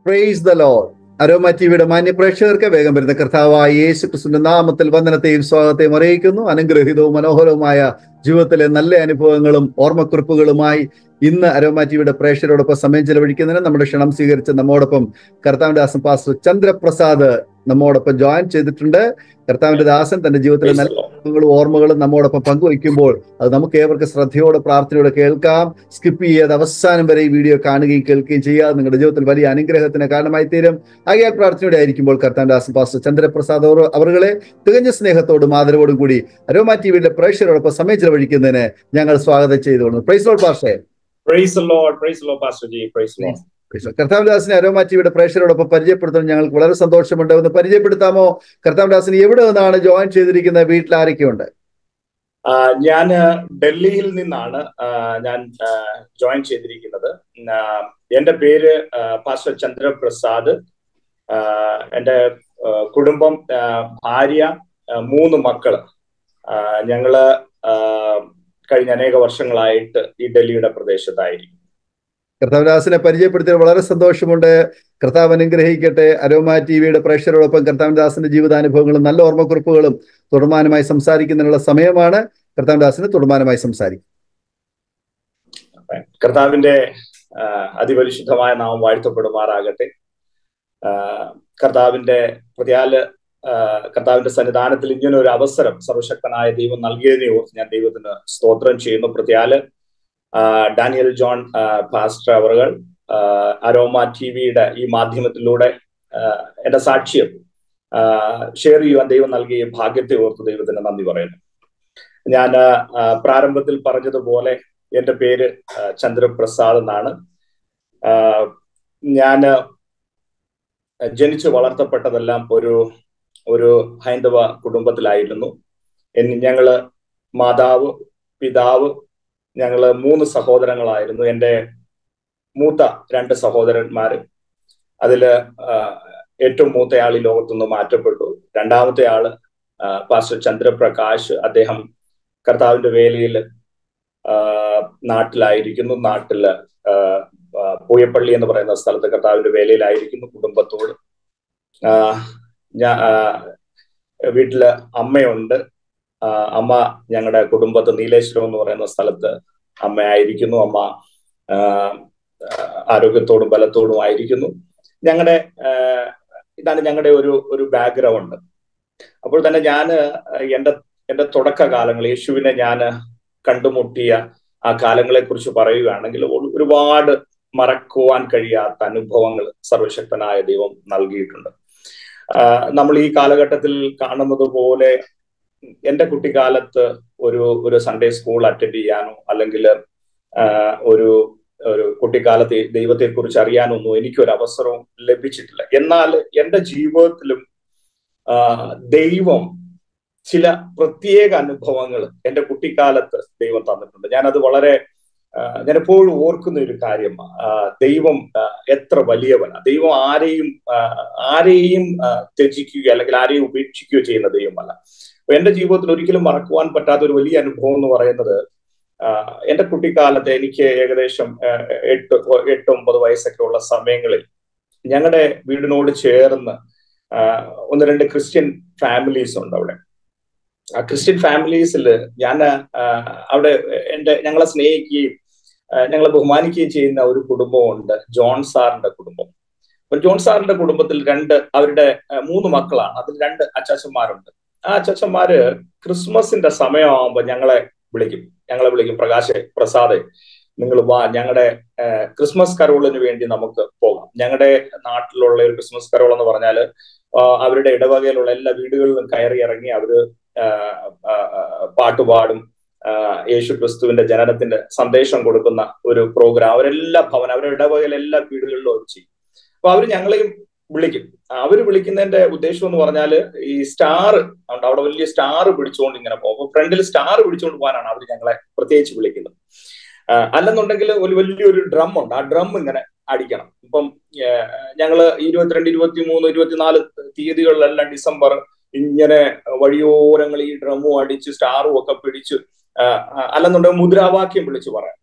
Praise the load aroma ടിവിയുടെ മാന്യ പ്രേക്ഷകർക്ക് വേഗം വരുന്ന കർത്താവായ യേശു ക്രിസ്തുവിന്റെ നാമത്തിൽ വന്ദനത്തെയും സ്വാഗതത്തെയും അറിയിക്കുന്നു അനുഗ്രഹീതവും മനോഹരവുമായ ജീവിതത്തിലെ നല്ല അനുഭവങ്ങളും ഓർമ്മക്കുറിപ്പുകളുമായി ഇന്ന് അരോമ ടിവിയുടെ പ്രേക്ഷകരോടൊപ്പം സമയം ചെലവഴിക്കുന്നതിന് നമ്മുടെ ക്ഷണം സ്വീകരിച്ച നമ്മോടൊപ്പം കർത്താവിന്റെ ദാസൻ പാസ്റ്റർ ചന്ദ്രപ്രസാദ് നമ്മോടൊപ്പം ജോയിൻ ചെയ്തിട്ടുണ്ട് കർത്താവിന്റെ ദാസൻ തന്റെ ജീവിതത്തിലെ നല്ല അനുഭവങ്ങളും ഓർമ്മകളും നമ്മോടൊപ്പം പങ്കുവയ്ക്കുമ്പോൾ അത് നമുക്ക് ഏവർക്ക് ശ്രദ്ധയോടെ പ്രാർത്ഥനയോടെ കേൾക്കാം സ്കിപ്പ് ചെയ്യാതെ അവസാനം വരെ ഈ വീഡിയോ കാണുകയും കേൾക്കുകയും ചെയ്യാതെ നിങ്ങളുടെ ജീവിതത്തിൽ വലിയ അനുഗ്രഹത്തിന് കാരണമായി തീരും ആകയാൽ പ്രാർത്ഥനയോടെ ആയിരിക്കുമ്പോൾ കർത്താൻ ദാസൻ പാസ്റ്റർ ചന്ദ്രപ്രസാദ് അവർ അവറുകളെ തികഞ്ഞ സ്നേഹത്തോടും ആദരവോടും കൂടി അരോമ ടിവിയുടെ പ്രേക്ഷകരോടൊപ്പം സമയം ചെലവഴിക്കുന്നതിന് ഞങ്ങൾ സ്വാഗതം ചെയ്തുകൊള്ളുന്നു praise lord pastor Praise the Lord, praise the Lord, Pastor G, praise the Lord. കർത്താവ്ദാസിനെ അരോമ ടിവിയുടെ പ്രേക്ഷകരോടൊപ്പം പരിചയപ്പെടുത്താൻ ഞങ്ങൾക്ക് വളരെ സന്തോഷമുണ്ട് ഒന്ന് പരിചയപ്പെടുത്താമോ കർത്താവ്ദാസിന് എവിടെ നിന്നാണ് ജോയിൻ ചെയ്തിരിക്കുന്നത് വീട്ടിൽ ആരൊക്കെയുണ്ട് ആ, ഞാൻ ഡൽഹിയിൽ നിന്നാണ് ആ, ഞാൻ ജോയിൻ ചെയ്തിരിക്കുന്നത് ആ, എന്റെ പേര് ആ, പാസ്റ്റർ ചന്ദ്രപ്രസാദ് ആ, എന്റെ ആ, കുടുംബം ആ, ഭാര്യ ആ, മൂന്ന് മക്കള് ആ, ഞങ്ങള് ആ, കഴിഞ്ഞ അനേക വർഷങ്ങളായിട്ട് ഈ ഡൽഹിയുടെ പ്രദേശത്തായിരിക്കും കർത്താവ്ദാസിനെ പരിചയപ്പെടുത്തിയത് വളരെ സന്തോഷമുണ്ട് കർത്താവ് അനുഗ്രഹിക്കട്ടെ അരോമ ടിവിയുടെ പ്രേക്ഷകരോടൊപ്പം കർത്താവ്ദാസിന്റെ ജീവിതാനുഭവങ്ങളും നല്ല ഓർമ്മക്കുറിപ്പുകളും തുടർമാനമായി സംസാരിക്കുന്നതിനുള്ള സമയമാണ് കർത്താവ്ദാസിന് തുടർമാനമായി സംസാരിക്കും കർത്താവിന്റെ ആ, അതിപരിശുദ്ധമായ നാമം വാഴ്ത്തപ്പെടുമാറാകട്ടെ ആ, കർത്താവിന്റെ പ്രതിയാല് ആ, കർത്താവിന്റെ സന്നിധാനത്തിൽ ഇങ്ങനെ ഒരു അവസരം സർവശക്തനായ ദൈവം നൽകിയതിനെ ഓർത്ത് ഞാൻ ദൈവത്തിന് സ്തോത്രം ചെയ്യുന്നു പ്രതിയാല് ആ, ഡാനിയൽ ജോൺ ആ, പാസ്റ്റർ അവറുകൾ ആ, അരോമ ടി വിയുടെ ഈ മാധ്യമത്തിലൂടെ ആ, എന്റെ സാക്ഷ്യം ആ, ഷെയർ ചെയ്യുവാൻ ദൈവം നൽകിയ ഈ ഭാഗ്യത്തെ ഓർത്ത് ദൈവത്തിന് നന്ദി പറയുന്നു ഞാൻ ആ, പ്രാരംഭത്തിൽ പറഞ്ഞതുപോലെ എന്റെ പേര് ആ, ചന്ദ്രപ്രസാദ് എന്നാണ് ആ, ഞാന് ജനിച്ചു വളർത്തപ്പെട്ടതെല്ലാം ഒരു ഒരു ഹൈന്ദവ കുടുംബത്തിലായിരുന്നു എൻ ഞങ്ങള് മാതാവ് പിതാവ് ഞങ്ങള് മൂന്ന് സഹോദരങ്ങളായിരുന്നു എൻ്റെ മൂത്ത രണ്ട് സഹോദരന്മാര് അതില് ആ, ഏറ്റവും മൂത്തയാൾ ഈ ലോകത്തുനിന്ന് മാറ്റപ്പെട്ടു രണ്ടാമത്തെ ആള് ആ, പാസ്റ്റർ ചന്ദ്രപ്രകാശ് അദ്ദേഹം കർത്താവിന്റെ വേലയിൽ നാട്ടിലായിരിക്കുന്നു നാട്ടില് ആ, ആ, പൂയപ്പള്ളി എന്ന് പറയുന്ന സ്ഥലത്ത് കർത്താവിന്റെ വേലയിലായിരിക്കുന്നു കുടുംബത്തോട് ആ, ഞാ ആ, വീട്ടില് അമ്മയുണ്ട് ആ, അമ്മ ഞങ്ങളുടെ കുടുംബത്ത് നീലേശ്വരം എന്ന് പറയുന്ന സ്ഥലത്ത് അമ്മയായിരിക്കുന്നു അമ്മ ആ, ആ, ആരോഗ്യത്തോടും ബലത്തോടും ആയിരിക്കുന്നു ഞങ്ങളുടെ ഇതാണ് ഞങ്ങളുടെ ഒരു ഒരു ബാക്ക്ഗ്രൗണ്ട് അപ്പോൾ തന്നെ ഞാൻ എൻ്റെ എൻ്റെ തുടക്കകാലങ്ങൾ യേശുവിനെ ഞാൻ കണ്ടുമുട്ടിയ ആ കാലങ്ങളെ കുറിച്ച് പറയുകയാണെങ്കിൽ ഒരു- ഒരുപാട് മറക്കുവാൻ കഴിയാത്ത അനുഭവങ്ങൾ സർവശക്തനായ ദൈവം നൽകിയിട്ടുണ്ട് ആ, നമ്മൾ ഈ കാലഘട്ടത്തിൽ കാണുന്നത് പോലെ എൻ്റെ കുട്ടിക്കാലത്ത് ഒരു ഒരു സൺഡേ സ്കൂൾ അറ്റൻഡ് ചെയ്യാനോ അല്ലെങ്കിൽ ഒരു ഒരു കുട്ടിക്കാലത്ത് ദൈവത്തെ കുറിച്ച് അറിയാനൊന്നും എനിക്കൊരു അവസരവും ലഭിച്ചിട്ടില്ല എന്നാൽ എൻ്റെ ജീവിതത്തിലും ആ, ദൈവം ചില പ്രത്യേക അനുഭവങ്ങൾ എൻ്റെ കുട്ടിക്കാലത്ത് ദൈവം തന്നിട്ടുണ്ട് ഞാനത് വളരെ ആ, ഞാൻ എപ്പോഴും ഓർക്കുന്ന ഒരു കാര്യം ആ, ദൈവം ആ, എത്ര വലിയവനാണ് ദൈവം ആരെയും ആ, ആരെയും ആ, ത്യജിക്കുകയോ അല്ലെങ്കിൽ ആരെയും ഉപേക്ഷിക്കുകയോ ചെയ്യുന്ന ദൈവമല്ല അപ്പൊ എന്റെ ജീവിതത്തിൽ ഒരിക്കലും മറക്കുവാൻ പറ്റാത്ത ഒരു വലിയ അനുഭവം എന്ന് പറയുന്നത് ആ, എന്റെ കുട്ടിക്കാലത്ത് എനിക്ക് ഏകദേശം ആ, എട്ട് എട്ട് ഒമ്പത് വയസ്സൊക്കെ ഉള്ള സമയങ്ങളിൽ ഞങ്ങളുടെ വീടിനോട് ചേർന്ന് ആ, ഒന്ന് രണ്ട് ക്രിസ്ത്യൻ ഫാമിലീസ് ഉണ്ട് അവിടെ ആ ക്രിസ്ത്യൻ ഫാമിലീസിൽ ഞാൻ ആ, അവിടെ എന്റെ ഞങ്ങളെ സ്നേഹിക്കുകയും ആ, ഞങ്ങളെ ബഹുമാനിക്കുകയും ചെയ്യുന്ന ഒരു കുടുംബമുണ്ട് ജോൺ സാറിന്റെ കുടുംബം അപ്പൊ ജോൺ സാറിന്റെ കുടുംബത്തിൽ രണ്ട് അവരുടെ ആ, മൂന്ന് മക്കളാണ് അതിൽ രണ്ട് അച്ചാച്ചന്മാരുണ്ട് ആ അച്ചാച്ചന്മാര് ക്രിസ്മസിന്റെ സമയമാകുമ്പോൾ ഞങ്ങളെ വിളിക്കും ഞങ്ങളെ വിളിക്കും പ്രകാശ് പ്രസാദ് നിങ്ങൾ വാ ഞങ്ങളുടെ ക്രിസ്മസ് കരോളിന് വേണ്ടി നമുക്ക് പോകാം ഞങ്ങളുടെ നാട്ടിലുള്ള ഒരു ക്രിസ്മസ് കരോൾ എന്ന് പറഞ്ഞാൽ അവരുടെ ഇടവകയിലുള്ള എല്ലാ വീടുകളിലും കയറി ഇറങ്ങി അവര് ആ, ആ, ആ, പാട്ടുപാടും ആ, യേശു ക്രിസ്തുവിന്റെ ജനനത്തിന്റെ സന്ദേശം കൊടുക്കുന്ന ഒരു പ്രോഗ്രാം അവരെല്ലാ ഭവൻ അവരുടെ ഇടവകയിൽ എല്ലാ വീടുകളിലും അവർ ചെയ്യും അപ്പൊ അവര് ഞങ്ങളെയും വിളിക്കും അവര് വിളിക്കുന്നതിന്റെ ഉദ്ദേശം എന്ന് പറഞ്ഞാല് ഈ സ്റ്റാർ ഉണ്ട് അവിടെ വലിയ സ്റ്റാർ പിടിച്ചുകൊണ്ട് ഇങ്ങനെ പോകും അപ്പൊ ഫ്രണ്ടിൽ സ്റ്റാർ പിടിച്ചുകൊണ്ട് പോകാനാണ് അവർ ഞങ്ങളെ പ്രത്യേകിച്ച് വിളിക്കുന്നത് ആ, അല്ലെന്നുണ്ടെങ്കിൽ ഒരു വലിയൊരു ഡ്രം ഉണ്ട് ആ ഡ്രം ഇങ്ങനെ അടിക്കണം ഇപ്പം ആ, ഞങ്ങള് ഇരുപത്തിരണ്ട് ഇരുപത്തി മൂന്ന് ഇരുപത്തിനാല് തീയതികളിലെല്ലാം ഡിസംബർ ഇങ്ങനെ വഴിയോരങ്ങൾ ഈ ഡ്രമ്മും അടിച്ച് സ്റ്റാറും ഒക്കെ പിടിച്ച് ആ, ആ, അല്ലെന്നുണ്ടെങ്കിൽ മുദ്രാവാക്യം വിളിച്ച് പറയാം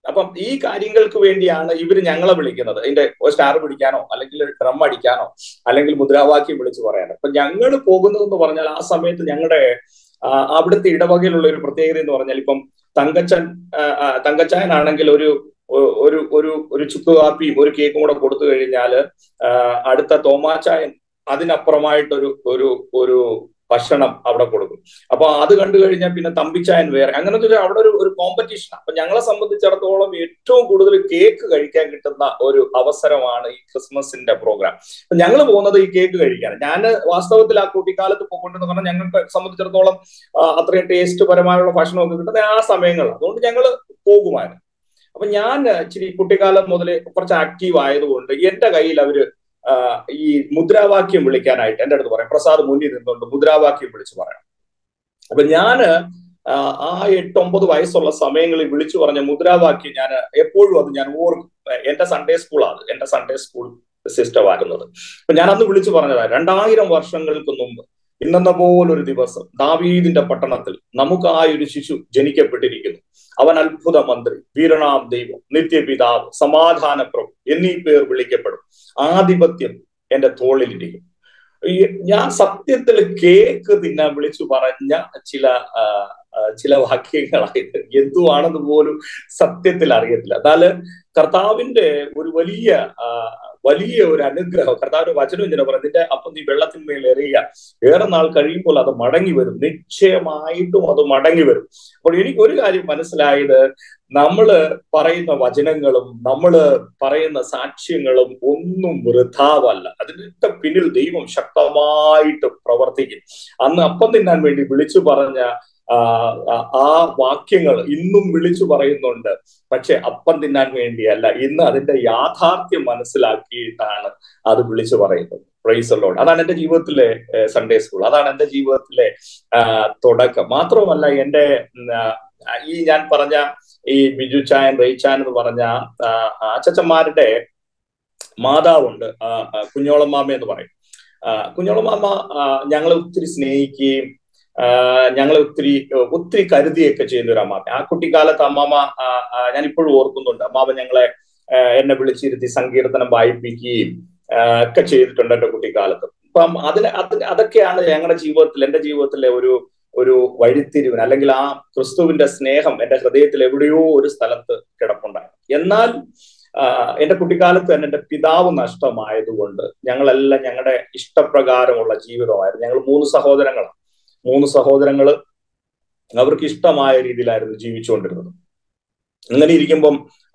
അപ്പം ഈ കാര്യങ്ങൾക്ക് വേണ്ടിയാണ് ഇവര് ഞങ്ങളെ വിളിക്കുന്നത് അതിന്റെ സ്റ്റാർ പിടിക്കാനോ അല്ലെങ്കിൽ ഡ്രം അടിക്കാനോ അല്ലെങ്കിൽ മുദ്രാവാക്യം വിളിച്ചു പറയാനോ അപ്പൊ ഞങ്ങൾ പോകുന്നതെന്ന് പറഞ്ഞാൽ ആ സമയത്ത് ഞങ്ങളുടെ അവിടുത്തെ ഇടവകയിലുള്ള ഒരു പ്രത്യേകത എന്ന് പറഞ്ഞാൽ ഇപ്പം തങ്കച്ചൻ തങ്കച്ചായനാണെങ്കിൽ ഒരു ഒരു ഒരു ഒരു ചുക്ക് കാപ്പിയും ഒരു കേക്കും കൂടെ കൊടുത്തു കഴിഞ്ഞാൽ അടുത്ത തോമാച്ചായൻ അതിനപ്പുറമായിട്ടൊരു ഒരു ഒരു ഭക്ഷണം അവിടെ കൊടുക്കും അപ്പൊ അത് കണ്ടു കഴിഞ്ഞാൽ പിന്നെ തമ്പിച്ചായൻ വേറെ അങ്ങനത്തെ ഒരു അവിടെ ഒരു ഒരു കോമ്പറ്റീഷൻ അപ്പൊ ഞങ്ങളെ സംബന്ധിച്ചിടത്തോളം ഏറ്റവും കൂടുതൽ കേക്ക് കഴിക്കാൻ കിട്ടുന്ന ഒരു അവസരമാണ് ഈ ക്രിസ്മസിന്റെ പ്രോഗ്രാം അപ്പൊ ഞങ്ങൾ പോകുന്നത് ഈ കേക്ക് കഴിക്കാൻ ഞാൻ വാസ്തവത്തിൽ ആ കുട്ടിക്കാലത്ത് പോയിക്കൊണ്ടെന്ന് പറഞ്ഞാൽ ഞങ്ങൾക്ക് സംബന്ധിച്ചിടത്തോളം അത്രയും ടേസ്റ്റ് പരമായുള്ള ഭക്ഷണമൊക്കെ കിട്ടുന്ന ആ സമയങ്ങൾ അതുകൊണ്ട് ഞങ്ങൾ പോകുമായിരുന്നു അപ്പൊ ഞാൻ ഇച്ചിരി കുട്ടിക്കാലം മുതൽ കുറച്ച് ആക്റ്റീവ് ആയതുകൊണ്ട് എന്റെ കയ്യിൽ അവര് ഈ മുദ്രാവാക്യം വിളിക്കാനായിട്ട് എൻ്റെ അടുത്ത് പറയാം പ്രസാദ് മുന്നിൽ നിന്നുകൊണ്ട് മുദ്രാവാക്യം വിളിച്ചു പറയാം അപ്പൊ ഞാന് ആ എട്ടൊമ്പത് വയസ്സുള്ള സമയങ്ങളിൽ വിളിച്ചു പറഞ്ഞ മുദ്രാവാക്യം ഞാൻ എപ്പോഴും അത് ഞാൻ ഓർക്കും എന്റെ സൺഡേ സ്കൂളാണ് എന്റെ സൺഡേ സ്കൂൾ സിസ്റ്റം ആകുന്നത് അപ്പൊ ഞാൻ അന്ന് വിളിച്ചു പറഞ്ഞതാണ് രണ്ടായിരം വർഷങ്ങൾക്ക് മുമ്പ് ഇന്നെന്ന പോലൊരു ദിവസം ദാവീദിന്റെ പട്ടണത്തിൽ നമുക്കായൊരു ശിശു ജനിക്കപ്പെട്ടിരിക്കുന്നു അവൻ അത്ഭുത മന്ത്രി വീരണാം ദൈവം നിത്യപിതാവ് സമാധാന പ്രഭു എന്നീ പേർ വിളിക്കപ്പെടും ആധിപത്യം എന്റെ തോളിലിരിക്കും ഞാൻ സത്യത്തിൽ കേക്ക് തിന്നാൻ വിളിച്ചു പറഞ്ഞ ചില ചില വാക്യങ്ങളായിട്ട് എന്തുവാണെന്ന് പോലും സത്യത്തിൽ അറിയത്തില്ല എന്നാൽ കർത്താവിന്റെ ഒരു വലിയ വലിയ ഒരു അനുഗ്രഹം കർത്താവിന്റെ വചനം ഇങ്ങനെ പറയും നിന്റെ അപ്പം നീ വെള്ളത്തിന്മേൽ എറിയുക ഏറെ നാൾ കഴിയുമ്പോൾ അത് മടങ്ങി വരും നിശ്ചയമായിട്ടും അത് മടങ്ങി വരും അപ്പോൾ എനിക്ക് ഒരു കാര്യം മനസ്സിലായത് നമ്മള് പറയുന്ന വചനങ്ങളും നമ്മള് പറയുന്ന സാക്ഷ്യങ്ങളും ഒന്നും വൃഥാവല്ല അതിനൊക്കെ പിന്നിൽ ദൈവം ശക്തമായിട്ട് പ്രവർത്തിക്കും അന്ന് അപ്പം തിന്നാൻ വേണ്ടി വിളിച്ചു പറഞ്ഞ ആ വാക്യങ്ങൾ ഇന്നും വിളിച്ചു പറയുന്നുണ്ട് പക്ഷെ അപ്പം തിന്നാൻ വേണ്ടിയല്ല ഇന്ന് അതിന്റെ യാഥാർത്ഥ്യം മനസ്സിലാക്കിയിട്ടാണ് അത് വിളിച്ചു പറയുന്നത് പ്രൈസ് ലോഡ് അതാണ് എന്റെ ജീവിതത്തിലെ സൺഡേ സ്കൂൾ അതാണ് എന്റെ ജീവിതത്തിലെ തുടക്കം മാത്രമല്ല എന്റെ ഈ ഞാൻ പറഞ്ഞ ഈ ബിജു ചായൻ റെയ്ചാൻ എന്ന് പറഞ്ഞ അച്ചച്ചന്മാരുടെ മാതാവുണ്ട് കുഞ്ഞോളമാമ എന്ന് പറയും കുഞ്ഞോളമാമ ഞങ്ങളെ ഒത്തിരി സ്നേഹിക്കുകയും ഞങ്ങളെ ഒത്തിരി ഒത്തിരി കരുതിയൊക്കെ ചെയ്യുന്ന ഒരു അമ്മാമ ആ കുട്ടിക്കാലത്ത് അമ്മാമ ഞാൻ ഇപ്പോഴും ഓർക്കുന്നുണ്ട് അമ്മാമ ഞങ്ങളെ എന്നെ വിളിച്ചിരുത്തി സങ്കീർത്തനം വായിപ്പിക്കുകയും ഒക്കെ ചെയ്തിട്ടുണ്ട് എന്റെ കുട്ടിക്കാലത്ത് അപ്പം അതിന് അതിന് അതൊക്കെയാണ് ഞങ്ങളുടെ ജീവിതത്തിൽ എന്റെ ജീവിതത്തിലെ ഒരു ഒരു വഴിത്തിരിവിന് അല്ലെങ്കിൽ ആ ക്രിസ്തുവിന്റെ സ്നേഹം എന്റെ ഹൃദയത്തിൽ എവിടെയോ ഒരു സ്ഥലത്ത് കിടപ്പുണ്ടായിരുന്നു എന്നാൽ എന്റെ കുട്ടിക്കാലത്ത് തന്നെ എന്റെ പിതാവ് നഷ്ടമായതുകൊണ്ട് ഞങ്ങളെല്ലാം ഞങ്ങളുടെ ഇഷ്ടപ്രകാരമുള്ള ജീവിതമായിരുന്നു ഞങ്ങൾ മൂന്ന് സഹോദരങ്ങളാണ് മൂന്ന് സഹോദരങ്ങള് അവർക്ക് ഇഷ്ടമായ രീതിയിലായിരുന്നു ജീവിച്ചുകൊണ്ടിരുന്നത് അങ്ങനെ ഇരിക്കുമ്പം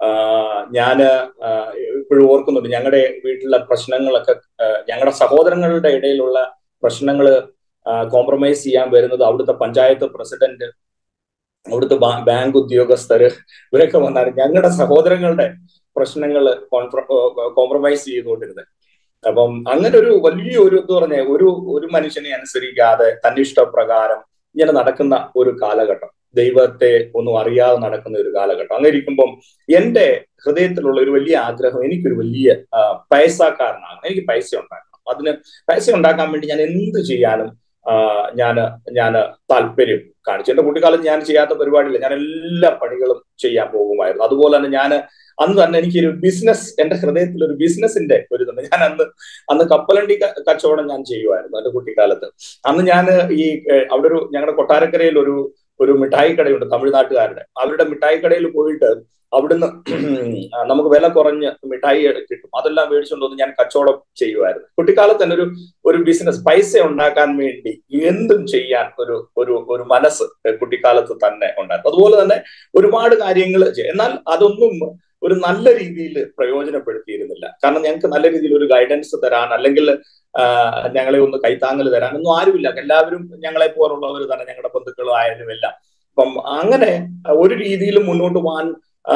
ഞാന് ഇപ്പോഴും ഓർക്കുന്നുണ്ട് ഞങ്ങളുടെ വീട്ടിലെ പ്രശ്നങ്ങളൊക്കെ ഞങ്ങളുടെ സഹോദരങ്ങളുടെ ഇടയിലുള്ള പ്രശ്നങ്ങൾ കോംപ്രമൈസ് ചെയ്യാൻ വരുന്നത് അവിടുത്തെ പഞ്ചായത്ത് പ്രസിഡന്റ് അവിടുത്തെ ബാങ്ക് ഉദ്യോഗസ്ഥര് ഇവരൊക്കെ വന്നാൽ ഞങ്ങളുടെ സഹോദരങ്ങളുടെ പ്രശ്നങ്ങൾ കോംപ്രമൈസ് ചെയ്തുകൊണ്ടിരുന്നത് അപ്പം അങ്ങനെ ഒരു വലിയ ഒരു എന്ന് പറഞ്ഞ ഒരു ഒരു മനുഷ്യനെ അനുസരിക്കാതെ തന്നിഷ്ടപ്രകാരം ഇങ്ങനെ നടക്കുന്ന ഒരു കാലഘട്ടം ദൈവത്തെ ഒന്നും അറിയാതെ നടക്കുന്ന ഒരു കാലഘട്ടം അങ്ങനെ ഇരിക്കുമ്പം എന്റെ ഹൃദയത്തിലുള്ള ഒരു വലിയ ആഗ്രഹം എനിക്കൊരു വലിയ പൈസക്കാരനാണ് എനിക്ക് പൈസ ഉണ്ടാക്കണം അതിന് പൈസ ഉണ്ടാക്കാൻ വേണ്ടി ഞാൻ എന്ത് ചെയ്യാനും ഞാൻ ഞാൻ താല്പര്യം കാണിച്ചു എന്റെ കുട്ടിക്കാലത്ത് ഞാൻ ചെയ്യാത്ത പരിപാടിയില്ല ഞാൻ എല്ലാ പണികളും ചെയ്യാൻ പോകുമായിരുന്നു അതുപോലെ തന്നെ ഞാൻ അന്ന് തന്നെ എനിക്കൊരു ബിസിനസ് എന്റെ ഹൃദയത്തിൽ ഒരു ബിസിനസിന്റെ ഒരു ഇതുണ്ട് ഞാൻ അന്ന് അന്ന് കപ്പലണ്ടി കച്ചവടം ഞാൻ ചെയ്യുമായിരുന്നു എന്റെ കുട്ടിക്കാലത്ത് അന്ന് ഞാൻ ഈ അവിടെ ഒരു ഞങ്ങളുടെ കൊട്ടാരക്കരയിൽ ഒരു ഒരു മിഠായി കടയുണ്ട് തമിഴ്നാട്ടുകാരുടെ അവരുടെ മിഠായി കടയിൽ പോയിട്ട് അവിടുന്ന് നമുക്ക് വില കുറഞ്ഞ് മിഠായി കിട്ടും അതെല്ലാം മേടിച്ചുകൊണ്ട് വന്ന് ഞാൻ കച്ചവടം ചെയ്യുമായിരുന്നു കുട്ടിക്കാലത്ത് തന്നെ ഒരു ഒരു ബിസിനസ് പൈസ ഉണ്ടാക്കാൻ വേണ്ടി എന്തും ചെയ്യാൻ ഒരു ഒരു ഒരു മനസ്സ് കുട്ടിക്കാലത്ത് തന്നെ ഉണ്ടായിരുന്നു അതുപോലെ തന്നെ ഒരുപാട് കാര്യങ്ങൾ എന്നാൽ അതൊന്നും ഒരു നല്ല രീതിയിൽ പ്രയോജനപ്പെടുത്തിയിരുന്നില്ല കാരണം ഞങ്ങൾക്ക് നല്ല രീതിയിൽ ഒരു ഗൈഡൻസ് തരാൻ അല്ലെങ്കിൽ ഞങ്ങളെ ഒന്ന് കൈത്താങ്ങൽ തരാൻ ഒന്നും ആരുമില്ല എല്ലാവരും ഞങ്ങളെ പോലുള്ളവർ തന്നെ ഞങ്ങളുടെ ബന്ധുക്കളും ആയാലും എല്ലാം അപ്പം അങ്ങനെ ഒരു രീതിയിലും മുന്നോട്ട് പോകാൻ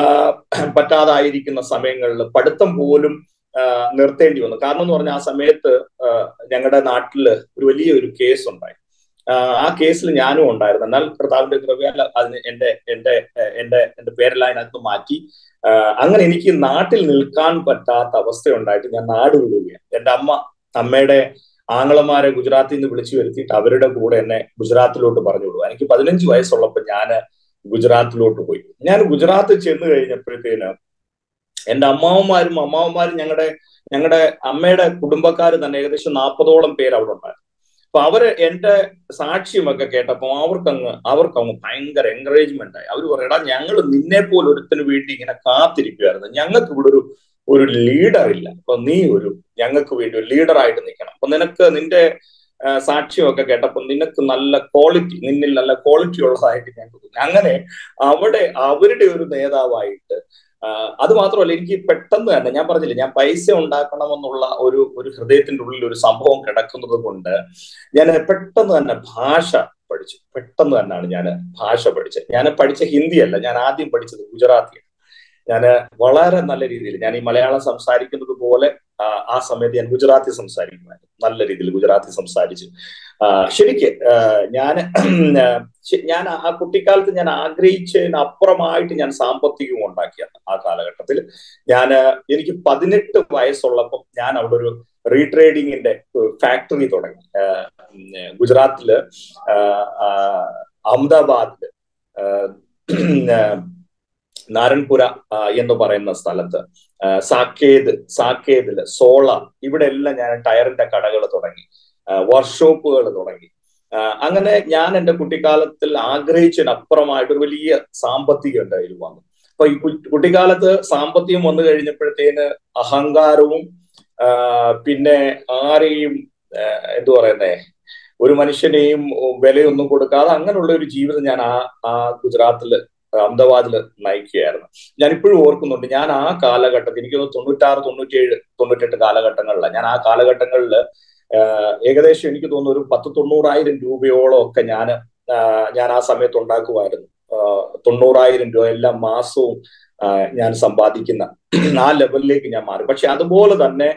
പറ്റാതായിരിക്കുന്ന സമയങ്ങളിൽ പഠിത്തം പോലും നിർത്തേണ്ടി വന്നു കാരണം എന്ന് പറഞ്ഞാൽ ആ സമയത്ത് ഞങ്ങളുടെ നാട്ടില് ഒരു വലിയ ഒരു കേസ് ഉണ്ടായി ആ കേസിൽ ഞാനും ഉണ്ടായിരുന്നു എന്നാൽ കർത്താവിന്റെ കൃപയാൽ അതിന് എന്റെ എന്റെ എന്റെ എന്റെ പേരെല്ലാം അതിനകത്ത് മാറ്റി അങ്ങനെ എനിക്ക് നാട്ടിൽ നിൽക്കാൻ പറ്റാത്ത അവസ്ഥ ഉണ്ടായിട്ട് ഞാൻ നാട് വിടുകയാണ് എന്റെ അമ്മ അമ്മയുടെ ആങ്ങളമാരെ ഗുജറാത്തിൽ നിന്ന് വിളിച്ചു വരുത്തിയിട്ട് അവരുടെ കൂടെ എന്നെ ഗുജറാത്തിലോട്ട് പറഞ്ഞു വിടുക എനിക്ക് പതിനഞ്ച് വയസ്സുള്ളപ്പോൾ ഞാൻ ഗുജറാത്തിലോട്ട് പോയി ഞാൻ ഗുജറാത്തിൽ ചെന്ന് കഴിഞ്ഞപ്പോഴത്തേന് എന്റെ അമ്മാവന്മാരും അമ്മാവന്മാരും ഞങ്ങളുടെ ഞങ്ങളുടെ അമ്മയുടെ കുടുംബക്കാർ തന്നെ ഏകദേശം നാൽപ്പതോളം പേര് അവിടെ ഉണ്ടായിരുന്നു അപ്പൊ അവര് എന്റെ സാക്ഷ്യമൊക്കെ കേട്ടപ്പോൾ അവർക്കങ്ങ് അവർക്കങ്ങ് ഭയങ്കര എൻകറേജ്മെന്റ് ആയി അവർ പറയടാ ഞങ്ങൾ നിന്നെ പോലെ ഒരുത്തിന് വേണ്ടി ഇങ്ങനെ കാത്തിരിക്കുമായിരുന്നു ഞങ്ങൾക്ക് ഇവിടെ ഒരു ഒരു ലീഡർ ഇല്ല അപ്പൊ നീ ഒരു ഞങ്ങൾക്ക് വേണ്ടി ഒരു ലീഡറായിട്ട് നിൽക്കണം അപ്പൊ നിനക്ക് നിന്റെ സാക്ഷ്യമൊക്കെ കേട്ടപ്പോൾ നിനക്ക് നല്ല ക്വാളിറ്റി നിന്നിൽ നല്ല ക്വാളിറ്റി ഉള്ളതായിട്ട് ഞാൻ തോന്നുന്നു അങ്ങനെ അവിടെ അവരുടെ ഒരു നേതാവായിട്ട് അത് മാത്രമല്ല എനിക്ക് പെട്ടെന്ന് തന്നെ ഞാൻ പറഞ്ഞില്ലേ ഞാൻ പൈസ ഉണ്ടാക്കണമെന്നുള്ള ഒരു ഒരു ഹൃദയത്തിന്റെ ഉള്ളിൽ ഒരു സംഭവം കിടക്കുന്നത് കൊണ്ട് ഞാൻ പെട്ടെന്ന് തന്നെ ഭാഷ പഠിച്ചു പെട്ടെന്ന് തന്നെയാണ് ഞാൻ ഭാഷ പഠിച്ചത് ഞാൻ പഠിച്ച ഹിന്ദിയല്ല ഞാൻ ആദ്യം പഠിച്ചത് ഗുജറാത്തിയാണ് ഞാൻ വളരെ നല്ല രീതിയിൽ ഞാൻ ഈ മലയാളം സംസാരിക്കുന്നത് പോലെ ആ സമയത്ത് ഞാൻ ഗുജറാത്തി സംസാരിക്കുമായിരുന്നു നല്ല രീതിയിൽ ഗുജറാത്തി സംസാരിച്ച് ശരിക്ക് ഞാൻ ഞാൻ ആ കുട്ടിക്കാലത്ത് ഞാൻ ആഗ്രഹിച്ചതിന് അപ്പുറമായിട്ട് ഞാൻ സാമ്പത്തികം ഉണ്ടാക്കിയാണ് ആ കാലഘട്ടത്തിൽ ഞാൻ എനിക്ക് പതിനെട്ട് വയസ്സുള്ളപ്പോൾ ഞാൻ അവിടെ ഒരു റീട്രേഡിങ്ങിന്റെ ഫാക്ടറി തുടങ്ങി ഗുജറാത്തില് അഹമ്മദാബാദില് നാരൺപുര എന്ന് പറയുന്ന സ്ഥലത്ത് സാക്കേത് സാക്കേതില് സോള ഇവിടെ എല്ലാം ഞാൻ ടയറിന്റെ കടകൾ തുടങ്ങി വർക്ക്ഷോപ്പുകൾ തുടങ്ങി അങ്ങനെ ഞാൻ എൻ്റെ കുട്ടിക്കാലത്തിൽ ആഗ്രഹിച്ചതിനപ്പുറമായിട്ട് ഒരു വലിയ സാമ്പത്തികം ഉണ്ടായി വന്നു അപ്പൊ ഈ കുട്ടിക്കാലത്ത് സാമ്പത്തികം വന്നു കഴിഞ്ഞപ്പോഴത്തേന് അഹങ്കാരവും പിന്നെ ആരെയും എന്തു പറയുന്നേ ഒരു മനുഷ്യനെയും വിലയൊന്നും കൊടുക്കാതെ അങ്ങനെയുള്ള ഒരു ജീവിതം ഞാൻ ആ ആ ഗുജറാത്തില് അഹമ്മദാബാദില് നയിക്കുകയായിരുന്നു ഞാൻ ഇപ്പോഴും ഓർക്കുന്നുണ്ട് ഞാൻ ആ കാലഘട്ടത്തിൽ എനിക്ക് തൊണ്ണൂറ്റാറ് തൊണ്ണൂറ്റിയേഴ് തൊണ്ണൂറ്റെട്ട് കാലഘട്ടങ്ങളിലാണ് ഞാൻ ആ കാലഘട്ടങ്ങളിൽ ഏകദേശം എനിക്ക് തോന്നുന്നു ഒരു പത്ത് തൊണ്ണൂറായിരം രൂപയോളം ഒക്കെ ഞാൻ ഞാൻ ആ സമയത്ത് ഉണ്ടാക്കുമായിരുന്നു തൊണ്ണൂറായിരം രൂപ എല്ലാ മാസവും ഞാൻ സമ്പാദിക്കുന്ന ആ ലെവലിലേക്ക് ഞാൻ മാറി പക്ഷെ അതുപോലെ തന്നെ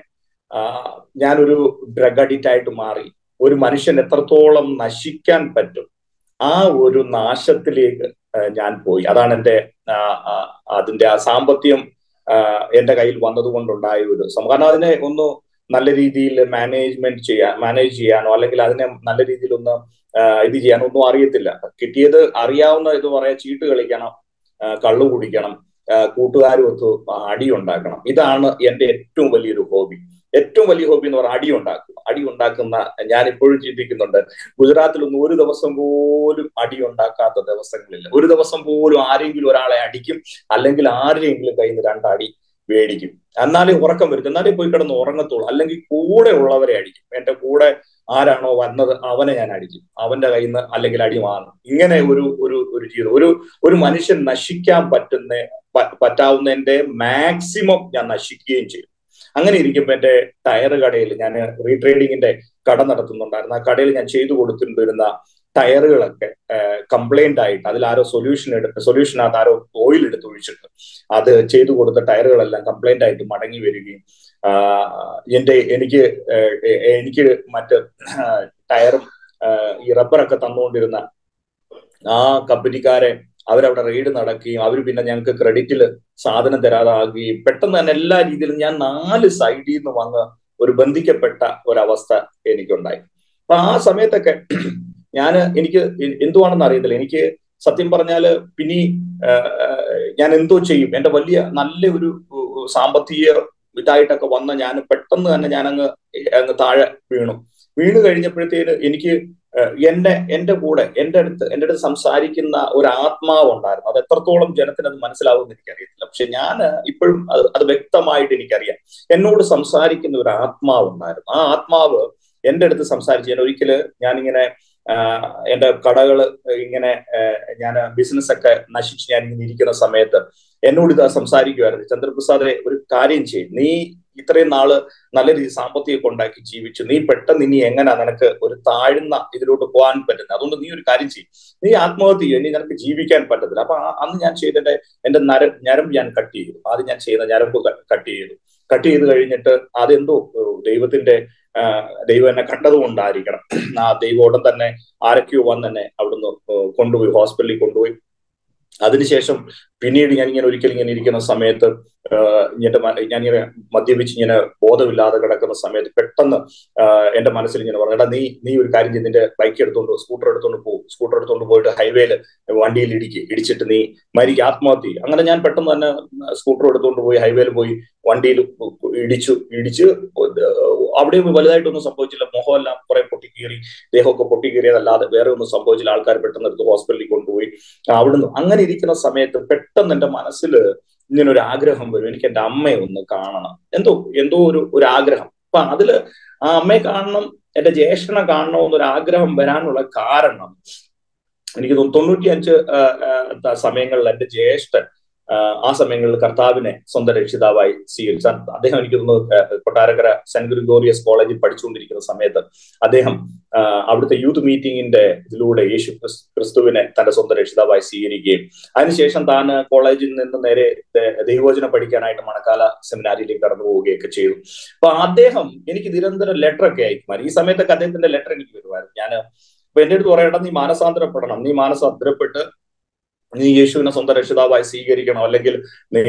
ഞാനൊരു ഡ്രഗ് അഡിക്റ്റ് ആയിട്ട് മാറി ഒരു മനുഷ്യൻ എത്രത്തോളം നശിക്കാൻ പറ്റും ആ ഒരു നാശത്തിലേക്ക് ഞാൻ പോയി അതാണ് എൻ്റെ അതിന്റെ ആ സാമ്പത്തികം എന്റെ കയ്യിൽ വന്നതുകൊണ്ടുണ്ടായ ഒരു സംഭവം കാരണം അതിനെ ഒന്ന് നല്ല രീതിയിൽ മാനേജ്മെന്റ് ചെയ്യാൻ മാനേജ് ചെയ്യാനോ അല്ലെങ്കിൽ അതിനെ നല്ല രീതിയിൽ ഒന്ന് ഇത് ചെയ്യാനോ ഒന്നും അറിയത്തില്ല കിട്ടിയത് അറിയാവുന്ന ഇത് പറയാ ചീട്ട് കളിക്കണം കള്ളു കുടിക്കണം കൂട്ടുകാരും ഒത്ത് അടി ഉണ്ടാക്കണം ഇതാണ് എന്റെ ഏറ്റവും വലിയൊരു ഹോബി ഏറ്റവും വലിയ ഹോബി എന്ന് പറഞ്ഞാൽ അടി ഉണ്ടാക്കുക അടി ഉണ്ടാക്കുന്ന ഞാൻ ഇപ്പോഴും ചിന്തിക്കുന്നുണ്ട് ഗുജറാത്തിലൊന്നും ഒരു ദിവസം പോലും അടി ഉണ്ടാക്കാത്ത ദിവസങ്ങളില്ല ഒരു ദിവസം പോലും ആരെങ്കിലും ഒരാളെ അടിക്കും അല്ലെങ്കിൽ ആരെങ്കിലും കയ്യിൽ നിന്ന് രണ്ടടി മേടിക്കും എന്നാലേ ഉറക്കം വരും എന്നാലേ പോയി കിടന്ന് ഉറങ്ങത്തുള്ളൂ അല്ലെങ്കിൽ കൂടെ ഉള്ളവരെ അടിക്കും എന്റെ കൂടെ ആരാണോ വന്നത് അവനെ ഞാൻ അടിക്കും അവന്റെ കയ്യിൽ നിന്ന് അല്ലെങ്കിൽ അടി വാങ്ങും ഇങ്ങനെ ഒരു ഒരു ഒരു ജീവിതം ഒരു ഒരു മനുഷ്യൻ നശിക്കാൻ പറ്റുന്ന പറ്റാവുന്നതിന്റെ മാക്സിമം ഞാൻ നശിക്കുകയും ചെയ്യും അങ്ങനെ ഇരിക്കുമ്പോൾ എന്റെ ടയർ കടയിൽ ഞാൻ റീട്രേഡിങ്ങിന്റെ കട നടത്തുന്നുണ്ടായിരുന്നു ആ കടയിൽ ഞാൻ ചെയ്തു കൊടുത്തിരുന്ന ടയറുകളൊക്കെ കംപ്ലൈന്റ് ആയിട്ട് അതിൽ ആരോ സൊല്യൂഷൻ എടുത്ത് സൊല്യൂഷനകത്ത് ആരോ ഓയിൽ എടുത്ത് ഒഴിച്ചിട്ട് അത് ചെയ്തു കൊടുത്ത ടയറുകളെല്ലാം കംപ്ലൈന്റ് ആയിട്ട് മടങ്ങി വരികയും എന്റെ എനിക്ക് എനിക്ക് മറ്റ് ടയറും ഈ റബ്ബറൊക്കെ തന്നുകൊണ്ടിരുന്ന ആ കമ്പനിക്കാരെ അവരവിടെ റെയ്ഡ് നടക്കുകയും അവർ പിന്നെ ഞങ്ങൾക്ക് ക്രെഡിറ്റിൽ സാധനം തരാതാകുകയും പെട്ടെന്ന് തന്നെ എല്ലാ രീതിയിലും ഞാൻ നാല് സൈഡിൽ നിന്ന് വന്ന് ഒരു ബന്ധിക്കപ്പെട്ട ഒരവസ്ഥ എനിക്കുണ്ടായി അപ്പൊ ആ സമയത്തൊക്കെ ഞാൻ എനിക്ക് എന്തുവാണെന്ന് അറിയത്തില്ല എനിക്ക് സത്യം പറഞ്ഞാല് പിന്നെ ഞാൻ എന്തോ ചെയ്യും എന്റെ വലിയ നല്ല ഒരു സാമ്പത്തിക ഇതായിട്ടൊക്കെ വന്ന ഞാൻ പെട്ടെന്ന് തന്നെ ഞാൻ അങ്ങ് അങ്ങ് താഴെ വീണു വീണ് കഴിഞ്ഞപ്പോഴത്തേന് എനിക്ക് എന്റെ എന്റെ കൂടെ എന്റെ അടുത്ത് എന്റെ അടുത്ത് സംസാരിക്കുന്ന ഒരു ആത്മാവ് ഉണ്ടായിരുന്നു അത് എത്രത്തോളം ജനത്തിന് അത് മനസ്സിലാവുമെന്ന് എനിക്കറിയത്തില്ല പക്ഷെ ഞാൻ ഇപ്പോഴും അത് അത് വ്യക്തമായിട്ട് എനിക്കറിയാം എന്നോട് സംസാരിക്കുന്ന ഒരു ആത്മാവ് ഉണ്ടായിരുന്നു ആ ആത്മാവ് എന്റെ അടുത്ത് സംസാരിച്ചു ഞാൻ ഒരിക്കല് ഞാനിങ്ങനെ എന്റെ കടകൾ ഇങ്ങനെ ഞാൻ ബിസിനസ് ഒക്കെ നശിച്ച് ഞാൻ ഇങ്ങനെ ഇരിക്കുന്ന സമയത്ത് എന്നോട് ഇത് സംസാരിക്കുമായിരുന്നു ചന്ദ്രപ്രസാദെ ഒരു കാര്യം ചെയ്യും നീ ഇത്രയും നാള് നല്ല രീതിയിൽ സാമ്പത്തികം ഉണ്ടാക്കി ജീവിച്ചു നീ പെട്ടെന്ന് ഇനി എങ്ങനെ നിനക്ക് ഒരു താഴ്ന്ന ഇതിലോട്ട് പോകാൻ പറ്റുന്നത് അതുകൊണ്ട് നീ ഒരു കാര്യം ചെയ്യും നീ ആത്മഹത്യ ചെയ്യും ഇനി നിനക്ക് ജീവിക്കാൻ പറ്റത്തില്ല അപ്പൊ അന്ന് ഞാൻ ചെയ്തിട്ട് എന്റെ നര ഞരമ്പ് ഞാൻ കട്ട് ചെയ്തു ആദ്യം ഞാൻ ചെയ്യുന്ന ഞരമ്പ് കട്ട് ചെയ്തു കട്ട് ചെയ്ത് കഴിഞ്ഞിട്ട് അതെന്തോ ദൈവത്തിന്റെ ദൈവം എന്നെ കണ്ടതുകൊണ്ടായിരിക്കണം ആ ദൈവം ഉടൻ തന്നെ ആരൊക്കെയോ വന്ന് തന്നെ അവിടുന്ന് കൊണ്ടുപോയി ഹോസ്പിറ്റലിൽ കൊണ്ടുപോയി അതിനുശേഷം പിന്നീട് ഞാൻ ഇങ്ങനെ ഒരിക്കൽ ഇങ്ങനെ ഇരിക്കുന്ന സമയത്ത് എന്റെ ഞാനിങ്ങനെ മദ്യപിച്ച് ഇങ്ങനെ ബോധമില്ലാതെ കിടക്കുന്ന സമയത്ത് പെട്ടെന്ന് എന്റെ മനസ്സിൽ ഇങ്ങനെ പറഞ്ഞു എടാ നീ നീ ഒരു കാര്യം ചെയ്ത് നിന്റെ ബൈക്ക് എടുത്തോണ്ട് സ്കൂട്ടർ എടുത്തോണ്ട് പോകും സ്കൂട്ടർ എടുത്തോണ്ട് പോയിട്ട് ഹൈവേയിൽ വണ്ടിയിൽ ഇടിക്ക് ഇടിച്ചിട്ട് നീ മരിക്ക് ആത്മഹത്യ അങ്ങനെ ഞാൻ പെട്ടെന്ന് തന്നെ സ്കൂട്ടർ എടുത്തോണ്ട് പോയി ഹൈവേയിൽ പോയി വണ്ടിയിൽ ഇടിച്ചു ഇടിച്ച് അവിടെ വലുതായിട്ടൊന്നും സംഭവിച്ചില്ല മുഖമെല്ലാം കുറെ പൊട്ടിക്കീറി ദേഹമൊക്കെ പൊട്ടിക്കീറിയതല്ലാതെ വേറെ ഒന്നും സംഭവിച്ചില്ല ആൾക്കാർ പെട്ടെന്ന് എടുത്ത് ഹോസ്പിറ്റലിൽ കൊണ്ടുപോയി അവിടുന്ന് അങ്ങനെ ഇരിക്കുന്ന സമയത്ത് പെട്ടെന്ന് എന്റെ മനസ്സിൽ ഇങ്ങനെ ഒരു ആഗ്രഹം വരും എനിക്ക് എന്റെ അമ്മയെ ഒന്ന് കാണണം എന്തോ എന്തോ ഒരു ഒരു ആഗ്രഹം അപ്പൊ അതില് ആ അമ്മയെ കാണണം എന്റെ ജ്യേഷ്ഠനെ കാണണം എന്നൊരു ആഗ്രഹം വരാനുള്ള കാരണം എനിക്ക് തൊണ്ണൂറ്റി അഞ്ച് സമയങ്ങളിൽ എന്റെ ജ്യേഷ്ഠൻ ആ സമയങ്ങളിൽ കർത്താവിനെ സ്വന്തം രക്ഷിതാവായി സ്വീകരിച്ച അദ്ദേഹം എനിക്ക് തോന്നുന്നു കൊട്ടാരക്കര സെന്റ് ഗ്രിഗോറിയസ് കോളേജിൽ പഠിച്ചുകൊണ്ടിരിക്കുന്ന സമയത്ത് അദ്ദേഹം അവിടുത്തെ യൂത്ത് മീറ്റിംഗിന്റെ ഇതിലൂടെ യേശു ക്രിസ്തുവിനെ തന്റെ സ്വന്തം രക്ഷിതാവായി സ്വീകരിക്കുകയും അതിനുശേഷം താൻ കോളേജിൽ നിന്ന് നേരെ ദൈവവചനം പഠിക്കാനായിട്ട് മണക്കാല സെമിനാരിയിലേക്ക് കടന്നു പോവുകയൊക്കെ ചെയ്തു അപ്പൊ അദ്ദേഹം എനിക്ക് നിരന്തരം ലെറ്റർ ഒക്കെ അയക്കുമായിരുന്നു ഈ സമയത്തൊക്കെ അദ്ദേഹത്തിന്റെ ലെറ്റർ എനിക്ക് വരുമായിരുന്നു ഞാൻ അപ്പൊ എന്റെ അടുത്ത് പറയണം നീ മാനസാന്തരപ്പെടണം നീ മാനസാന്തരപ്പെട്ട് നീ യേശുവിനെ സ്വന്തം രക്ഷിതാവായി സ്വീകരിക്കണം അല്ലെങ്കിൽ നീ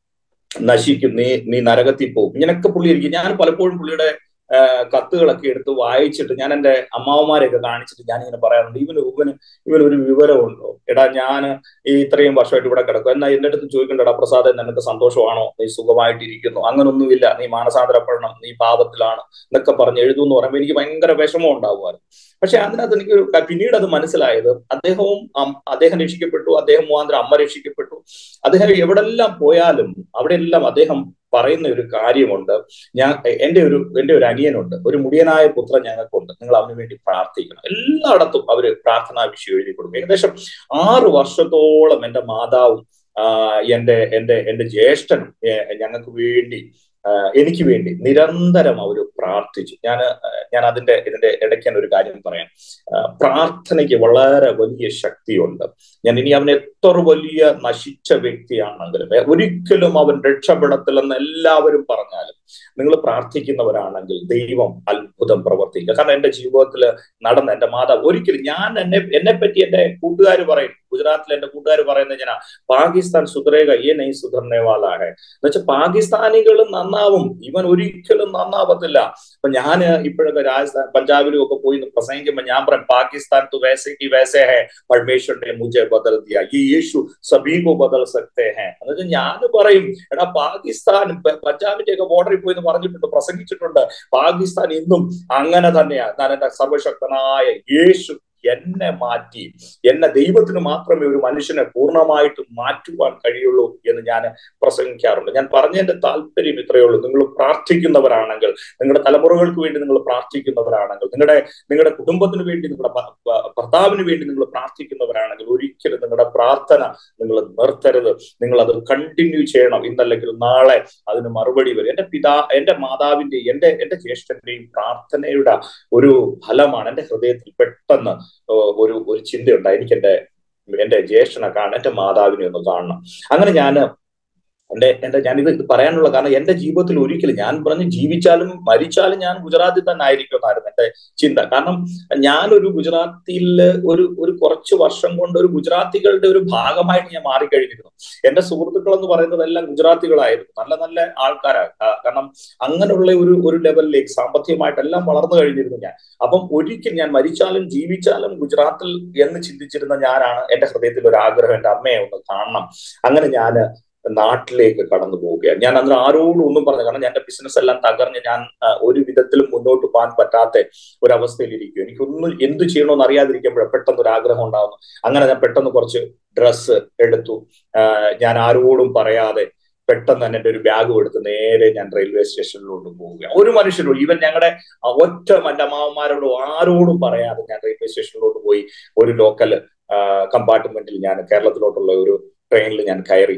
നശിക്കും നീ നീ നരകത്തിൽ പോകും ഇങ്ങനൊക്കെ പുള്ളി ഇരിക്കും ഞാൻ പലപ്പോഴും പുള്ളിയുടെ കത്തുകളൊക്കെ എടുത്ത് വായിച്ചിട്ട് ഞാൻ എൻ്റെ അമ്മാവന്മാരെയൊക്കെ കാണിച്ചിട്ട് ഞാൻ ഇങ്ങനെ പറയാറുണ്ട് ഇവന് ഇവന് ഇവന് ഒരു വിവരമുണ്ടോ എടാ ഞാൻ ഈ ഇത്രയും വർഷമായിട്ട് ഇവിടെ കിടക്കും എന്നാൽ എൻ്റെ അടുത്ത് ചോദിക്കണ്ടടാ പ്രസാദം നിനക്ക് സന്തോഷമാണോ നീ സുഖമായിട്ടിരിക്കുന്നു അങ്ങനൊന്നുമില്ല നീ മാനസാന്തരപ്പെടണം നീ പാപത്തിലാണ് എന്നൊക്കെ പറഞ്ഞ് എഴുതുമെന്ന് പറയുമ്പോൾ എനിക്ക് ഭയങ്കര വിഷമം ഉണ്ടാകുമായിരുന്നു പക്ഷെ അതിനകത്ത് എനിക്ക് പിന്നീട് അത് മനസ്സിലായത് അദ്ദേഹവും അദ്ദേഹം രക്ഷിക്കപ്പെട്ടു അദ്ദേഹം മുഖാന്തരം അമ്മ രക്ഷിക്കപ്പെട്ടു അദ്ദേഹം എവിടെല്ലാം പോയാലും അവിടെയെല്ലാം അദ്ദേഹം പറയുന്ന ഒരു കാര്യമുണ്ട് ഞാൻ എൻ്റെ ഒരു എൻ്റെ ഒരു അനിയനുണ്ട് ഒരു മുടിയനായ പുത്രൻ ഞങ്ങൾക്കുണ്ട് നിങ്ങൾ അവന് വേണ്ടി പ്രാർത്ഥിക്കണം എല്ലായിടത്തും അവര് പ്രാർത്ഥനാ വിഷയം എഴുതി കൊടുക്കും ഏകദേശം ആറ് വർഷത്തോളം എൻ്റെ മാതാവും എൻ്റെ എൻ്റെ എൻ്റെ ജ്യേഷ്ഠനും ഞങ്ങൾക്ക് വേണ്ടി എനിക്ക് വേണ്ടി നിരന്തരം അവർ പ്രാർത്ഥിച്ചു ഞാൻ ഞാൻ അതിന്റെ ഇതിന്റെ ഇടയ്ക്കാൻ ഒരു കാര്യം പറയാം പ്രാർത്ഥനയ്ക്ക് വളരെ വലിയ ശക്തിയുണ്ട് ഞാൻ ഇനി അവൻ എത്ര വലിയ നശിച്ച വ്യക്തിയാണെങ്കിലും ഒരിക്കലും അവൻ രക്ഷപ്പെടത്തില്ലെന്ന് എല്ലാവരും പറഞ്ഞാലും നിങ്ങൾ പ്രാർത്ഥിക്കുന്നവരാണെങ്കിൽ ദൈവം അത്ഭുതം പ്രവർത്തിക്കുക കാരണം എന്റെ ജീവിതത്തിൽ നടന്ന എന്റെ മാതാവ് ഒരിക്കലും ഞാൻ എന്നെ എന്നെ പറ്റി എന്റെ കൂട്ടുകാർ പറയും ഗുജറാത്തിലെ എന്റെ കൂട്ടുകാർ പറയുന്നത് ഞാൻ പാകിസ്ഥാൻ സുധരേക ഈ നെയ് സുധർണേവാളാണ് എന്ന് വെച്ചാൽ പാകിസ്ഥാനികൾ നന്നാവും ഇവൻ ഒരിക്കലും നന്നാവത്തില്ല അപ്പൊ ഞാൻ ഇപ്പോഴൊക്കെ രാജസ്ഥാൻ പഞ്ചാബിലും ഒക്കെ പോയി പ്രസംഗിക്കുമ്പോൾ ഞാൻ പറയും പാകിസ്ഥാൻ തു വൈസെ കി വൈസെ ഹെ പർമേശ്വർ ने मुझे बदल दिया ये यीशु सभी को बदल सकते हैं എന്നുവെച്ചാൽ ഞാൻ പറയും എടാ പാകിസ്ഥാൻ പഞ്ചാബിന്റെ ഒക്കെ ബോർഡറിൽ പോയി എന്ന് പറഞ്ഞിട്ടുണ്ട് പ്രസംഗിച്ചിട്ടുണ്ട് പാകിസ്ഥാൻ ഇന്നും അങ്ങനെ തന്നെയാണ് ഞാൻ എന്റെ സർവശക്തനായ യേശു എന്നെ മാറ്റി എന്നെ ദൈവത്തിന് മാത്രമേ ഒരു മനുഷ്യനെ പൂർണ്ണമായിട്ട് മാറ്റുവാൻ കഴിയുള്ളൂ എന്ന് ഞാൻ പ്രസംഗിക്കാറുണ്ട് ഞാൻ പറഞ്ഞതിന്റെ താല്പര്യം ഇത്രയേ ഉള്ളൂ നിങ്ങൾ പ്രാർത്ഥിക്കുന്നവരാണെങ്കിൽ നിങ്ങളുടെ തലമുറകൾക്ക് വേണ്ടി നിങ്ങൾ പ്രാർത്ഥിക്കുന്നവരാണെങ്കിൽ നിങ്ങളുടെ നിങ്ങളുടെ കുടുംബത്തിന് വേണ്ടി നിങ്ങളുടെ ഭർത്താവിന് വേണ്ടി നിങ്ങൾ പ്രാർത്ഥിക്കുന്നവരാണെങ്കിൽ ഒരിക്കലും നിങ്ങളുടെ പ്രാർത്ഥന നിങ്ങൾ നിർത്തരുത് നിങ്ങൾ അത് കണ്ടിന്യൂ ചെയ്യണം ഇന്നല്ലെങ്കിൽ നാളെ അതിന് മറുപടി വരും എന്റെ പിതാ എന്റെ മാതാവിന്റെയും എന്റെ എന്റെ ജ്യേഷ്ഠന്റെയും പ്രാർത്ഥനയുടെ ഒരു ഫലമാണ് എന്റെ ഹൃദയത്തിൽ പെട്ടെന്ന് ഒരു ഒരു ചിന്തയുണ്ടായി എനിക്ക് എന്റെ എന്റെ ജ്യേഷ്ഠനെ കാണണം എന്റെ മാതാവിനെ ഒന്ന് കാണണം അങ്ങനെ ഞാൻ എന്റെ എന്റെ ഞാനിത് പറയാനുള്ള കാരണം എന്റെ ജീവിതത്തിൽ ഒരിക്കലും ഞാൻ പറഞ്ഞ് ജീവിച്ചാലും മരിച്ചാലും ഞാൻ ഗുജറാത്തിൽ തന്നെ ആയിരിക്കും എന്നായിരുന്നു എന്റെ ചിന്ത കാരണം ഞാനൊരു ഗുജറാത്തിൽ ഒരു ഒരു കുറച്ച് വർഷം കൊണ്ട് ഒരു ഗുജറാത്തികളുടെ ഒരു ഭാഗമായിട്ട് ഞാൻ മാറിക്കഴിഞ്ഞിരുന്നു എന്റെ സുഹൃത്തുക്കൾ എന്ന് പറയുന്നത് എല്ലാം ഗുജറാത്തികളായിരുന്നു നല്ല നല്ല ആൾക്കാരാണ് കാരണം അങ്ങനെയുള്ള ഒരു ഒരു ലെവലിലേക്ക് സാമ്പത്തികമായിട്ടെല്ലാം വളർന്നു കഴിഞ്ഞിരുന്നു ഞാൻ അപ്പം ഒരിക്കൽ ഞാൻ മരിച്ചാലും ജീവിച്ചാലും ഗുജറാത്തിൽ എന്ന് ചിന്തിച്ചിരുന്ന ഞാനാണ് എന്റെ ഹൃദയത്തിൽ ഒരു ആഗ്രഹം എന്റെ അമ്മയെ ഒന്ന് കാണണം അങ്ങനെ ഞാൻ നാട്ടിലേക്ക് കടന്നു പോവുകയാണ് ഞാൻ അന്ന് ആരോടും ഒന്നും പറഞ്ഞു കാരണം എന്റെ ബിസിനസ് എല്ലാം തകർന്ന് ഞാൻ ഒരു വിധത്തിലും മുന്നോട്ട് പോകാൻ പറ്റാത്ത ഒരവസ്ഥയിൽ ഇരിക്കും എനിക്കൊന്നും എന്ത് ചെയ്യണമെന്ന് അറിയാതിരിക്കുമ്പോൾ പെട്ടെന്ന് ഒരു ആഗ്രഹം ഉണ്ടാകുന്നു അങ്ങനെ ഞാൻ പെട്ടെന്ന് കുറച്ച് ഡ്രസ്സ് എടുത്തു ഞാൻ ആരോടും പറയാതെ പെട്ടെന്ന് തന്നെ എൻ്റെ ഒരു ബാഗും എടുത്ത് നേരെ ഞാൻ റെയിൽവേ സ്റ്റേഷനിലോട്ട് പോവുകയാണ് ഒരു മനുഷ്യരോട് ഈവൻ ഞങ്ങളുടെ ഒറ്റ എൻ്റെ അമ്മാവന്മാരോട് ആരോടും പറയാതെ ഞാൻ റെയിൽവേ സ്റ്റേഷനിലോട്ട് പോയി ഒരു ലോക്കൽ കമ്പാർട്ട്മെന്റിൽ ഞാൻ കേരളത്തിലോട്ടുള്ള ഒരു ട്രെയിനിൽ ഞാൻ കയറി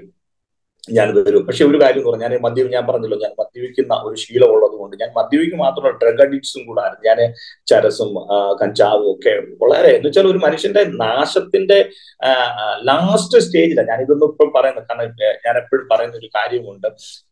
ഞാൻ വരും പക്ഷെ ഒരു കാര്യം എന്ന് പറഞ്ഞാൽ ഞാൻ മദ്യം ഞാൻ പറഞ്ഞല്ലോ ഞാൻ മദ്യപിക്കുന്ന ഒരു ശീലമുള്ളത് കൊണ്ട് ഞാൻ മദ്യപിക്കും മാത്രമല്ല ഡ്രഗ് അഡിക്ട്സും കൂടാണ് ഞാൻ ചരസും കഞ്ചാവും ഒക്കെ വളരെ എന്ന് വെച്ചാൽ ഒരു മനുഷ്യന്റെ നാശത്തിന്റെ ലാസ്റ്റ് സ്റ്റേജിലാണ് ഞാൻ ഇതൊന്നും ഇപ്പം പറയുന്നത് കാരണം ഞാൻ എപ്പോഴും പറയുന്ന ഒരു കാര്യമുണ്ട്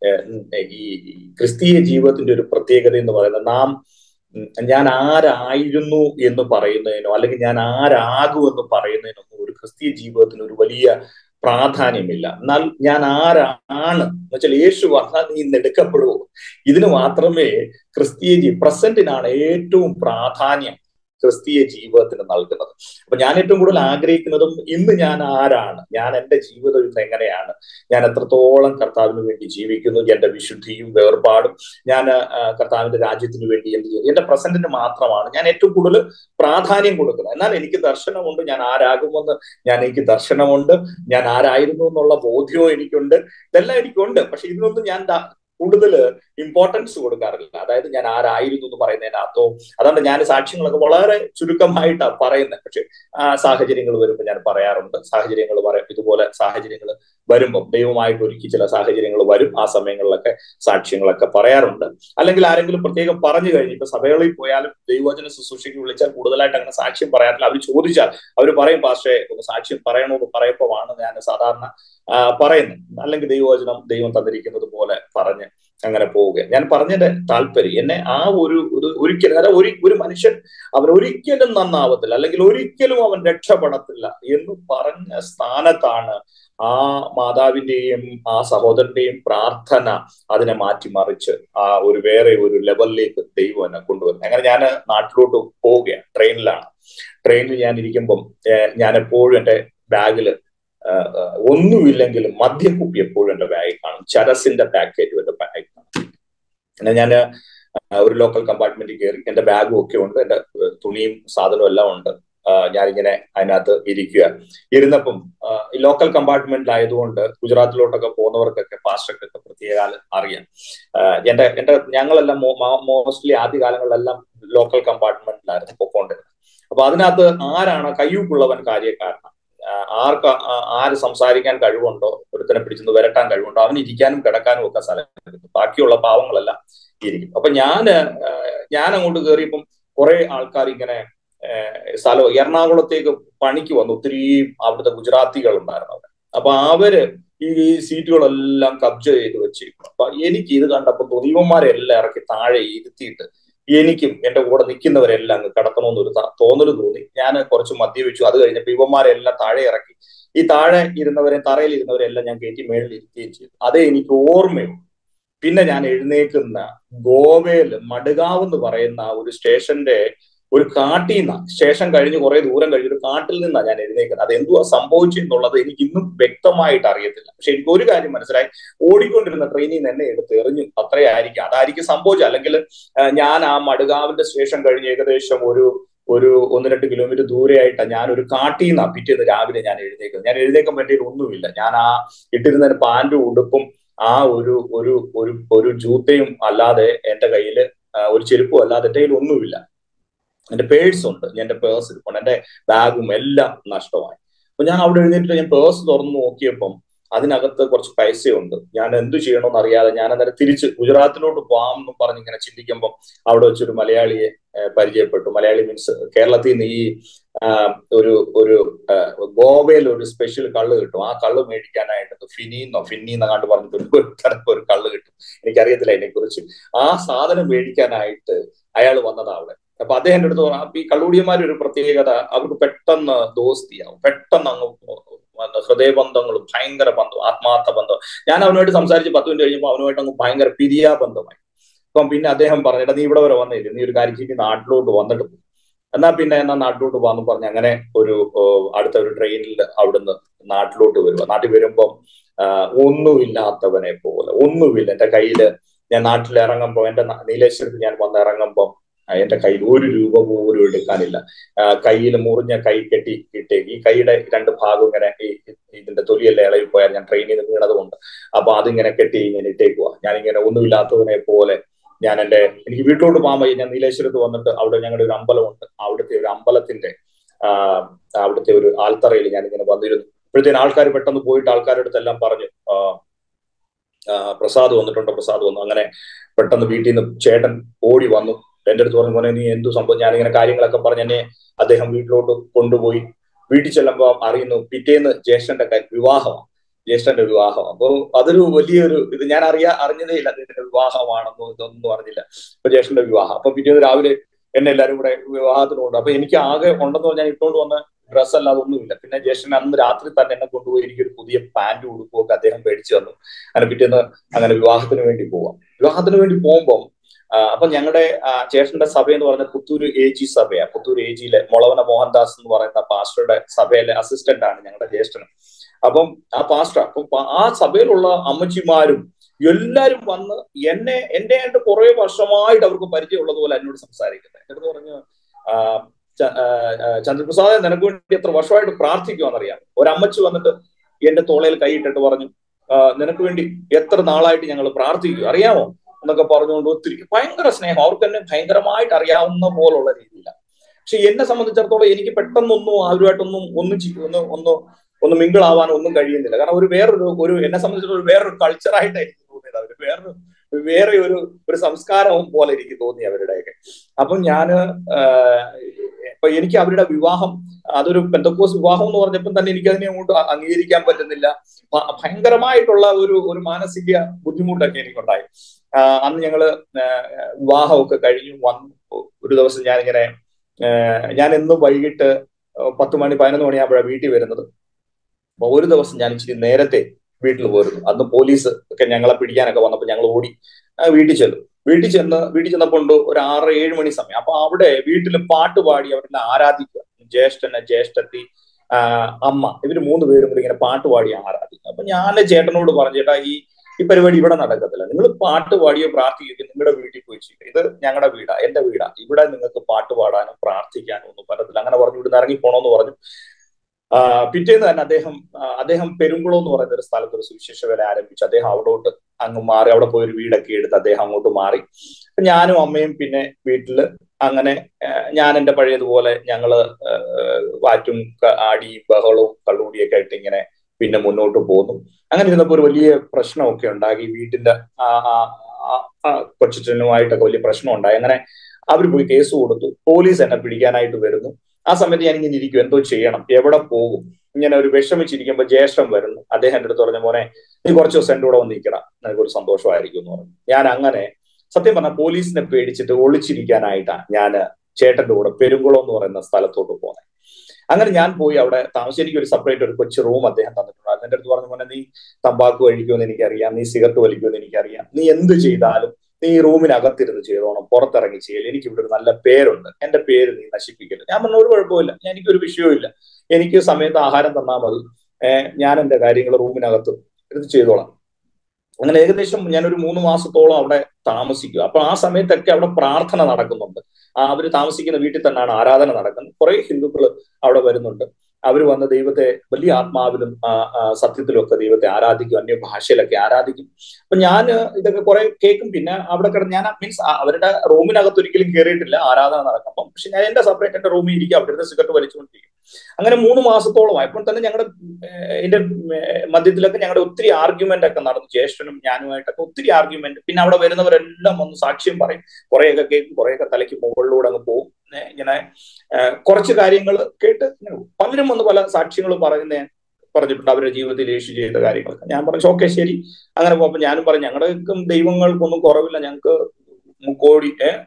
ഈ ക്രിസ്തീയ ജീവിതത്തിന്റെ ഒരു പ്രത്യേകത എന്ന് പറയുന്നത് നാം ഞാൻ ആരായിരുന്നു എന്ന് പറയുന്നതിനോ അല്ലെങ്കിൽ ഞാൻ ആരാകുമെന്ന് പറയുന്നതിനൊന്നും ഒരു ക്രിസ്തീയ ജീവിതത്തിന് ഒരു വലിയ പ്രാധാന്യമില്ല എന്നാൽ ഞാൻ ആരാണ് എന്ന് വെച്ചാൽ യേശു വന്നാൽ നീ ഇന്ന് എടുക്കപ്പെടുവോ ഇതിന് മാത്രമേ ക്രിസ്തീയ ജീ പ്രസന്റിനാണ് ഏറ്റവും പ്രാധാന്യം ക്രിസ്തീയ ജീവിതത്തിന് നൽകുന്നത് അപ്പൊ ഞാൻ ഏറ്റവും കൂടുതൽ ആഗ്രഹിക്കുന്നതും ഇന്ന് ഞാൻ ആരാണ് ഞാൻ എൻ്റെ ജീവിതം ഇന്ന് എങ്ങനെയാണ് ഞാൻ എത്രത്തോളം കർത്താവിന് വേണ്ടി ജീവിക്കുന്നു എന്റെ വിശുദ്ധിയും വേർപാടും ഞാൻ കർത്താവിന്റെ രാജ്യത്തിന് വേണ്ടി എന്ത് ചെയ്യുന്നു എന്റെ പ്രസന്റിന് മാത്രമാണ് ഞാൻ ഏറ്റവും കൂടുതൽ പ്രാധാന്യം കൊടുക്കുന്നത് എന്നാൽ എനിക്ക് ദർശനമുണ്ട് ഞാൻ ആരാകുമെന്ന് ഞാൻ എനിക്ക് ദർശനമുണ്ട് ഞാൻ ആരായിരുന്നു എന്നുള്ള ബോധ്യവും എനിക്കുണ്ട് ഇതെല്ലാം എനിക്കുണ്ട് പക്ഷെ ഇതിനൊന്നും ഞാൻ കൂടുതൽ ഇമ്പോർട്ടൻസ് കൊടുക്കാറില്ല അതായത് ഞാൻ ആരായിരുന്നു എന്ന് പറയുന്നതിനകത്തോ അതുകൊണ്ട് ഞാൻ സാക്ഷ്യങ്ങളൊക്കെ വളരെ ചുരുക്കമായിട്ടാണ് പറയുന്നത് പക്ഷെ ആ സാഹചര്യങ്ങൾ വരുമ്പോൾ ഞാൻ പറയാറുണ്ട് സാഹചര്യങ്ങൾ പറയും ഇതുപോലെ സാഹചര്യങ്ങൾ വരുമ്പം ദൈവമായിട്ട് ഒരുക്കി ചില സാഹചര്യങ്ങൾ വരും ആ സമയങ്ങളിലൊക്കെ സാക്ഷ്യങ്ങളൊക്കെ പറയാറുണ്ട് അല്ലെങ്കിൽ ആരെങ്കിലും പ്രത്യേകം പറഞ്ഞു കഴിഞ്ഞു ഇപ്പൊ സഭകളിൽ പോയാലും ദൈവവചന ശുശ്രൂഷയ്ക്ക് വിളിച്ചാൽ കൂടുതലായിട്ട് അങ്ങനെ സാക്ഷ്യം പറയാറില്ല അവർ ചോദിച്ചാൽ അവർ പറയും പാസ്റ്റേ ഒന്ന് സാക്ഷ്യം പറയണമെന്ന് പറയുമ്പോഴാണ് ഞാൻ സാധാരണ പറയുന്നത് അല്ലെങ്കിൽ ദൈവവചനം ദൈവം തന്നിരിക്കുന്നത് പോലെ പറഞ്ഞ് അങ്ങനെ പോവുക ഞാൻ പറഞ്ഞതിന്റെ താല്പര്യം എന്നെ ആ ഒരു ഒരിക്കലും അതായത് ഒരു ഒരു മനുഷ്യൻ അവൻ ഒരിക്കലും നന്നാവത്തില്ല അല്ലെങ്കിൽ ഒരിക്കലും അവൻ രക്ഷപ്പെടത്തില്ല എന്ന് പറഞ്ഞ സ്ഥാനത്താണ് ആ മാതാവിന്റെയും ആ സഹോദരന്റെയും പ്രാർത്ഥന അതിനെ മാറ്റിമറിച്ച് ആ ഒരു വേറെ ഒരു ലെവലിലേക്ക് ദൈവം എന്നെ കൊണ്ടുവരുന്നത് അങ്ങനെ ഞാൻ നാട്ടിലോട്ട് പോവുകയാണ് ട്രെയിനിലാണ് ട്രെയിനിൽ ഞാൻ ഇരിക്കുമ്പം ഞാൻ എപ്പോഴും എൻ്റെ ബാഗില് ഒന്നുമില്ലെങ്കിലും മദ്യക്കുപ്പി എപ്പോഴും എൻ്റെ ബാഗിൽ കാണും ചരസിന്റെ പാക്കറ്റും എൻ്റെ ബാഗിൽ കാണും പിന്നെ ഞാൻ ഒരു ലോക്കൽ കമ്പാർട്ട്മെന്റിൽ കയറി എൻ്റെ ബാഗും ഒക്കെ ഉണ്ട് എൻ്റെ തുണിയും സാധനവും എല്ലാം ഉണ്ട് ഞാനിങ്ങനെ അതിനകത്ത് ഇരിക്കുക ഇരുന്നപ്പം ഈ ലോക്കൽ കമ്പാർട്ട്മെന്റിലായതുകൊണ്ട് ഗുജറാത്തിലോട്ടൊക്കെ പോകുന്നവർക്കൊക്കെ പാസ്റ്റർക്കൊക്കെ പ്രത്യേക അറിയാം എന്റെ എന്റെ ഞങ്ങളെല്ലാം മോസ്റ്റ്ലി ആദ്യ കാലങ്ങളിലെല്ലാം ലോക്കൽ കമ്പാർട്ട്മെന്റിലായിരുന്നു പൊക്കോണ്ടിരുന്നത് അപ്പൊ അതിനകത്ത് ആരാണ് കയ്യൂക്കുള്ളവൻ കാര്യക്കാരനാണ് ആർക്ക് ആര് സംസാരിക്കാൻ കഴിവുണ്ടോ ഒരുത്തനെ പിടിച്ചെന്ന് വരട്ടാൻ കഴിവുണ്ടോ അവന് ഇരിക്കാനും കിടക്കാനും ഒക്കെ സ്ഥലം കിട്ടും ബാക്കിയുള്ള പാവങ്ങളെല്ലാം ഇരിക്കും അപ്പൊ ഞാന് ഞാൻ അങ്ങോട്ട് കയറിയപ്പം കുറെ ആൾക്കാർ ഇങ്ങനെ സ്ഥലം എറണാകുളത്തേക്ക് പണിക്ക് വന്നു ഒത്തിരി അവിടുത്തെ ഗുജറാത്തികൾ ഉണ്ടായിരുന്നു അവിടെ അപ്പൊ അവര് ഈ സീറ്റുകളെല്ലാം കബ്ജ ചെയ്ത് വെച്ചിരിക്കും അപ്പൊ എനിക്ക് ഇത് കണ്ടപ്പോൾ തോന്നി ഇവന്മാരെ എല്ലാം ഇറക്കി താഴെ ഇരുത്തിയിട്ട് എനിക്കും എന്റെ കൂടെ നിൽക്കുന്നവരെല്ലാം അങ്ങ് കടത്തണമെന്നൊരു തോന്നൽ തോന്നി ഞാൻ കുറച്ച് മദ്യവെച്ചു അത് കഴിഞ്ഞപ്പോൾ ഇവന്മാരെല്ലാം താഴെ ഇറക്കി ഈ താഴെ ഇരുന്നവരെ തറയിൽ ഇരുന്നവരെല്ലാം ഞാൻ കയറ്റി മേളിൽ ഇരുത്തുകയും ചെയ്തു അതേ എനിക്ക് ഓർമ്മയുള്ളൂ പിന്നെ ഞാൻ എഴുന്നേക്കുന്ന ഗോവയിൽ മടുകാവ് എന്ന് പറയുന്ന ഒരു സ്റ്റേഷന്റെ ഒരു കാട്ടിൽ നിന്നാ സ്റ്റേഷൻ കഴിഞ്ഞ് കുറെ ദൂരം കഴിഞ്ഞ് ഒരു കാട്ടിൽ നിന്നാണ് ഞാൻ എഴുന്നേക്കുന്നത് അത് എന്തുവാ സംഭവിച്ചെന്നുള്ളത് എനിക്ക് ഇന്നും വ്യക്തമായിട്ട് അറിയത്തില്ല പക്ഷെ എനിക്ക് ഒരു കാര്യം മനസ്സിലായി ഓടിക്കൊണ്ടിരുന്ന ട്രെയിനിൽ നിന്ന് എന്നെ എടുത്ത് എറിഞ്ഞു അത്രേ ആയിരിക്കും അതായിരിക്കും സംഭവിച്ചത് അല്ലെങ്കിൽ ഞാൻ ആ മടുകാവിന്റെ സ്റ്റേഷൻ കഴിഞ്ഞ് ഏകദേശം ഒരു ഒരു ഒന്ന് രണ്ട് കിലോമീറ്റർ ദൂരെയായിട്ടാണ് ഞാൻ ഒരു കാട്ടിൽ നിന്നാ പിറ്റേന്ന് രാവിലെ ഞാൻ എഴുന്നേക്കുന്നത് ഞാൻ എഴുന്നേക്കാൻ പറ്റിയത് ഒന്നുമില്ല ഞാൻ ആ ഇട്ടിരുന്ന പാൻറ്റും ഉടുപ്പും ആ ഒരു ഒരു ഒരു ഒരു ജൂത്തയും അല്ലാതെ എന്റെ കയ്യിൽ ഒരു ചെരുപ്പും അല്ലാതെ എന്റെ കയ്യിൽ ഒന്നുമില്ല എന്റെ പേഴ്സ് ഉണ്ട് എന്റെ പേഴ്സ് ഇരിപ്പുണ്ട് എന്റെ ബാഗും എല്ലാം നഷ്ടമായി അപ്പൊ ഞാൻ അവിടെ എഴുന്നേറ്റ് ഞാൻ പേഴ്സ് തുറന്നു നോക്കിയപ്പം അതിനകത്ത് കുറച്ച് പൈസയുണ്ട് ഞാൻ എന്തു ചെയ്യണമെന്ന് അറിയാതെ ഞാൻ അന്നേരം തിരിച്ച് ഗുജറാത്തിലോട്ട് പോകാം എന്ന് പറഞ്ഞ് ഇങ്ങനെ ചിന്തിക്കുമ്പോൾ അവിടെ വെച്ചൊരു മലയാളിയെ പരിചയപ്പെട്ടു മലയാളി മീൻസ് കേരളത്തിൽ നിന്ന് ഈ ഒരു ഒരു ഗോവയിൽ ഒരു സ്പെഷ്യൽ കള്ള് കിട്ടും ആ കള്ള് മേടിക്കാനായിട്ട് ഫിനിന്നോ ഫിന്നിന്നോ കണ്ട് പറഞ്ഞിട്ട് ഒരു തരപ്പ് ഒരു കള്ള് കിട്ടും എനിക്കറിയത്തില്ല അതിനെ കുറിച്ച് ആ സാധനം മേടിക്കാനായിട്ട് അയാൾ വന്നതാ അവിടെ അപ്പൊ അദ്ദേഹം എൻ്റെ അടുത്ത് പറഞ്ഞു ഈ കള്ളുടിയന്മാർ ഒരു പ്രത്യേകത അവർക്ക് പെട്ടെന്ന് ദോസ്തിയാവും പെട്ടെന്ന് അങ്ങ് ഹൃദയബന്ധങ്ങളും ഭയങ്കര ബന്ധം ആത്മാർത്ഥ ബന്ധം ഞാൻ അവനുമായിട്ട് സംസാരിച്ച് പത്ത് മിനിറ്റ് കഴിഞ്ഞപ്പോൾ അവനുമായിട്ട് അങ്ങ് ഭയങ്കര പിരിയാ ബന്ധമായി അപ്പം പിന്നെ അദ്ദേഹം പറഞ്ഞിട്ട് നീ ഇവിടെ വരെ വന്നില്ല നീ ഒരു കാര്യം ചെയ്ത് നാട്ടിലോട്ട് വന്നിട്ട് പോകും എന്നാ പിന്നെ എന്നാ നാട്ടിലോട്ട് പോകാന്ന് പറഞ്ഞ് അങ്ങനെ ഒരു അടുത്ത ഒരു ട്രെയിനിൽ അവിടുന്ന് നാട്ടിലോട്ട് വരുക നാട്ടിൽ വരുമ്പം ഒന്നുമില്ലാത്തവനെ പോലെ ഒന്നുമില്ല എന്റെ കയ്യില് ഞാൻ നാട്ടിൽ ഇറങ്ങുമ്പോൾ എന്റെ നീലേശ്വരത്ത് ഞാൻ വന്ന് ഇറങ്ങുമ്പോൾ എന്റെ കയ്യിൽ ഒരു രൂപ പോലും എടുക്കാനില്ല കയ്യിൽ മുറിഞ്ഞ കൈ കെട്ടി ഇട്ടേക്ക് ഈ കൈയുടെ രണ്ട് ഭാഗം ഇങ്ങനെ ഈ ഇതിന്റെ തൊലിയെല്ലാം ഇളകി പോയാൽ ഞാൻ ട്രെയിനിൽ നിന്ന് വീണതുകൊണ്ട് അപ്പൊ അതിങ്ങനെ കെട്ടി ഇങ്ങനെ ഇട്ടേക്കുക ഞാനിങ്ങനെ ഒന്നുമില്ലാത്തവനെ പോലെ ഞാൻ എന്റെ എനിക്ക് വീട്ടിലോട്ട് പോകാൻ വയ്യ ഞാൻ നീലേശ്വരത്ത് വന്നിട്ട് അവിടെ ഞങ്ങളുടെ ഒരു അമ്പലമുണ്ട് അവിടുത്തെ ഒരു അമ്പലത്തിന്റെ അവിടുത്തെ ഒരു ആൽത്തറയിൽ ഞാൻ ഇങ്ങനെ വന്നിരുന്നു ഇപ്പോഴത്തേന് ആൾക്കാർ പെട്ടെന്ന് പോയിട്ട് ആൾക്കാരുടെ അടുത്തെല്ലാം പറഞ്ഞു പ്രസാദ് വന്നിട്ടുണ്ട് പ്രസാദ് വന്നു അങ്ങനെ പെട്ടെന്ന് വീട്ടിൽ നിന്ന് ചേട്ടൻ ഓടി വന്നു എന്റെ അടുത്ത് പറഞ്ഞു മോനെ നീ എന്തു സംഭവം ഞാനിങ്ങനെ കാര്യങ്ങളൊക്കെ പറഞ്ഞ് എന്നെ അദ്ദേഹം വീട്ടിലോട്ട് കൊണ്ടുപോയി വീട്ടിൽ ചെല്ലുമ്പോൾ അറിയുന്നു പിറ്റേന്ന് ജ്യേഷ്ഠന്റെ വിവാഹമാണ് ജ്യേഷ്ഠന്റെ വിവാഹം അപ്പൊ അതൊരു വലിയൊരു ഇത് ഞാൻ അറിയാ അറിഞ്ഞതേ ഇല്ല അദ്ദേഹത്തിന്റെ വിവാഹമാണെന്നോ ഇതൊന്നും അറിഞ്ഞില്ല അപ്പൊ ജ്യേഷ്ഠന്റെ വിവാഹം അപ്പൊ പിറ്റേന്ന് രാവിലെ എന്നെ എല്ലാവരും കൂടെ വിവാഹത്തിന് കൊണ്ട് അപ്പൊ എനിക്ക് ആകെ ഉണ്ടെന്ന് പറഞ്ഞാൽ ഇട്ടുകൊണ്ട് വന്ന ഡ്രസ്സ് അല്ലാതെ ഒന്നുമില്ല പിന്നെ ജ്യേഷ്ഠൻ അന്ന് രാത്രി തന്നെ എന്നെ കൊണ്ടുപോയി എനിക്കൊരു പുതിയ പാന്റ് ഉടുപ്പും ഒക്കെ അദ്ദേഹം മേടിച്ചു തന്നു അങ്ങനെ പിറ്റേന്ന് അങ്ങനെ വിവാഹത്തിന് വേണ്ടി പോവാം വിവാഹത്തിന് വേണ്ടി പോകുമ്പം അപ്പൊ ഞങ്ങളുടെ ചേട്ടന്റെ സഭ എന്ന് പറയുന്നത് പുത്തൂര് എ ജി സഭയാണ് പുത്തൂര് എ ജിയിലെ മുളവന മോഹൻദാസ് എന്ന് പറയുന്ന പാസ്റ്ററുടെ സഭയിലെ അസിസ്റ്റന്റ് ആണ് ഞങ്ങളുടെ ജ്യേഷ്ഠൻ അപ്പം ആ പാസ്റ്റർ അപ്പം ആ സഭയിലുള്ള അമ്മച്ചിമാരും എല്ലാരും വന്ന് എന്നെ എന്റെ ആയിട്ട് കുറെ വർഷമായിട്ട് അവർക്ക് പരിചയമുള്ളത് പോലെ എന്നോട് സംസാരിക്കുന്നത് എന്നിട്ട് പറഞ്ഞു ചന്ദ്രപ്രസാദ് നിനക്ക് വേണ്ടി എത്ര വർഷമായിട്ട് പ്രാർത്ഥിക്കുമെന്നറിയാം ഒരമ്മച്ചി വന്നിട്ട് എന്റെ തോളയിൽ കൈയിട്ടിട്ട് പറഞ്ഞു നിനക്ക് വേണ്ടി എത്ര നാളായിട്ട് ഞങ്ങൾ പ്രാർത്ഥിക്കും അറിയാമോ എന്നൊക്കെ പറഞ്ഞുകൊണ്ട് ഒത്തിരി ഭയങ്കര സ്നേഹം അവർക്ക് തന്നെ ഭയങ്കരമായിട്ട് അറിയാവുന്ന പോലുള്ള രീതിയിലാണ് പക്ഷെ എന്നെ സംബന്ധിച്ചിടത്തോളം എനിക്ക് പെട്ടെന്നൊന്നും അവരുമായിട്ടൊന്നും ഒന്നും ഒന്ന് ഒന്ന് ഒന്ന് മിങ്കിൾ ആവാൻ ഒന്നും കഴിയുന്നില്ല കാരണം ഒരു വേറൊരു ഒരു എന്നെ സംബന്ധിച്ചിടത്തോളം വേറൊരു കൾച്ചറായിട്ട് എനിക്ക് തോന്നിയത് അവർ വേറൊരു വേറെ ഒരു ഒരു സംസ്കാരവും പോലെ എനിക്ക് തോന്നി അവരുടെയൊക്കെ അപ്പം ഞാന് ഇപ്പൊ എനിക്ക് അവരുടെ വിവാഹം അതൊരു പെന്തക്കോസ് വിവാഹം എന്ന് പറഞ്ഞപ്പോൾ തന്നെ എനിക്ക് അതിനെ അങ്ങോട്ട് അംഗീകരിക്കാൻ പറ്റുന്നില്ല ഭയങ്കരമായിട്ടുള്ള ഒരു ഒരു മാനസിക ബുദ്ധിമുട്ടൊക്കെ എനിക്കുണ്ടായി അന്ന് ഞങ്ങള് വിവാഹമൊക്കെ കഴിഞ്ഞു വന്നു ഒരു ദിവസം ഞാനിങ്ങനെ ഞാൻ എന്നും വൈകിട്ട് പത്ത് മണി പതിനൊന്ന് മണിയാകുമ്പോഴാണ് വീട്ടിൽ വരുന്നത് അപ്പൊ ഒരു ദിവസം ഞാൻ ഇച്ചിരി നേരത്തെ വീട്ടിൽ പോയിരുന്നു അന്ന് പോലീസ് ഒക്കെ ഞങ്ങളെ പിടിക്കാനൊക്കെ വന്നപ്പോൾ ഞങ്ങൾ ഓടി വീട്ടിൽ ചെല്ലും വീട്ടിൽ ചെന്ന് വീട്ടിൽ ചെന്നപ്പോൾ ഒരു ആറ് ഏഴ് മണി സമയം അപ്പൊ അവിടെ വീട്ടിൽ പാട്ട് പാടി അവരെ ആരാധിക്കുക ജ്യേഷ്ഠന് ജ്യേഷ്ഠത്തി അമ്മ ഇവര് മൂന്ന് പേരും കൂടി ഇങ്ങനെ പാട്ട് പാടി ആരാധിക്കും അപ്പൊ ഞാൻ ചേട്ടനോട് പറഞ്ഞു ചേട്ടാ ഈ ഈ പരിപാടി ഇവിടെ നടക്കത്തില്ല നിങ്ങൾ പാട്ട് പാടിയോ പ്രാർത്ഥിക്കുകയോ നിങ്ങളുടെ വീട്ടിൽ പോയി ചെയ്യുക ഇത് ഞങ്ങളുടെ വീടാ എന്റെ വീടാ ഇവിടെ നിങ്ങൾക്ക് പാട്ട് പാടാനും പ്രാർത്ഥിക്കാനും ഒന്നും പറ്റത്തില്ല അങ്ങനെ പറഞ്ഞു ഇവിടുന്ന് ഇറങ്ങി പോണോന്ന് പറഞ്ഞു പിറ്റേന്ന് തന്നെ അദ്ദേഹം അദ്ദേഹം പെരുങ്കുളം എന്ന് പറയുന്ന ഒരു സ്ഥലത്ത് ഒരു സുവിശേഷ വേല ആരംഭിച്ചു അദ്ദേഹം അവിടോട്ട് അങ്ങ് മാറി അവിടെ പോയി ഒരു വീടൊക്കെ എടുത്ത് അദ്ദേഹം അങ്ങോട്ട് മാറി ഞാനും അമ്മയും പിന്നെ വീട്ടില് അങ്ങനെ ഞാൻ എന്റെ പഴയതുപോലെ ഞങ്ങള് വാറ്റും ആടിയും ബഹളവും കള്ളുകൂടിയൊക്കെ ആയിട്ട് ഇങ്ങനെ പിന്നെ മുന്നോട്ട് പോന്നു അങ്ങനെ ഇരുന്നപ്പോൾ ഒരു വലിയ പ്രശ്നമൊക്കെ ഉണ്ടാക്കി വീട്ടിന്റെ കൊച്ചനുമായിട്ടൊക്കെ വലിയ പ്രശ്നം ഉണ്ടായി അങ്ങനെ അവർ പോയി കേസ് കൊടുത്തു പോലീസ് എന്നെ പിടിക്കാനായിട്ട് വരുന്നു ആ സമയത്ത് ഞാൻ ഇങ്ങനെ ഇരിക്കും എന്തോ ചെയ്യണം എവിടെ പോകും ഇങ്ങനെ ഒരു വിഷമിച്ചിരിക്കുമ്പോൾ ജ്യേഷ്ഠം വരുന്നു അദ്ദേഹം എൻ്റെ അടുത്ത് പറഞ്ഞ മോനെ നീ കുറച്ച് ദിവസം എൻ്റെ കൂടെ വന്ന് നിൽക്കട നിനക്കൊരു സന്തോഷമായിരിക്കും എന്ന് പറഞ്ഞു ഞാൻ അങ്ങനെ സത്യം പറഞ്ഞാൽ പോലീസിനെ പേടിച്ചിട്ട് ഒളിച്ചിരിക്കാനായിട്ടാണ് ഞാൻ ചേട്ടന്റെ കൂടെ പെരുങ്കുളം എന്ന് പറയുന്ന സ്ഥലത്തോട്ട് പോകുന്നത് അങ്ങനെ ഞാൻ പോയി അവിടെ താമസിച്ച് എനിക്ക് ഒരു സെപ്പറേറ്റ് ഒരു കൊച്ചു റൂം അദ്ദേഹം തന്നിട്ടുണ്ട് എൻ്റെ അടുത്ത് പറഞ്ഞ പോലെ നീ തമ്പാക്ക് വലിക്കുമെന്ന് എനിക്കറിയാം നീ സിഗരറ്റ് വലിക്കുമെന്ന് എനിക്കറിയാം നീ എന്ത് ചെയ്താലും നീ റൂമിനകത്തിരുന്ന് ചെയ്തോണം പുറത്തിറങ്ങി ചെയ്യൽ എനിക്ക് ഇവിടെ ഒരു നല്ല പേരുണ്ട് എന്റെ പേര് നീ നശിപ്പിക്കരുത് ഞാൻ പറഞ്ഞ ഒരു കുഴപ്പമില്ല എനിക്കൊരു വിഷയവുമില്ല എനിക്ക് സമയത്ത് ആഹാരം തന്നാൽ മതി ഞാൻ എന്റെ കാര്യങ്ങൾ റൂമിനകത്ത് ഇത് ചെയ്തോളാം അങ്ങനെ ഏകദേശം ഞാനൊരു മൂന്ന് മാസത്തോളം അവിടെ താമസിക്കുക അപ്പൊ ആ സമയത്തൊക്കെ അവിടെ പ്രാർത്ഥന നടക്കുന്നുണ്ട് അവർ താമസിക്കുന്ന വീട്ടിൽ തന്നെയാണ് ആരാധന നടക്കുന്നത് കുറെ ഹിന്ദുക്കൾ അവിടെ വരുന്നുണ്ട് അവർ വന്ന് ദൈവത്തെ വലിയ ആത്മാവിലും സത്യത്തിലും ഒക്കെ ദൈവത്തെ ആരാധിക്കും അന്യ ഭാഷയിലൊക്കെ ആരാധിക്കും അപ്പൊ ഞാൻ ഇതൊക്കെ കുറെ കേൾക്കും പിന്നെ അവിടെ കിടന്ന് ഞാൻ മീൻസ് അവരുടെ റൂമിനകത്ത് ഒരിക്കലും കയറിയിട്ടില്ല ആരാധന നടക്കുമ്പോൾ പക്ഷെ ഞാൻ എന്റെ സെപ്പറേറ്റ് എന്റെ റൂമിൽ ഇരിക്കും അവിടുത്തെ സിഗരറ്റ് വലിച്ചുകൊണ്ടിരിക്കും അങ്ങനെ മൂന്ന് മാസത്തോളമായി അപ്പോൾ തന്നെ ഞങ്ങളുടെ എന്റെ മധ്യത്തിലൊക്കെ ഞങ്ങളുടെ ഒത്തിരി ആർഗ്യുമെന്റ് ഒക്കെ നടന്നു ജ്യേഷ്ഠനും ഞാനുമായിട്ടൊക്കെ ഒത്തിരി ആർഗ്യുമെന്റ് പിന്നെ അവിടെ വരുന്നവരെല്ലാം ഒന്ന് സാക്ഷ്യം പറയും കുറെയൊക്കെ കേൾക്കും കുറെയൊക്കെ തലയ്ക്ക് മുകളിലൂടെ അങ്ങ് പോകും ഇങ്ങനെ കുറച്ച് കാര്യങ്ങൾ കേട്ട് പലരും വന്ന് പല സാക്ഷ്യങ്ങൾ പറയുന്ന പറഞ്ഞിട്ടുണ്ട് അവരുടെ ജീവിതത്തിൽ യേശു ചെയ്ത കാര്യങ്ങളൊക്കെ ഞാൻ പറഞ്ഞു ഓക്കെ ശരി അങ്ങനെ പോകുമ്പോൾ ഞാനും പറഞ്ഞു ഞങ്ങളുടെക്കും ദൈവങ്ങൾക്കൊന്നും കുറവില്ല ഞങ്ങൾക്ക് മുക്കോടി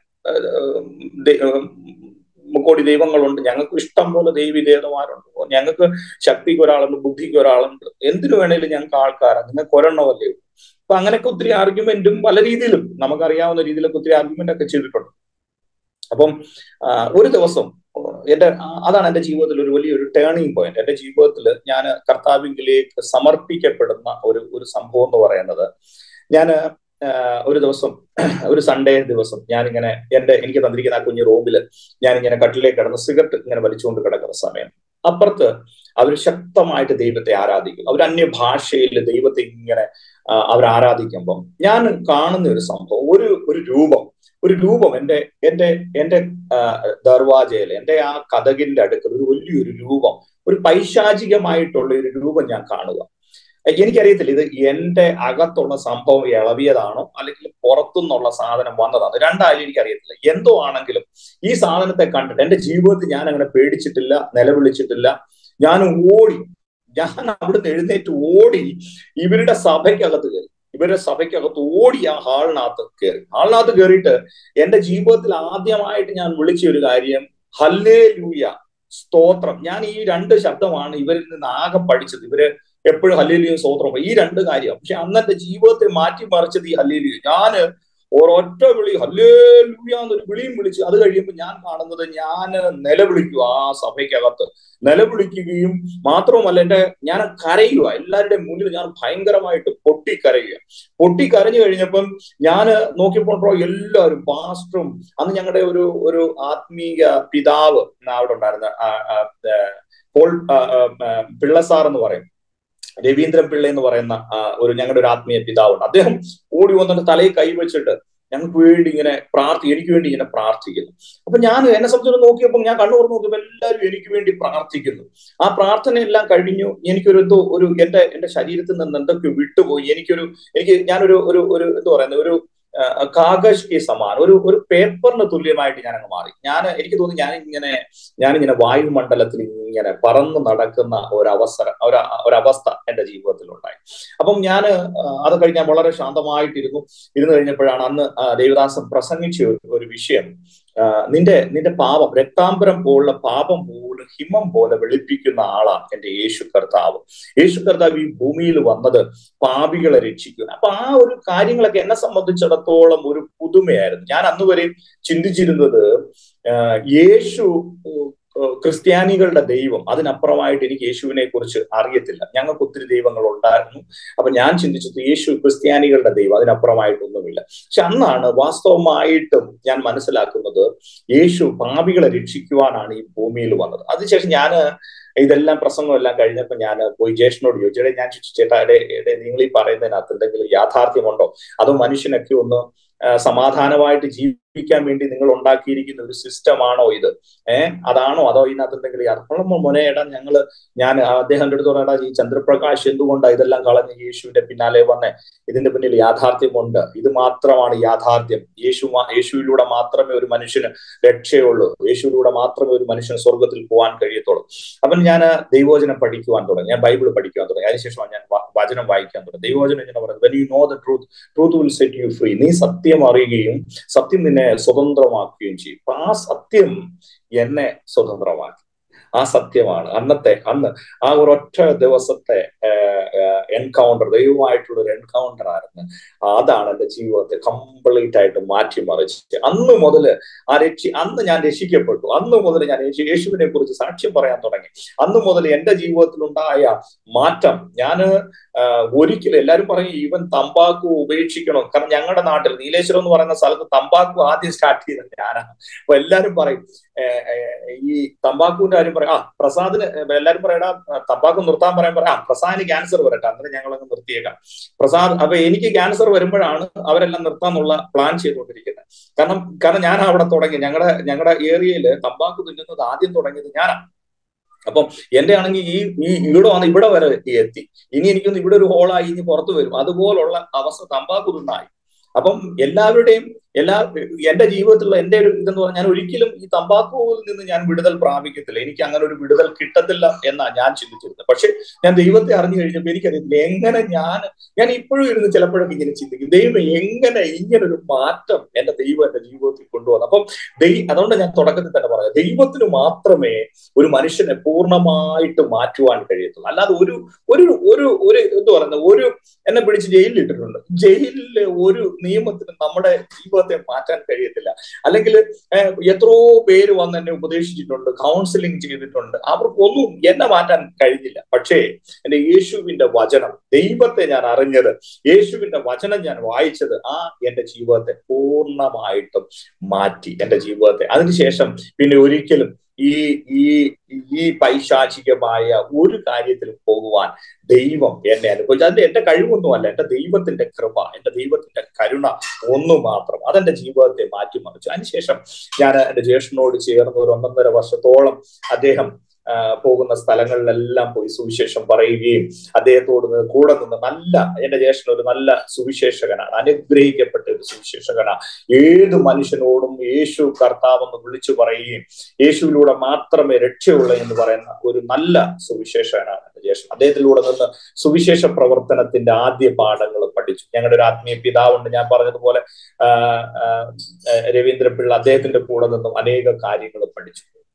മുക്കോടി ദൈവങ്ങളുണ്ട് ഞങ്ങൾക്ക് ഇഷ്ടം പോലെ ദൈവീദേവന്മാരുണ്ട് ഞങ്ങൾക്ക് ശക്തിക്ക് ഒരാളുണ്ട് ബുദ്ധിക്ക് ഒരാളുണ്ട് എന്തിനു വേണേലും ഞങ്ങൾക്ക് ആൾക്കാരാണ് നിങ്ങൾക്ക് ഒരെണ്ണമല്ലേ അപ്പൊ അങ്ങനെയൊക്കെ ഒത്തിരി ആർഗ്യുമെന്റും പല രീതിയിലും നമുക്കറിയാവുന്ന രീതിയിലൊക്കെ ഒത്തിരി ആർഗ്യുമെന്റ് ഒക്കെ ചെയ്തിട്ടുണ്ട് അപ്പം ഒരു ദിവസം എന്റെ അതാണ് എന്റെ ജീവിതത്തിൽ ഒരു വലിയൊരു ടേണിംഗ് പോയിന്റ് എന്റെ ജീവിതത്തിൽ ഞാൻ കർത്താവിംഗിലേക്ക് സമർപ്പിക്കപ്പെടുന്ന ഒരു ഒരു സംഭവം എന്ന് പറയുന്നത് ഞാൻ ഒരു ദിവസം ഒരു സൺഡേ ദിവസം ഞാനിങ്ങനെ എന്റെ എനിക്ക് തന്നിരിക്കുന്ന ആ കുഞ്ഞു റൂമിൽ ഞാനിങ്ങനെ കട്ടിലേക്ക് കിടന്ന് സിഗരറ്റ് ഇങ്ങനെ വലിച്ചുകൊണ്ട് കിടക്കുന്ന സമയം അപ്പുറത്ത് അവർ ശക്തമായിട്ട് ദൈവത്തെ ആരാധിക്കും അവർ അന്യഭാഷയിൽ ദൈവത്തെ ഇങ്ങനെ അവർ ആരാധിക്കുമ്പം ഞാൻ കാണുന്ന ഒരു സംഭവം ഒരു ഒരു രൂപം ഒരു രൂപം എന്റെ എന്റെ എന്റെ ദർവാജയിൽ എന്റെ ആ കഥകിന്റെ അടുക്കൽ ഒരു വലിയൊരു രൂപം ഒരു പൈശാചികമായിട്ടുള്ള ഒരു രൂപം ഞാൻ കാണുക എനിക്കറിയത്തില്ല ഇത് എന്റെ അകത്തുള്ള സംഭവം ഇളവിയതാണോ അല്ലെങ്കിൽ പുറത്തുനിന്നുള്ള സാധനം വന്നതാണോ രണ്ടായാലും എനിക്കറിയത്തില്ല എന്തോ ആണെങ്കിലും ഈ സാധനത്തെ കണ്ടിട്ട് എന്റെ ജീവിതത്തിൽ ഞാൻ അങ്ങനെ പേടിച്ചിട്ടില്ല നിലവിളിച്ചിട്ടില്ല ഞാൻ ഓടി ഞാൻ അവിടുന്ന് എഴുന്നേറ്റ് ഓടി ഇവരുടെ സഭയ്ക്കകത്ത് കയറി ഇവരുടെ സഭയ്ക്കകത്ത് ഓടി ആ ഹാളിനകത്ത് കയറി ഹാളിനകത്ത് കയറിയിട്ട് എന്റെ ജീവിതത്തിൽ ആദ്യമായിട്ട് ഞാൻ വിളിച്ച ഒരു കാര്യം ഹല്ലേ ലൂയ സ്തോത്രം ഞാൻ ഈ രണ്ട് ശബ്ദമാണ് ഇവരിൽ നിന്ന് ആകെ പഠിച്ചത് ഇവര് എപ്പോഴും ഹല്ലേലിയും സ്തോത്രം ഈ രണ്ട് കാര്യം പക്ഷെ അന്ന് എന്റെ ജീവിതത്തെ മാറ്റിമറിച്ചത് ഈ ഹല്ലേലിയ ഞാന് ഒരൊറ്റ വിളി ഹല്ലേലൂയ എന്നൊരു വിളിയും വിളിച്ച് അത് കഴിയുമ്പോൾ ഞാൻ കാണുന്നത് ഞാൻ നിലവിളിക്കുക ആ സഭയ്ക്കകത്ത് നിലവിളിക്കുകയും മാത്രവുമല്ല എന്റെ ഞാൻ കരയുക എല്ലാവരുടെയും മുന്നിൽ ഞാൻ ഭയങ്കരമായിട്ട് പൊട്ടിക്കരയുക പൊട്ടിക്കരഞ്ഞു കഴിഞ്ഞപ്പം ഞാൻ നോക്കിയപ്പോൾ എല്ലാവരും പാസ്റ്ററും അന്ന് ഞങ്ങളുടെ ഒരു ഒരു ആത്മീയ പിതാവ് അവിടെ ഉണ്ടായിരുന്ന പോൾ പിള്ളസാർ എന്ന് പറയും രവീന്ദ്രൻ പിള്ള എന്ന് പറയുന്ന ഒരു ഞങ്ങളുടെ ഒരു ആത്മീയ പിതാവുണ്ട് അദ്ദേഹം ഓടി വന്നിട്ട് തലയിൽ കൈവച്ചിട്ട് ഞങ്ങൾക്ക് വേണ്ടി ഇങ്ങനെ പ്രാർത്ഥി എനിക്ക് വേണ്ടി ഇങ്ങനെ പ്രാർത്ഥിക്കുന്നു അപ്പൊ ഞാൻ എന്നെ സംബന്ധിച്ച് നോക്കിയപ്പോൾ ഞാൻ കണ്ണൂർ നോക്കിയപ്പോൾ എല്ലാവരും എനിക്ക് വേണ്ടി പ്രാർത്ഥിക്കുന്നു ആ പ്രാർത്ഥന എല്ലാം കഴിഞ്ഞു എനിക്കൊരു എന്തോ ഒരു എന്റെ എന്റെ ശരീരത്തിൽ നിന്ന് എന്തൊക്കെ വിട്ടുപോയി എനിക്കൊരു എനിക്ക് ഞാനൊരു ഒരു ഒരു എന്താ പറയുന്നത് ഒരു കാഗജ് കി സമാൻ ഒരു ഒരു പേപ്പറിന് തുല്യമായിട്ട് ഞാൻ അങ്ങ് മാറി ഞാൻ എനിക്ക് തോന്നി ഞാൻ ഇങ്ങനെ ഞാനിങ്ങനെ വായുമണ്ഡലത്തിൽ ഇങ്ങനെ പറന്നു നടക്കുന്ന ഒരവസരം ഒരു ഒരവസ്ഥ എന്റെ ജീവിതത്തിൽ ഉണ്ടായി അപ്പം ഞാൻ അത് കഴിഞ്ഞ് ഞാൻ വളരെ ശാന്തമായിട്ടിരുന്നു ഇരുന്ന് കഴിഞ്ഞപ്പോഴാണ് അന്ന് ദേവദാസൻ പ്രസംഗിച്ച ഒരു വിഷയം നിന്റെ നിന്റെ പാപം രക്താംബരം പോലുള്ള പാപം പോലും ഹിമം പോലെ വെളുപ്പിക്കുന്ന ആളാ എന്റെ യേശു കർത്താവ് യേശു കർത്താവ് ഈ ഭൂമിയിൽ വന്നത് പാപികളെ രക്ഷിക്കുക അപ്പൊ ആ ഒരു കാര്യങ്ങളൊക്കെ എന്നെ സംബന്ധിച്ചിടത്തോളം ഒരു പുതുമയായിരുന്നു ഞാൻ അന്ന് വരെയും ചിന്തിച്ചിരുന്നത് യേശു ക്രിസ്ത്യാനികളുടെ ദൈവം അതിനപ്പുറമായിട്ട് എനിക്ക് യേശുവിനെ കുറിച്ച് അറിയത്തില്ല ഞങ്ങൾക്ക് ഒത്തിരി ദൈവങ്ങൾ ഉണ്ടായിരുന്നു അപ്പൊ ഞാൻ ചിന്തിച്ചത് യേശു ക്രിസ്ത്യാനികളുടെ ദൈവം അതിനപ്പുറമായിട്ടൊന്നുമില്ല പക്ഷെ അന്നാണ് വാസ്തവമായിട്ടും ഞാൻ മനസ്സിലാക്കുന്നത് യേശു പാപികളെ രക്ഷിക്കുവാനാണ് ഈ ഭൂമിയിൽ വന്നത് അതിനുശേഷം ഞാൻ ഇതെല്ലാം പ്രസംഗം എല്ലാം കഴിഞ്ഞപ്പോൾ ഞാൻ പോയി ജ്യേഷ്ഠനോട് ചോദിച്ചു ഞാൻ ചേട്ടാ നിങ്ങൾ ഈ പറയുന്നതിനകത്ത് എന്തെങ്കിലും യാഥാർത്ഥ്യമുണ്ടോ അതോ മനുഷ്യനൊക്കെ ഒന്ന് സമാധാനമായിട്ട് ജീവിക്കാൻ വേണ്ടി നിങ്ങൾ ഉണ്ടാക്കിയിരിക്കുന്ന ഒരു സിസ്റ്റമാണോ ഇത് ഏഹ് അതാണോ അതോ ഇതിനകത്ത് എന്തെങ്കിലും അർത്ഥം മൊനേടാ ഞങ്ങള് ഞാൻ അദ്ദേഹത്തിന്റെ അടുത്ത് പറയടാ ഈ ചന്ദ്രപ്രകാശ് എന്തുകൊണ്ടാണ് ഇതെല്ലാം കളഞ്ഞ് യേശുവിന്റെ പിന്നാലെ വന്നേ ഇതിന്റെ പിന്നിൽ യാഥാർത്ഥ്യമുണ്ട് ഇത് മാത്രമാണ് യാഥാർത്ഥ്യം യേശു യേശുവിലൂടെ മാത്രമേ ഒരു മനുഷ്യന് രക്ഷയുള്ളൂ യേശുവിലൂടെ മാത്രമേ ഒരു മനുഷ്യന് സ്വർഗത്തിൽ പോകാൻ കഴിയത്തുള്ളൂ അപ്പം ഞാൻ ദൈവോചനം പഠിക്കുവാൻ തുടങ്ങി ഞാൻ ബൈബിൾ പഠിക്കുവാൻ തുടങ്ങി അതിനുശേഷമാണ് ഞാൻ വചനം വായിക്കാൻ തുടങ്ങി ദൈവോചനം ഇങ്ങനെ പറയുന്നത് when you know the truth truth will set you free നീ സത്യം അറിയുകയും സത്യം നിന്നെ സ്വതന്ത്രമാക്കുകയും ചെയ്യും അപ്പൊ ആ സത്യം എന്നെ സ്വതന്ത്രമാക്കി ആ സത്യമാണ് അന്നത്തെ അന്ന് ആ ഒരൊറ്റ ദിവസത്തെ എൻകൗണ്ടർ ദൈവമായിട്ടുള്ള ഒരു എൻകൗണ്ടർ ആയിരുന്നു അതാണ് എന്റെ ജീവിതത്തെ കംപ്ലീറ്റ് ആയിട്ട് മാറ്റിമറിച്ച് അന്ന് മുതൽ ആ രക്ഷി അന്ന് ഞാൻ രക്ഷിക്കപ്പെട്ടു അന്ന് മുതൽ ഞാൻ യേശുവിനെ കുറിച്ച് സാക്ഷ്യം പറയാൻ തുടങ്ങി അന്ന് മുതൽ എന്റെ ജീവിതത്തിൽ ഉണ്ടായ മാറ്റം ഞാന് ഒരിക്കലും എല്ലാവരും പറയും ഈവൻ തമ്പാക്കു ഉപേക്ഷിക്കണം കാരണം ഞങ്ങളുടെ നാട്ടിൽ നീലേശ്വരം എന്ന് പറയുന്ന സ്ഥലത്ത് തമ്പാക്കു ആദ്യം സ്റ്റാർട്ട് ചെയ്തത് ഞാനാണ് അപ്പൊ എല്ലാവരും പറയും ഈ തമ്പാക്കുവിന്റെ കാര്യം പറയാം ആ പ്രസാദിന് എല്ലാവരും പറയടാ തമ്പാക്കു നിർത്താൻ പറയാൻ പറയാം ആ പ്രസാദിന് ക്യാൻസർ വരട്ടെ അങ്ങനെ ഞങ്ങളങ്ങ് നിർത്തിയേക്കാം പ്രസാദ് അപ്പൊ എനിക്ക് ക്യാൻസർ വരുമ്പോഴാണ് അവരെല്ലാം നിർത്താന്നുള്ള പ്ലാൻ ചെയ്തുകൊണ്ടിരിക്കുന്നത് കാരണം കാരണം ഞാൻ അവിടെ തുടങ്ങി ഞങ്ങളുടെ ഞങ്ങളുടെ ഏരിയയിൽ തമ്പാക്കു തിന്നുന്നത് ആദ്യം തുടങ്ങിയത് ഞാനാണ് അപ്പം എന്റെ ആണെങ്കിൽ ഈ ഈ ഇവിടെ വന്ന് ഇവിടെ വരെ എത്തി ഇനി എനിക്കൊന്ന് ഇവിടെ ഒരു ഹോളായി ഇനി പുറത്തു വരും അതുപോലുള്ള അവസ്ഥ തമ്പാക്കു തിന്നായി അപ്പം എല്ലാവരുടെയും എല്ലാ എന്റെ ജീവിതത്തിലുള്ള എന്റെ ഒരു ഇതെന്ന് പറഞ്ഞാൽ ഞാൻ ഒരിക്കലും ഈ തമ്പാക്കുവിൽ നിന്ന് ഞാൻ വിടുതൽ പ്രാപിക്കത്തില്ല എനിക്ക് അങ്ങനെ ഒരു വിടുതൽ കിട്ടത്തില്ല എന്നാ ഞാൻ ചിന്തിച്ചിരുന്നത് പക്ഷെ ഞാൻ ദൈവത്തെ അറിഞ്ഞു കഴിഞ്ഞപ്പോൾ എനിക്കറിയത്തില്ല എങ്ങനെ ഞാൻ ഞാൻ ഇപ്പോഴും ഇരുന്ന് ചിലപ്പോഴൊക്കെ ഇങ്ങനെ ചിന്തിക്കും ദൈവം എങ്ങനെ ഇങ്ങനെ ഒരു മാറ്റം എന്റെ ദൈവം എന്റെ ജീവിതത്തിൽ കൊണ്ടുവന്നു അപ്പം ദൈ അതുകൊണ്ട് ഞാൻ തുടക്കത്തിൽ തന്നെ പറയാം ദൈവത്തിന് മാത്രമേ ഒരു മനുഷ്യനെ പൂർണ്ണമായിട്ട് മാറ്റുവാൻ കഴിയത്തുള്ളൂ അല്ലാതെ ഒരു ഒരു ഒരു ഒരു എന്ത് പറയുന്നത് ഒരു എന്നെ പിടിച്ച് ജയിലിൽ ഇട്ടിട്ടുണ്ട് ജയിലിലെ ഒരു നിയമത്തിന് നമ്മുടെ ജീവിതത്തെ മാറ്റാൻ കഴിയത്തില്ല അല്ലെങ്കിൽ എത്രയോ പേര് വന്ന് എന്നെ ഉപദേശിച്ചിട്ടുണ്ട് കൗൺസിലിംഗ് ചെയ്തിട്ടുണ്ട് അവർക്കൊന്നും എന്നെ മാറ്റാൻ കഴിഞ്ഞില്ല പക്ഷേ എന്റെ യേശുവിന്റെ വചനം ദൈവത്തെ ഞാൻ അറിഞ്ഞത് യേശുവിന്റെ വചനം ഞാൻ വായിച്ചത് ആ എന്റെ ജീവിതത്തെ പൂർണ്ണമായിട്ടും മാറ്റി എന്റെ ജീവിതത്തെ അതിനുശേഷം പിന്നെ ഒരിക്കലും ഈ ഈ ഈ പൈശാചികമായ ഒരു കാര്യത്തിലും പോകുവാൻ ദൈവം എന്നെ അനുഭവിച്ചു അതിന്റെ എന്റെ കഴിവൊന്നുമല്ല എന്റെ ദൈവത്തിന്റെ കൃപ എന്റെ ദൈവത്തിന്റെ കരുണ ഒന്നു മാത്രം അതെന്റെ ജീവിതത്തെ മാറ്റിമറിച്ചു അതിനുശേഷം ഞാൻ എന്റെ ജ്യേഷ്ഠനോട് ചേർന്ന് ഒരു ഒന്നൊന്നര വർഷത്തോളം അദ്ദേഹം പോകുന്ന സ്ഥലങ്ങളിലെല്ലാം പോയി സുവിശേഷം പറയുകയും അദ്ദേഹത്തോട് കൂടെ നിന്ന് നല്ല എന്റെ ജ്യേഷ്ഠൻ ഒരു നല്ല സുവിശേഷകനാണ് അനുഗ്രഹിക്കപ്പെട്ട ഒരു സുവിശേഷകനാണ് ഏത് മനുഷ്യനോടും യേശു കർത്താവെന്ന് വിളിച്ചു പറയുകയും യേശുവിലൂടെ മാത്രമേ രക്ഷയുള്ളൂ എന്ന് പറയുന്ന ഒരു നല്ല സുവിശേഷകനാണ് എന്റെ ജ്യേഷ്ഠൻ അദ്ദേഹത്തിലൂടെ നിന്ന് സുവിശേഷ പ്രവർത്തനത്തിന്റെ ആദ്യ പാഠങ്ങൾ പഠിച്ചു ഞങ്ങളുടെ ഒരു ആത്മീയ പിതാവുണ്ട് ഞാൻ പറഞ്ഞതുപോലെ രവീന്ദ്രപിള്ള അദ്ദേഹത്തിന്റെ കൂടെ നിന്നും അനേക കാര്യങ്ങൾ പഠിച്ചു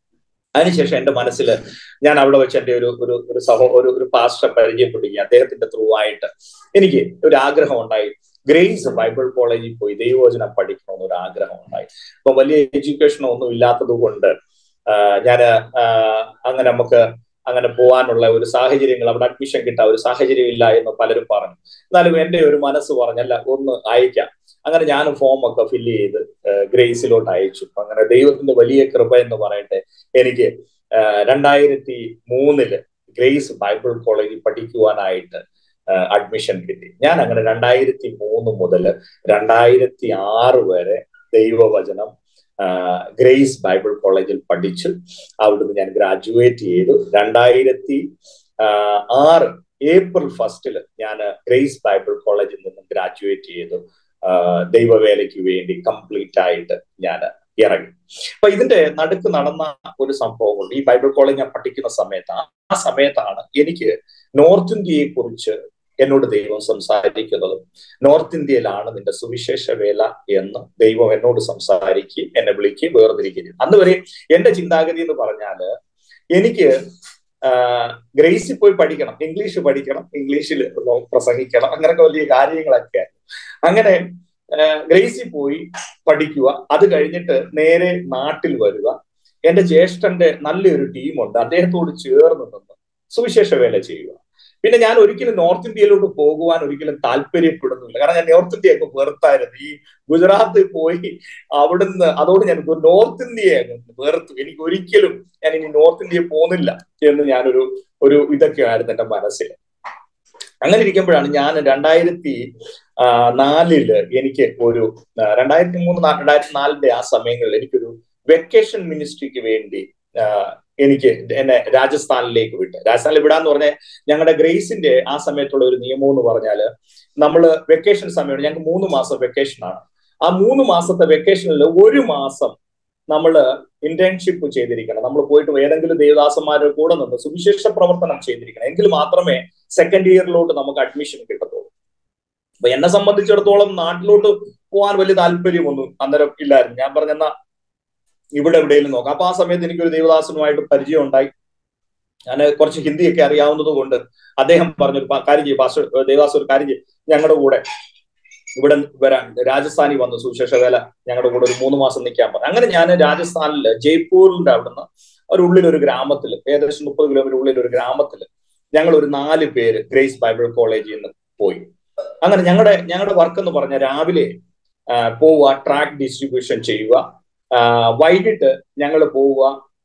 അതിനുശേഷം എന്റെ മനസ്സിൽ ഞാൻ അവിടെ വെച്ച് എന്റെ ഒരു ഒരു ഒരു സഹോ ഒരു ഒരു പാസ്റ്റർ പരിചയപ്പെടുകയും അദ്ദേഹത്തിന്റെ ത്രൂ ആയിട്ട് എനിക്ക് ഒരു ആഗ്രഹം ഉണ്ടായി ഗ്രേസ് ബൈബിൾ കോളേജിൽ പോയി ദൈവവചനം പഠിക്കണമെന്ന് ഒരു ആഗ്രഹം ഉണ്ടായി അപ്പൊ വലിയ എഡ്യൂക്കേഷൻ ഒന്നും ഇല്ലാത്തത് കൊണ്ട് ഞാൻ അങ്ങനെ നമുക്ക് അങ്ങനെ പോകാനുള്ള ഒരു സാഹചര്യങ്ങൾ അവിടെ അഡ്മിഷൻ കിട്ടാൻ ഒരു സാഹചര്യം ഇല്ല എന്ന് പലരും പറഞ്ഞു എന്നാലും എന്റെ ഒരു മനസ്സ് പറഞ്ഞല്ല ഒന്ന് അയക്കാം അങ്ങനെ ഞാൻ ഫോം ഒക്കെ ഫില്ല് ചെയ്ത് ഗ്രേസിലോട്ട് അയച്ചു അങ്ങനെ ദൈവത്തിന്റെ വലിയ കൃപ എന്ന് പറയട്ടെ എനിക്ക് രണ്ടായിരത്തി മൂന്നില് ഗ്രേസ് ബൈബിൾ കോളേജിൽ പഠിക്കുവാനായിട്ട് അഡ്മിഷൻ കിട്ടി ഞാൻ അങ്ങനെ രണ്ടായിരത്തി മൂന്ന് മുതൽ രണ്ടായിരത്തി ആറ് വരെ ദൈവവചനം ഗ്രേസ് ബൈബിൾ കോളേജിൽ പഠിച്ചു അവിടുന്ന് ഞാൻ ഗ്രാജുവേറ്റ് ചെയ്തു രണ്ടായിരത്തി ആറ് ഏപ്രിൽ ഫസ്റ്റില് ഞാൻ ഗ്രേസ് ബൈബിൾ കോളേജിൽ നിന്നും ഗ്രാജുവേറ്റ് ചെയ്തു ദൈവവേലയ്ക്ക് വേണ്ടി കംപ്ലീറ്റ് ആയിട്ട് ഞാൻ ഇറങ്ങി അപ്പൊ ഇതിന്റെ നടുക്ക് നടന്ന ഒരു സംഭവമുണ്ട് ഈ ബൈബിൾ കോളേജ് ഞാൻ പഠിക്കുന്ന സമയത്ത് ആ സമയത്താണ് എനിക്ക് നോർത്ത് ഇന്ത്യയെ കുറിച്ച് എന്നോട് ദൈവം സംസാരിക്കുന്നതും നോർത്ത് ഇന്ത്യയിലാണ് നിന്റെ സുവിശേഷ വേല എന്ന് ദൈവം എന്നോട് സംസാരിക്കുകയും എന്നെ വിളിക്കുകയും വേർതിരിക്കുകയും അന്ന് വരെ എന്റെ ചിന്താഗതി എന്ന് പറഞ്ഞാല് എനിക്ക് ഗ്രേസിൽ പോയി പഠിക്കണം ഇംഗ്ലീഷ് പഠിക്കണം ഇംഗ്ലീഷിൽ പ്രസംഗിക്കണം അങ്ങനെയൊക്കെ വലിയ കാര്യങ്ങളൊക്കെ അങ്ങനെ ഗ്രേസിൽ പോയി പഠിക്കുക അത് കഴിഞ്ഞിട്ട് നേരെ നാട്ടിൽ വരിക എന്റെ ജ്യേഷ്ഠന്റെ നല്ലൊരു ടീമുണ്ട് അദ്ദേഹത്തോട് ചേർന്ന് നിന്ന് സുവിശേഷ വേല ചെയ്യുക പിന്നെ ഞാൻ ഒരിക്കലും നോർത്ത് ഇന്ത്യയിലോട്ട് പോകുവാൻ ഒരിക്കലും താല്പര്യപ്പെടുന്നില്ല കാരണം ഞാൻ നോർത്ത് ഇന്ത്യയൊക്കെ വെറുത്തായിരുന്നു ഈ ഗുജറാത്തിൽ പോയി അവിടുന്ന് അതോട് ഞാൻ നോർത്ത് ഇന്ത്യയെ വെറുത്തു എനിക്ക് ഒരിക്കലും ഞാൻ ഇനി നോർത്ത് ഇന്ത്യയിൽ പോകുന്നില്ല എന്ന് ഞാനൊരു ഒരു ഇതൊക്കെ ആയിരുന്നു എന്റെ മനസ്സിൽ അങ്ങനെ ഇരിക്കുമ്പോഴാണ് ഞാൻ രണ്ടായിരത്തി നാലില് എനിക്ക് ഒരു രണ്ടായിരത്തി മൂന്ന് രണ്ടായിരത്തി നാലിന്റെ ആ സമയങ്ങളിൽ എനിക്കൊരു വെക്കേഷൻ മിനിസ്ട്രിക്ക് വേണ്ടി എനിക്ക് എന്നെ രാജസ്ഥാനിലേക്ക് വിട്ട് രാജസ്ഥാനിൽ വിടാന്ന് പറഞ്ഞാൽ ഞങ്ങളുടെ ഗ്രേസിന്റെ ആ സമയത്തുള്ള ഒരു നിയമം എന്ന് പറഞ്ഞാല് നമ്മൾ വെക്കേഷൻ സമയമാണ് ഞങ്ങൾക്ക് മൂന്ന് മാസം വെക്കേഷൻ ആണ് ആ മൂന്ന് മാസത്തെ വെക്കേഷനിൽ ഒരു മാസം നമ്മൾ ഇന്റേൺഷിപ്പ് ചെയ്തിരിക്കണം നമ്മൾ പോയിട്ട് ഏതെങ്കിലും ദേവദാസന്മാരുടെ കൂടെ നിന്ന് സുവിശേഷ പ്രവർത്തനം ചെയ്തിരിക്കണം എങ്കിൽ മാത്രമേ സെക്കൻഡ് ഇയറിലോട്ട് നമുക്ക് അഡ്മിഷൻ കിട്ടത്തുള്ളൂ അപ്പൊ എന്നെ സംബന്ധിച്ചിടത്തോളം നാട്ടിലോട്ട് പോകാൻ വലിയ താല്പര്യമൊന്നും അന്നേരം ഇല്ലായിരുന്നു ഞാൻ പറഞ്ഞെന്നാ ഇവിടെ എവിടെയെങ്കിലും നോക്കാം അപ്പൊ ആ സമയത്ത് എനിക്കൊരു ദേവദാസനുമായിട്ട് പരിചയം ഉണ്ടായി ഞാൻ കുറച്ച് ഹിന്ദിയൊക്കെ അറിയാവുന്നത് കൊണ്ട് അദ്ദേഹം പറഞ്ഞൊരു കാര്യം ചെയ്യും പാസ്റ്റർ ദേവദാസ് ഒരു കാര്യം ചെയ്യും ഞങ്ങളുടെ കൂടെ ഇവിടെ വരാൻ രാജസ്ഥാനിൽ വന്നു സുശേഷ വേല ഞങ്ങളുടെ കൂടെ ഒരു മൂന്ന് മാസം നിൽക്കാൻ പറഞ്ഞു അങ്ങനെ ഞാൻ രാജസ്ഥാനില് ജയ്പൂരിന്റെ അവിടുന്ന് ഒരു ഉള്ളിൽ ഒരു ഗ്രാമത്തിൽ ഏകദേശം മുപ്പത് കിലോമീറ്റർ ഉള്ളിൽ ഒരു ഗ്രാമത്തിൽ ഞങ്ങൾ ഒരു നാല് പേര് ഗ്രേസ് ബൈബിൾ കോളേജിൽ നിന്ന് പോയി അങ്ങനെ ഞങ്ങളുടെ ഞങ്ങളുടെ വർക്ക് എന്ന് പറഞ്ഞാൽ രാവിലെ പോവുക ട്രാക്ക് ഡിസ്ട്രിബ്യൂഷൻ ചെയ്യുക വൈകിട്ട് ഞങ്ങൾ പോവുക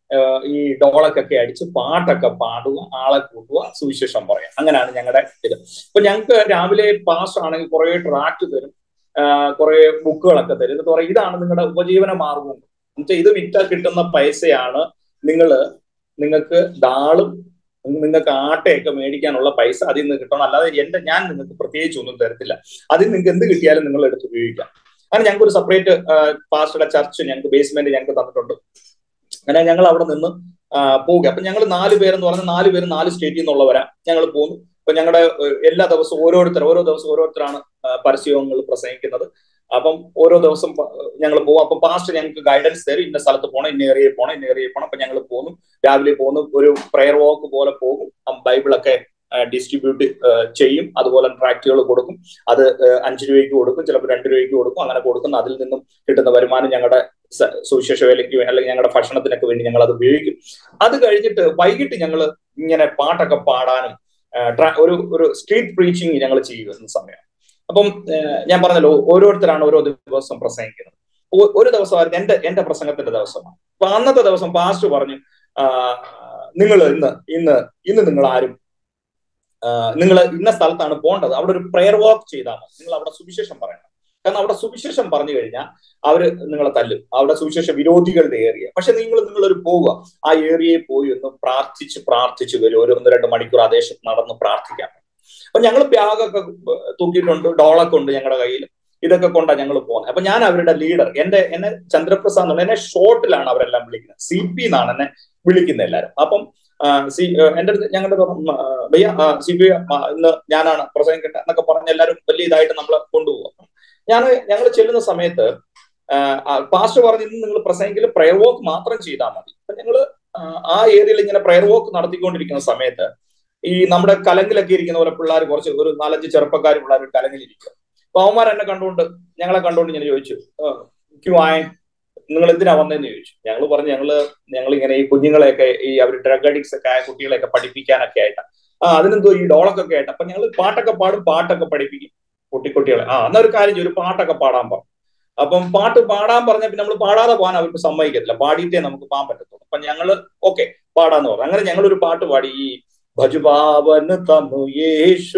ഈ ഡോളൊക്കെ അടിച്ച് പാട്ടൊക്കെ പാടുക ആളെ കൂട്ടുക സുവിശേഷം പറയാം അങ്ങനെയാണ് ഞങ്ങളുടെ ഇത് ഇപ്പൊ ഞങ്ങൾക്ക് രാവിലെ പാസ് ആണെങ്കിൽ കുറെ ട്രാക്ട് തരും കുറെ ബുക്കുകളൊക്കെ തരും എന്നിട്ട് പറയും ഇതാണ് നിങ്ങളുടെ ഉപജീവന മാർഗം എന്നുവെച്ചാൽ ഇത് വിറ്റാൽ കിട്ടുന്ന പൈസയാണ് നിങ്ങൾ നിങ്ങൾക്ക് ഡാളും നിങ്ങൾക്ക് ആട്ടയൊക്കെ മേടിക്കാനുള്ള പൈസ അതിൽ നിന്ന് കിട്ടണം അല്ലാതെ എന്റെ ഞാൻ നിങ്ങൾക്ക് പ്രത്യേകിച്ച് ഒന്നും തരത്തില്ല അതിൽ നിങ്ങൾക്ക് എന്ത് കിട്ടിയാലും നിങ്ങൾ എടുത്ത് ഉപയോഗിക്കാം അങ്ങനെ ഞങ്ങൾക്ക് ഒരു സെപ്പറേറ്റ് പാസ്റ്ററുടെ ചർച്ച് ഞങ്ങൾക്ക് ബേസ്മെന്റ് ഞങ്ങൾക്ക് തന്നിട്ടുണ്ട് അങ്ങനെ ഞങ്ങൾ അവിടെ നിന്ന് പോവുക അപ്പൊ ഞങ്ങൾ നാല് പേരെന്ന് പറഞ്ഞാൽ നാല് പേര് നാല് സ്റ്റേറ്റിൽ നിന്നുള്ളവരാ ഞങ്ങൾ പോന്നു അപ്പൊ ഞങ്ങളുടെ എല്ലാ ദിവസവും ഓരോരുത്തർ ഓരോ ദിവസം ഓരോരുത്തരാണ് പരസ്യങ്ങൾ പ്രസംഗിക്കുന്നത് അപ്പം ഓരോ ദിവസം ഞങ്ങൾ പോകും അപ്പൊ പാസ്റ്റ് ഞങ്ങൾക്ക് ഗൈഡൻസ് തരും ഇന്ന സ്ഥലത്ത് പോകണം ഇന്ന ഏരിയയിൽ പോകണം ഇന്ന ഏരിയയിൽ പോകണം അപ്പൊ ഞങ്ങൾ പോന്നു രാവിലെ പോന്നു ഒരു പ്രെയർ വാക്ക് പോലെ പോകും ബൈബിളൊക്കെ ഡിസ്ട്രിബ്യൂട്ട് ചെയ്യും അതുപോലെ ട്രാക്റ്റുകൾ കൊടുക്കും അത് അഞ്ച് രൂപയ്ക്ക് കൊടുക്കും ചിലപ്പോൾ രണ്ട് രൂപയ്ക്ക് കൊടുക്കും അങ്ങനെ കൊടുക്കുന്ന അതിൽ നിന്നും കിട്ടുന്ന വരുമാനം ഞങ്ങളുടെ സുവിശേഷ വേലയ്ക്ക് അല്ലെങ്കിൽ ഞങ്ങളുടെ ഭക്ഷണത്തിനൊക്കെ വേണ്ടി ഞങ്ങൾ അത് ഉപയോഗിക്കും അത് കഴിഞ്ഞിട്ട് വൈകിട്ട് ഞങ്ങൾ ഇങ്ങനെ പാട്ടൊക്കെ പാടാനും ഒരു ഒരു സ്ട്രീറ്റ് പ്രീച്ചിങ് ഞങ്ങൾ ചെയ്യുന്ന സമയം അപ്പം ഞാൻ പറഞ്ഞല്ലോ ഓരോരുത്തരാണ് ഓരോ ദിവസം പ്രസംഗിക്കുന്നത് ഒരു ദിവസമായിരുന്നു എന്റെ എന്റെ പ്രസംഗത്തിന്റെ ദിവസമാണ് അപ്പൊ അന്നത്തെ ദിവസം പാസ്റ്റ് പറഞ്ഞു നിങ്ങൾ ഇന്ന് ഇന്ന് ഇന്ന് നിങ്ങൾ ആരും നിങ്ങൾ ഇന്ന സ്ഥലത്താണ് പോകേണ്ടത് അവിടെ ഒരു പ്രെയർ വാക്ക് ചെയ്താൽ മതി നിങ്ങൾ അവിടെ സുവിശേഷം പറയണം കാരണം അവിടെ സുവിശേഷം പറഞ്ഞു കഴിഞ്ഞാൽ അവര് നിങ്ങളെ തല്ലും അവിടെ സുവിശേഷ വിരോധികളുടെ ഏരിയ പക്ഷെ നിങ്ങൾ നിങ്ങളൊരു പോവുക ആ ഏരിയയിൽ പോയി ഒന്ന് പ്രാർത്ഥിച്ച് പ്രാർത്ഥിച്ച് വരും ഒരു ഒന്ന് രണ്ട് മണിക്കൂർ ആ ദേശത്ത് നടന്ന് പ്രാർത്ഥിക്കാൻ അപ്പൊ ഞങ്ങൾ ബാഗൊക്കെ തൂക്കിയിട്ടുണ്ട് ഡോളൊക്കെ ഉണ്ട് ഞങ്ങളുടെ കയ്യിൽ ഇതൊക്കെ കൊണ്ടാണ് ഞങ്ങൾ പോകുന്നത് അപ്പൊ ഞാൻ അവരുടെ ലീഡർ എന്റെ എന്നെ ചന്ദ്രപ്രസാദ് എന്ന് എന്നെ ഷോർട്ടിലാണ് അവരെല്ലാം വിളിക്കുന്നത് സി പി എന്നാണ് എന്നെ വിളിക്കുന്നത് എല്ലാവരും അപ്പം സി എന്റെ അടുത്ത് ഞങ്ങളുടെ ഭയ്യ സി പി ഇന്ന് ഞാനാണ് പ്രസംഗിക്കട്ടെ എന്നൊക്കെ പറഞ്ഞ് എല്ലാവരും വലിയ ഇതായിട്ട് നമ്മളെ കൊണ്ടുപോകും ഞാൻ ഞങ്ങൾ ചെല്ലുന്ന സമയത്ത് പാസ്റ്റർ പറഞ്ഞ് ഇന്ന് നിങ്ങൾ പ്രസംഗിക്കൽ പ്രയർ വോക്ക് മാത്രം ചെയ്താൽ മതി അപ്പൊ ഞങ്ങള് ആ ഏരിയയിൽ ഇങ്ങനെ പ്രയർ വോക്ക് നടത്തിക്കൊണ്ടിരിക്കുന്ന സമയത്ത് ഈ നമ്മുടെ കലങ്കിലൊക്കെ ഇരിക്കുന്ന പോലെ പിള്ളേർ കുറച്ച് ഒരു നാലഞ്ച് ചെറുപ്പക്കാർ പിള്ളേർ ഒരു കലങ്കിലിരിക്കുക അപ്പൊ അവന്മാർ എന്നെ കണ്ടുകൊണ്ട് ഞങ്ങളെ കണ്ടുകൊണ്ട് ഇങ്ങനെ ചോദിച്ചു ക്യൂ ആയ നിങ്ങൾ എന്തിനാ വന്നതെന്ന് ചോദിച്ചു ഞങ്ങൾ പറഞ്ഞു ഞങ്ങള് ഞങ്ങൾ ഇങ്ങനെ ഈ കുഞ്ഞുങ്ങളെയൊക്കെ ഈ അവർ ഡ്രഗ് അഡിക്ട്സ് ഒക്കെ ആയ കുട്ടികളെയൊക്കെ പഠിപ്പിക്കാനൊക്കെ ആയിട്ട് ആ അതിനെന്തോ ഈ ഡോളൊക്കെ ആയിട്ട് അപ്പൊ ഞങ്ങൾ പാട്ടൊക്കെ പാടും പാട്ടൊക്കെ പഠിപ്പിക്കും കുട്ടിക്കുട്ടികളെ ആ എന്നാ ഒരു കാര്യം ചെയ്യും, ഒരു പാട്ടൊക്കെ പാടാൻ പറഞ്ഞു അപ്പം പാട്ട് പാടാൻ പറഞ്ഞ പിന്നെ നമ്മൾ പാടാതെ പോകാൻ അവർക്ക് സമ്മതിക്കത്തില്ല പാടിയിട്ടേ നമുക്ക് പോകാൻ പറ്റത്തുള്ളൂ അപ്പൊ ഞങ്ങള് ഓക്കെ പാടാന്ന് പറഞ്ഞു അങ്ങനെ ഞങ്ങൾ ഒരു പാട്ട് പാടി ഈ ഭജുപാവൻ തമു യേശു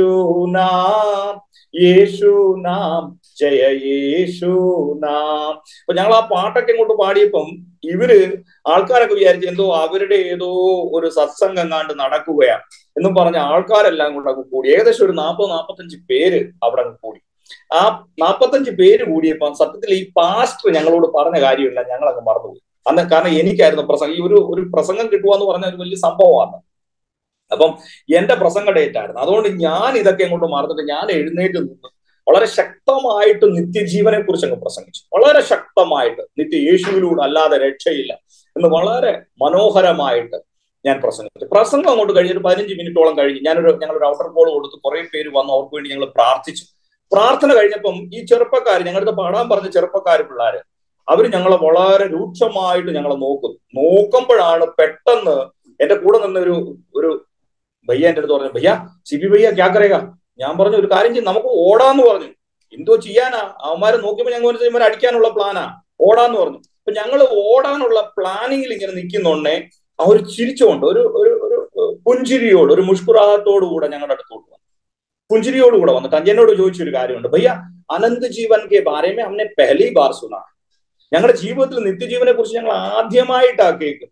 നാം യേശു നാം ജയ യേശു നാം അപ്പൊ ഞങ്ങൾ ആ പാട്ടൊക്കെ ഇങ്ങോട്ട് പാടിയപ്പം ഇവര് ആൾക്കാരൊക്കെ വിചാരിച്ചു എന്തോ അവരുടെ ഏതോ ഒരു സത്സംഗം എങ്ങാണ്ട് നടക്കുകയാണ് എന്നും പറഞ്ഞ ആൾക്കാരെല്ലാം കൂടെ അങ്ങ് കൂടി ഏകദേശം ഒരു നാൽപ്പത് നാൽപ്പത്തഞ്ച് പേര് അവിടെ അങ്ങ് കൂടി ആ നാൽപ്പത്തഞ്ച് പേര് കൂടിയപ്പോൾ സത്യത്തിൽ ഈ പാസ്റ്റർ ഞങ്ങളോട് പറഞ്ഞ കാര്യമില്ല ഞങ്ങൾ അങ്ങ് മറന്നുപോയി അന്ന് കാരണം എനിക്കായിരുന്നു പ്രസംഗം ഈ ഒരു ഒരു പ്രസംഗം കിട്ടുക എന്ന് പറഞ്ഞ ഒരു വലിയ സംഭവമാണ് അപ്പം എന്റെ പ്രസംഗ ഡേറ്റ് ആയിരുന്നു അതുകൊണ്ട് ഞാൻ ഇതൊക്കെ അങ്ങോട്ട് മറന്നിട്ട് ഞാൻ എഴുന്നേറ്റ് നിന്ന് വളരെ ശക്തമായിട്ട് നിത്യജീവനെ കുറിച്ച് അങ്ങ് പ്രസംഗിച്ചു വളരെ ശക്തമായിട്ട് നിത്യ യേശുവിലൂടെ അല്ലാതെ രക്ഷയില്ല എന്ന് വളരെ മനോഹരമായിട്ട് ഞാൻ പ്രസംഗിച്ചു പ്രസംഗം അങ്ങോട്ട് കഴിഞ്ഞൊരു പതിനഞ്ച് മിനിറ്റോളം കഴിഞ്ഞ് ഞാനൊരു ഞങ്ങളൊരു ഔട്ടർ കോൾ കൊടുത്ത് കുറെ പേര് വന്ന് അവർക്ക് വേണ്ടി ഞങ്ങൾ പ്രാർത്ഥിച്ചു പ്രാർത്ഥന കഴിഞ്ഞപ്പം ഈ ചെറുപ്പക്കാർ ഞങ്ങളുടെ പാടാൻ പറഞ്ഞ ചെറുപ്പക്കാർ പിള്ളേര് അവർ ഞങ്ങളെ വളരെ രൂക്ഷമായിട്ട് ഞങ്ങളെ നോക്കും നോക്കുമ്പോഴാണ് പെട്ടെന്ന് എന്റെ കൂടെ നിന്ന് ഒരു ഒരു ഭയ്യ എന്റെ അടുത്ത് പറഞ്ഞു ഭയ്യ സിബി ഭയ്യ ക്യാ കരേക ഞാൻ പറഞ്ഞു ഒരു കാര്യം ചെയ്യും നമുക്ക് ഓടാന്ന് പറഞ്ഞു എന്തോ ചെയ്യാനാ അവന്മാരെ നോക്കിയപ്പോ ഞങ്ങൾ ഇവരെ അടിക്കാനുള്ള പ്ലാനാ ഓടാന്ന് പറഞ്ഞു അപ്പൊ ഞങ്ങൾ ഓടാനുള്ള പ്ലാനിങ്ങിൽ ഇങ്ങനെ നിൽക്കുന്നുണ്ടേ അവർ ചിരിച്ചുകൊണ്ട് ഒരു ഒരു ഒരു പുഞ്ചിരിയോട് ഒരു മുഷ്കുറാത്തോടുകൂടെ ഞങ്ങളുടെ അടുത്തോട്ട് വന്നു പുഞ്ചിരിയോടുകൂടെ വന്നിട്ട് എന്നോട് ചോദിച്ചൊരു കാര്യമുണ്ട് ഭയ്യ അനന്ത് ജീവൻ കെ ബാരേമേ ഹംനെ പെഹലി ബാർ സുനാ ഞങ്ങളുടെ ജീവിതത്തിൽ നിത്യജീവനെ കുറിച്ച് ഞങ്ങൾ ആദ്യമായിട്ടാ കേൾക്കുന്നത്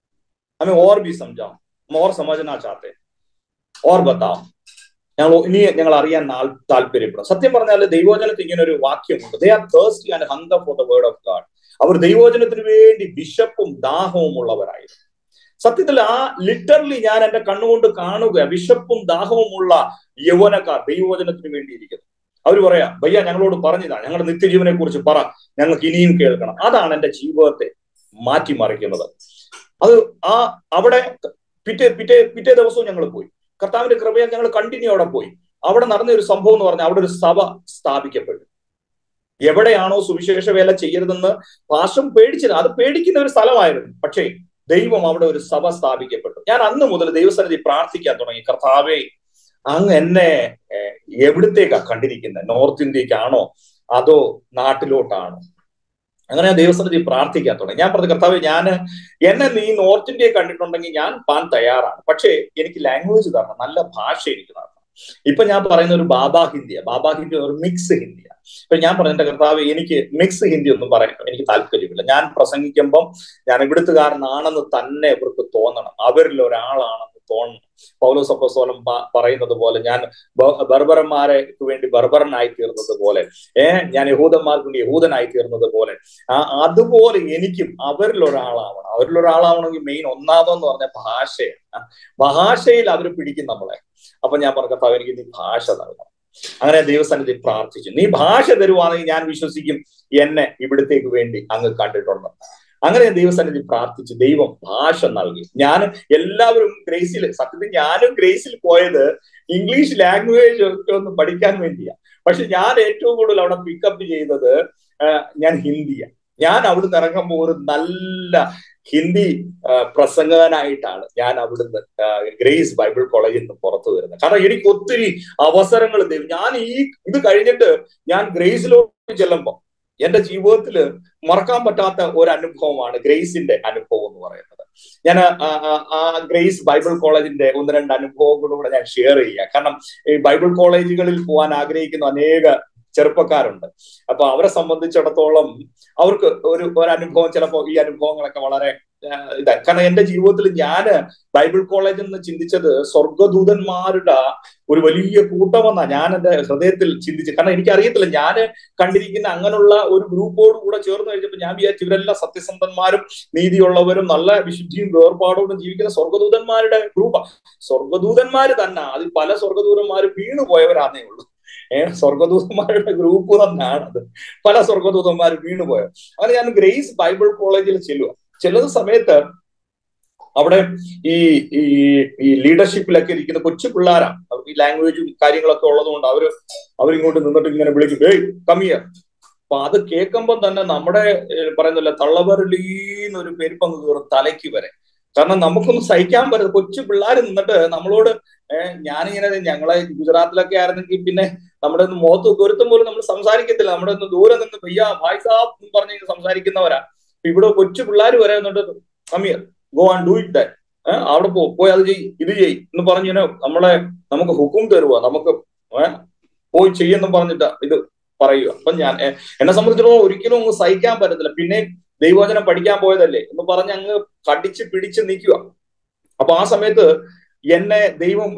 ഹമേ ഓർ ബി സംജാം ഓർ സമझना चाहते ഓർ ബത്താം ഞങ്ങൾ ഇനി ഞങ്ങൾ അറിയാൻ താല്പര്യപ്പെടും സത്യം പറഞ്ഞാൽ ദൈവോചനത്തിൽ ഇങ്ങനെ ഒരു വാക്യമുണ്ട് they are thirsty and hunger for the word of God അവർ ദൈവോചനത്തിന് വേണ്ടി വിശപ്പും ദാഹവും ഉള്ളവരായിരുന്നു സത്യത്തിൽ ആ ലിറ്ററലി ഞാൻ എന്റെ കണ്ണുകൊണ്ട് കാണുക വിശപ്പും ദാഹവും ഉള്ള യൗവനക്കാർ ദൈവോചനത്തിന് വേണ്ടിയിരിക്കുന്നു അവർ പറയാ ഭയ്യ ഞങ്ങളോട് പറഞ്ഞതാ ഞങ്ങളുടെ നിത്യജീവനെ കുറിച്ച് പറ ഞങ്ങൾക്ക് ഇനിയും കേൾക്കണം അതാണ് എന്റെ ജീവിതത്തെ മാറ്റിമറിക്കുന്നത് അത് ആ അവിടെ പിറ്റേ പിറ്റേ പിറ്റേ ദിവസവും ഞങ്ങൾ പോയി കർത്താവിന്റെ കൃപയാൽ ഞങ്ങൾ കണ്ടിന്യൂ അവിടെ പോയി അവിടെ നടന്ന ഒരു സംഭവം എന്ന് പറഞ്ഞാൽ അവിടെ ഒരു സഭ സ്ഥാപിക്കപ്പെട്ടു എവിടെയാണോ സുവിശേഷ വേല ചെയ്യരുതെന്ന് പാശം പേടിച്ചത് അത് പേടിക്കുന്ന ഒരു സ്ഥലമായിരുന്നു പക്ഷേ ദൈവം അവിടെ ഒരു സഭ സ്ഥാപിക്കപ്പെട്ടു ഞാൻ അന്ന് മുതൽ ദൈവസന്നിധി പ്രാർത്ഥിക്കാൻ തുടങ്ങി കർത്താവേ അങ്ങ് എന്നെ എവിടത്തേക്കാ കണ്ടിരിക്കുന്നത് നോർത്ത് ഇന്ത്യക്കാണോ അതോ നാട്ടിലോട്ടാണോ അങ്ങനെ ഞാൻ ദൈവസന്നിധി പ്രാർത്ഥിക്കാൻ തുടങ്ങി ഞാൻ പറഞ്ഞു കർത്താവ് ഞാൻ എന്നെ നീ നോർത്ത് ഇന്ത്യയെ കണ്ടിട്ടുണ്ടെങ്കിൽ ഞാൻ പാൻ തയ്യാറാണ് പക്ഷേ എനിക്ക് ലാംഗ്വേജ് തരണം നല്ല ഭാഷ എനിക്ക് തരണം ഇപ്പൊ ഞാൻ പറയുന്ന ഒരു ബാബാ ഹിന്ദിയ ബാബാ ഹിന്ദി ഒരു മിക്സ് ഹിന്ദിയ ഇപ്പൊ ഞാൻ പറഞ്ഞ എന്റെ കർത്താവ് എനിക്ക് മിക്സ് ഹിന്ദി ഒന്നും പറയാൻ എനിക്ക് താല്പര്യമില്ല ഞാൻ പ്രസംഗിക്കുമ്പം ഞാൻ ഇവിടുത്തുകാരനാണെന്ന് തന്നെ ഇവർക്ക് തോന്നണം അവരിൽ ഒരാളാണെന്ന് തോന്നണം പൗലോസ് അപ്പോസ്തലൻ പറയുന്നത് പോലെ ഞാൻ ബർബറന്മാരെ വേണ്ടി ബർബറനായി തീർന്നത് പോലെ ഏഹ് ഞാൻ യഹൂദന്മാർക്ക് വേണ്ടി യഹൂദനായി തീർന്നത് പോലെ ആ അതുപോലെ എനിക്കും അവരിൽ ഒരാളാവണം അവരിൽ ഒരാളാവണമെങ്കിൽ മെയിൻ ഒന്നാമതെന്ന് പറഞ്ഞ ഭാഷയാണ് ഭാഷയിൽ അവർ പിടിക്കും നമ്മളെ അപ്പൊ ഞാൻ പറഞ്ഞ കർത്താവ് എനിക്ക് നീ ഭാഷ നൽകണം അങ്ങനെ ദൈവസ്ഥാനത്തിൽ പ്രാർത്ഥിച്ചു നീ ഭാഷ തരുവാണെങ്കിൽ ഞാൻ വിശ്വസിക്കും എന്നെ ഇവിടത്തേക്ക് വേണ്ടി അങ്ങ് കണ്ടിട്ടുണ്ട് അങ്ങനെ ദൈവസന്നിധി പ്രാർത്ഥിച്ചു ദൈവം ഭാഷ നൽകി ഞാൻ എല്ലാവരും ഗ്രേസിൽ സത്യത്തിൽ ഞാനും ഗ്രേസിൽ പോയത് ഇംഗ്ലീഷ് ലാംഗ്വേജ് ഒക്കെ ഒന്ന് പഠിക്കാൻ വേണ്ടിയാ പക്ഷെ ഞാൻ ഏറ്റവും കൂടുതൽ അവിടെ പിക്കപ്പ് ചെയ്തത് ഞാൻ ഹിന്ദിയാണ് ഞാൻ അവിടുന്ന് ഇറങ്ങുമ്പോൾ ഒരു നല്ല ഹിന്ദി പ്രസംഗകനായിട്ടാണ് ഞാൻ അവിടുന്ന് ഗ്രേസ് ബൈബിൾ കോളേജിൽ നിന്ന് പുറത്തു വരുന്നത് കാരണം എനിക്ക് ഒത്തിരി അവസരങ്ങൾ ദൈവം ഞാൻ ഈ ഇത് കഴിഞ്ഞിട്ട് ഞാൻ ഗ്രേസിലോട്ട് ചെല്ലുമ്പോൾ എന്റെ ജീവിതത്തിൽ മറക്കാൻ പറ്റാത്ത ഒരു അനുഭവമാണ് ഗ്രേസിന്റെ അനുഭവം എന്ന് പറയുന്നത് ഞാൻ ആ ഗ്രേസ് ബൈബിൾ കോളേജിന്റെ ഒന്ന് രണ്ട് അനുഭവങ്ങളൂടെ ഞാൻ ഷെയർ ചെയ്യുക കാരണം ഈ ബൈബിൾ കോളേജുകളിൽ പോകാൻ ആഗ്രഹിക്കുന്ന അനേക ചെറുപ്പക്കാരുണ്ട് അപ്പൊ അവരെ സംബന്ധിച്ചിടത്തോളം അവർക്ക് ഒരു ഒരു അനുഭവം ചിലപ്പോൾ ഈ അനുഭവങ്ങളൊക്കെ വളരെ ഇതാ കാരണം എന്റെ ജീവിതത്തിൽ ഞാൻ ബൈബിൾ കോളേജിൽ നിന്ന് ചിന്തിച്ചത് സ്വർഗദൂതന്മാരുടെ ഒരു വലിയ കൂട്ടമെന്നാ ഞാൻ എന്റെ ഹൃദയത്തിൽ ചിന്തിച്ചത് കാരണം എനിക്ക് അറിയത്തില്ല ഞാൻ കണ്ടിരിക്കുന്ന അങ്ങനെയുള്ള ഒരു ഗ്രൂപ്പോട് കൂടെ ചേർന്ന് കഴിഞ്ഞപ്പോൾ ഞാൻ വിചാരിച്ചു ഇവരെല്ലാം സത്യസന്ധന്മാരും നീതിയുള്ളവരും നല്ല വിശുദ്ധിയും വേർപാടോടും ജീവിക്കുന്ന സ്വർഗദൂതന്മാരുടെ ഗ്രൂപ്പാണ് സ്വർഗദൂതന്മാര് തന്നെ അതിൽ പല സ്വർഗദൂതന്മാര് വീണു പോയവരാന്നേ ഉള്ളൂ ഏഹ് സ്വർഗദൂതന്മാരുടെ ഗ്രൂപ്പ് തന്നെയാണ് അത് പല സ്വർഗദൂതന്മാർ വീണുപോയത് അങ്ങനെ ഞാൻ ഗ്രേസ് ബൈബിൾ കോളേജിൽ ചെല്ലുക ചെല്ലുന്ന സമയത്ത് അവിടെ ഈ ഈ ഈ ലീഡർഷിപ്പിലൊക്കെ ഇരിക്കുന്ന കൊച്ചു പിള്ളേരാ അവർക്ക് ഈ ലാംഗ്വേജും കാര്യങ്ങളൊക്കെ ഉള്ളതുകൊണ്ട് അവര് അവരിങ്ങോട്ട് നിന്നിട്ട് ഇങ്ങനെ വിളിക്കും ഏയ് കമ്മിയ അപ്പൊ അത് കേൾക്കുമ്പോൾ തന്നെ നമ്മുടെ പറയുന്നില്ല തള്ളവരളീന്നൊരു പെരുപ്പങ്ങ് കയറും തലയ്ക്ക് വരെ കാരണം നമുക്കൊന്നും സഹിക്കാൻ പറ്റും കൊച്ചു പിള്ളേർ നിന്നിട്ട് നമ്മളോട് ഏഹ് ഞാനിങ്ങനെ ഞങ്ങളെ ഗുജറാത്തിലൊക്കെ ആയിരുന്നെങ്കിൽ പിന്നെ നമ്മുടെ ഒന്ന് മുഖത്ത് ഒരുത്തം പോലും നമ്മൾ സംസാരിക്കത്തില്ല നമ്മുടെ ഒന്ന് ദൂരെ നിന്ന് പെയ്യ ഭായ് സാബ് എന്ന് പറഞ്ഞ് സംസാരിക്കുന്നവരാ ഇവിടെ കൊച്ചു പിള്ളേർ വരെ എന്നിട്ട് അമീർ go and do it that അവിടെ പോ പോയി അത് ചെയ് ഇത് ചെയ് എന്ന് പറഞ്ഞ് നമ്മളെ നമുക്ക് ഹുക്കും തരുക നമുക്ക് പോയി ചെയ്യുമെന്ന് പറഞ്ഞിട്ട് ഇത് പറയുക അപ്പൊ ഞാൻ എന്നെ സംബന്ധിച്ചിടത്തോളം ഒരിക്കലും അങ്ങ് സഹിക്കാൻ പറ്റത്തില്ല പിന്നെ ദൈവവചനം പഠിക്കാൻ പോയതല്ലേ എന്ന് പറഞ്ഞ് അങ്ങ് കടിച്ച് പിടിച്ച് നിൽക്കുക അപ്പൊ ആ സമയത്ത് എന്നെ ദൈവം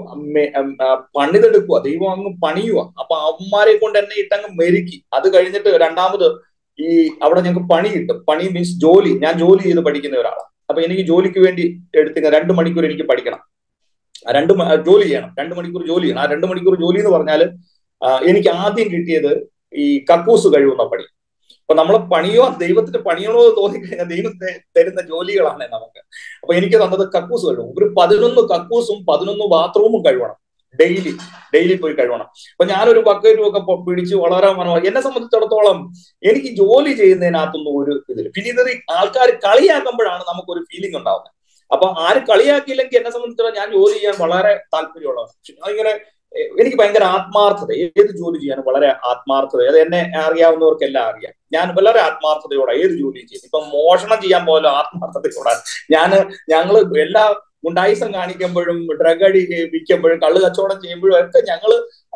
പണിതെടുക്കുക ദൈവം അങ്ങ് പണിയുക അപ്പൊ അവന്മാരെ കൊണ്ട് എന്നെ ഇട്ടങ്ങ് മെരുക്കി അത് കഴിഞ്ഞിട്ട് രണ്ടാമത് ഈ അവിടെ ഞങ്ങൾക്ക് പണി കിട്ടും പണി മീൻസ് ജോലി ഞാൻ ജോലി ചെയ്ത് പഠിക്കുന്ന ഒരാളാണ് അപ്പൊ എനിക്ക് ജോലിക്ക് വേണ്ടി എടുത്തുക രണ്ട് മണിക്കൂർ എനിക്ക് പഠിക്കണം രണ്ട് ജോലി ചെയ്യണം രണ്ട് മണിക്കൂർ ജോലി ചെയ്യണം ആ രണ്ട് മണിക്കൂർ ജോലി എന്ന് പറഞ്ഞാൽ എനിക്ക് ആദ്യം കിട്ടിയത് ഈ കക്കൂസ് കഴിവുന്ന പണി അപ്പൊ നമ്മളെ പണിയോ ദൈവത്തിന്റെ പണിയണോ തോന്നിക്കഴിഞ്ഞാൽ ദൈവം തരുന്ന ജോലികളാണ് നമുക്ക് അപ്പൊ എനിക്ക് തന്നത് കക്കൂസ് കഴിവും ഒരു പതിനൊന്ന് കക്കൂസും പതിനൊന്ന് ബാത്റൂമും കഴിവണം ഡെയിലി ഡെയിലി പോയി കഴിവണം അപ്പൊ ഞാനൊരു ബക്കറ്റും ഒക്കെ പിടിച്ച് വളരെ മനോഹരം എന്നെ സംബന്ധിച്ചിടത്തോളം എനിക്ക് ജോലി ചെയ്യുന്നതിനകത്തൊന്നും ഒരു ഇതിൽ പിന്നെ ഇത് ആൾക്കാർ കളിയാക്കുമ്പോഴാണ് നമുക്കൊരു ഫീലിംഗ് ഉണ്ടാവുന്നത് അപ്പൊ ആര് കളിയാക്കിയില്ലെങ്കിൽ എന്നെ സംബന്ധിച്ചിടത്തോളം ഞാൻ ജോലി ചെയ്യാൻ വളരെ താല്പര്യമുള്ളതാണ് ഇങ്ങനെ എനിക്ക് ഭയങ്കര ആത്മാർത്ഥത ഏത് ജോലി ചെയ്യാനും വളരെ ആത്മാർത്ഥത അത് എന്നെ അറിയാവുന്നവർക്കെല്ലാം അറിയാം ഞാൻ വളരെ ആത്മാർത്ഥതയോടെ ഏത് ജോലിയും ചെയ്യും ഇപ്പൊ മോഷണം ചെയ്യാൻ പോലും ആത്മാർത്ഥതയോടെ ഞാൻ ഞങ്ങള് എല്ലാ ഗുണ്ടായിസം കാണിക്കുമ്പോഴും ഡ്രഗ് അടി വിൽക്കുമ്പോഴും കള്ള് കച്ചവടം ചെയ്യുമ്പോഴും ഒക്കെ ഞങ്ങള്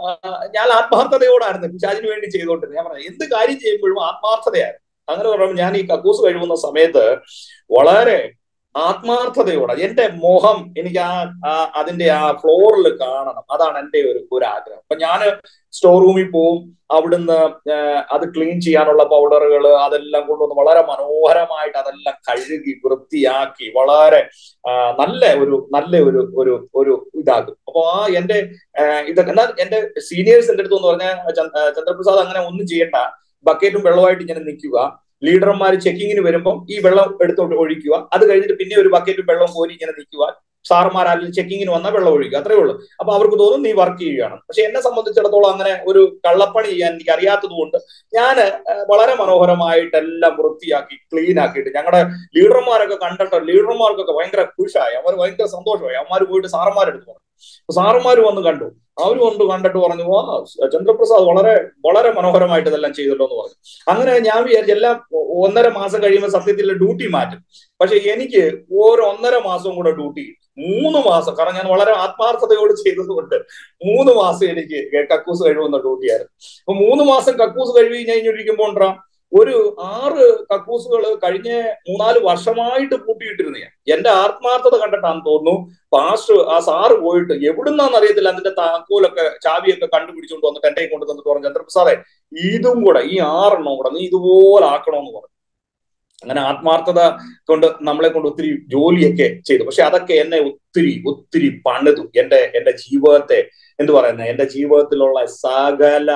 ഞാൻ ആത്മാർത്ഥതയോടായിരുന്നു പിശാചിന് വേണ്ടി ചെയ്തുകൊണ്ടിരുന്നത് ഞാൻ പറഞ്ഞു എന്ത് കാര്യം ചെയ്യുമ്പോഴും ആത്മാർത്ഥതയായിരുന്നു അങ്ങനെ പറയുമ്പോൾ ഞാൻ ഈ കക്കൂസ് കഴിവുന്ന സമയത്ത് വളരെ ആത്മാർത്ഥതയോടെ എന്റെ മോഹം എനിക്ക് ആ അതിന്റെ ആ ഫ്ലോറിൽ കാണണം അതാണ് എന്റെ ഒരു ഒരു ആഗ്രഹം അപ്പൊ ഞാൻ സ്റ്റോർ റൂമിൽ പോവും അവിടുന്ന് അത് ക്ലീൻ ചെയ്യാനുള്ള പൗഡറുകൾ അതെല്ലാം കൊണ്ടുവന്ന് വളരെ മനോഹരമായിട്ട് അതെല്ലാം കഴുകി വൃത്തിയാക്കി വളരെ നല്ല ഒരു നല്ല ഒരു ഒരു ഒരു ഇതാകും അപ്പൊ ആ എന്റെ ഇതൊക്കെ എന്നാൽ എന്റെ സീനിയേഴ്സ് എന്റെ അടുത്ത് എന്ന് പറഞ്ഞാൽ ചന്ദ്രപ്രസാദ് അങ്ങനെ ഒന്നും ചെയ്യണ്ട ബക്കറ്റും വെള്ളമായിട്ട് ഇങ്ങനെ നിൽക്കുക ലീഡർമാർ ചെക്കിങ്ങിന് വരുമ്പോൾ ഈ വെള്ളം എടുത്തോട്ട് ഒഴിക്കുക അത് കഴിഞ്ഞിട്ട് പിന്നെ ഒരു ബക്കറ്റും വെള്ളം കോരി ഇങ്ങനെ നിൽക്കുക സാർമാർ അല്ലെങ്കിൽ ചെക്കിങ്ങിന് വന്നാൽ വെള്ളം ഒഴിക്കുക അത്രേ ഉള്ളൂ അപ്പൊ അവർക്ക് തോന്നും നീ വർക്ക് ചെയ്യുകയാണ് പക്ഷെ എന്നെ സംബന്ധിച്ചിടത്തോളം അങ്ങനെ ഒരു കള്ളപ്പണി ചെയ്യാൻ എനിക്ക് അറിയാത്തത് കൊണ്ട് ഞാൻ വളരെ മനോഹരമായിട്ട് എല്ലാം വൃത്തിയാക്കി ക്ലീൻ ആക്കിയിട്ട് ഞങ്ങളുടെ ലീഡർമാരൊക്കെ കണ്ടിട്ട് ലീഡർമാർക്കൊക്കെ ഭയങ്കര ഖുഷായി അവർ ഭയങ്കര സന്തോഷമായി അവന്മാർ പോയിട്ട് സാറന്മാരെടുത്ത് പറഞ്ഞു സാറന്മാർ വന്ന് കണ്ടു അവർ കൊണ്ട് കണ്ടിട്ട് പറഞ്ഞു വാ ചന്ദ്രപ്രസാദ് വളരെ വളരെ മനോഹരമായിട്ട് ഇതെല്ലാം ചെയ്തിട്ടോ എന്ന് പറഞ്ഞു അങ്ങനെ ഞാൻ വിചാരിച്ചു എല്ലാം ഒന്നര മാസം കഴിയുമ്പോൾ സത്യത്തിൽ ഡ്യൂട്ടി മാറ്റും പക്ഷെ എനിക്ക് ഓരോ ഒന്നര മാസവും കൂടെ ഡ്യൂട്ടി മൂന്ന് മാസം കാരണം ഞാൻ വളരെ ആത്മാർത്ഥതയോട് ചെയ്തതുകൊണ്ട് മൂന്ന് മാസം എനിക്ക് കക്കൂസ് കഴിവുന്ന ഡ്യൂട്ടിയായിരുന്നു അപ്പൊ മൂന്ന് മാസം കക്കൂസ് കഴിവ് കഴിഞ്ഞിരിക്കുമ്പോൾ ഒരു ആറ് കക്കൂസുകൾ കഴിഞ്ഞ മൂന്നാല് വർഷമായിട്ട് പൂട്ടിയിട്ടിരുന്ന ഞാൻ എന്റെ ആത്മാർത്ഥത കണ്ടിട്ടാന്ന് തോന്നുന്നു പാസ്റ്റർ ആ സാറ് പോയിട്ട് എവിടുന്നാന്ന് അറിയത്തില്ല അതിന്റെ താക്കോലൊക്കെ ചാവിയൊക്കെ കണ്ടുപിടിച്ചുകൊണ്ട് വന്നിട്ട് എന്റെ കൊണ്ട് തന്നിട്ട് പറഞ്ഞു ചന്ദ്രപ്രസാദെ ഇതും കൂടെ ഈ ആറെണ്ണം കൂടെ നീ ഇതുപോലെ ആക്കണമെന്ന് പറഞ്ഞു അങ്ങനെ ആത്മാർത്ഥത കൊണ്ട് നമ്മളെ കൊണ്ട് ഒത്തിരി ജോലിയൊക്കെ ചെയ്തു പക്ഷെ അതൊക്കെ എന്നെ ഒത്തിരി ഒത്തിരി പണിതു എന്റെ എന്റെ ജീവിതത്തെ എന്ത് പറയുന്നത് എന്റെ ജീവിതത്തിലുള്ള സകല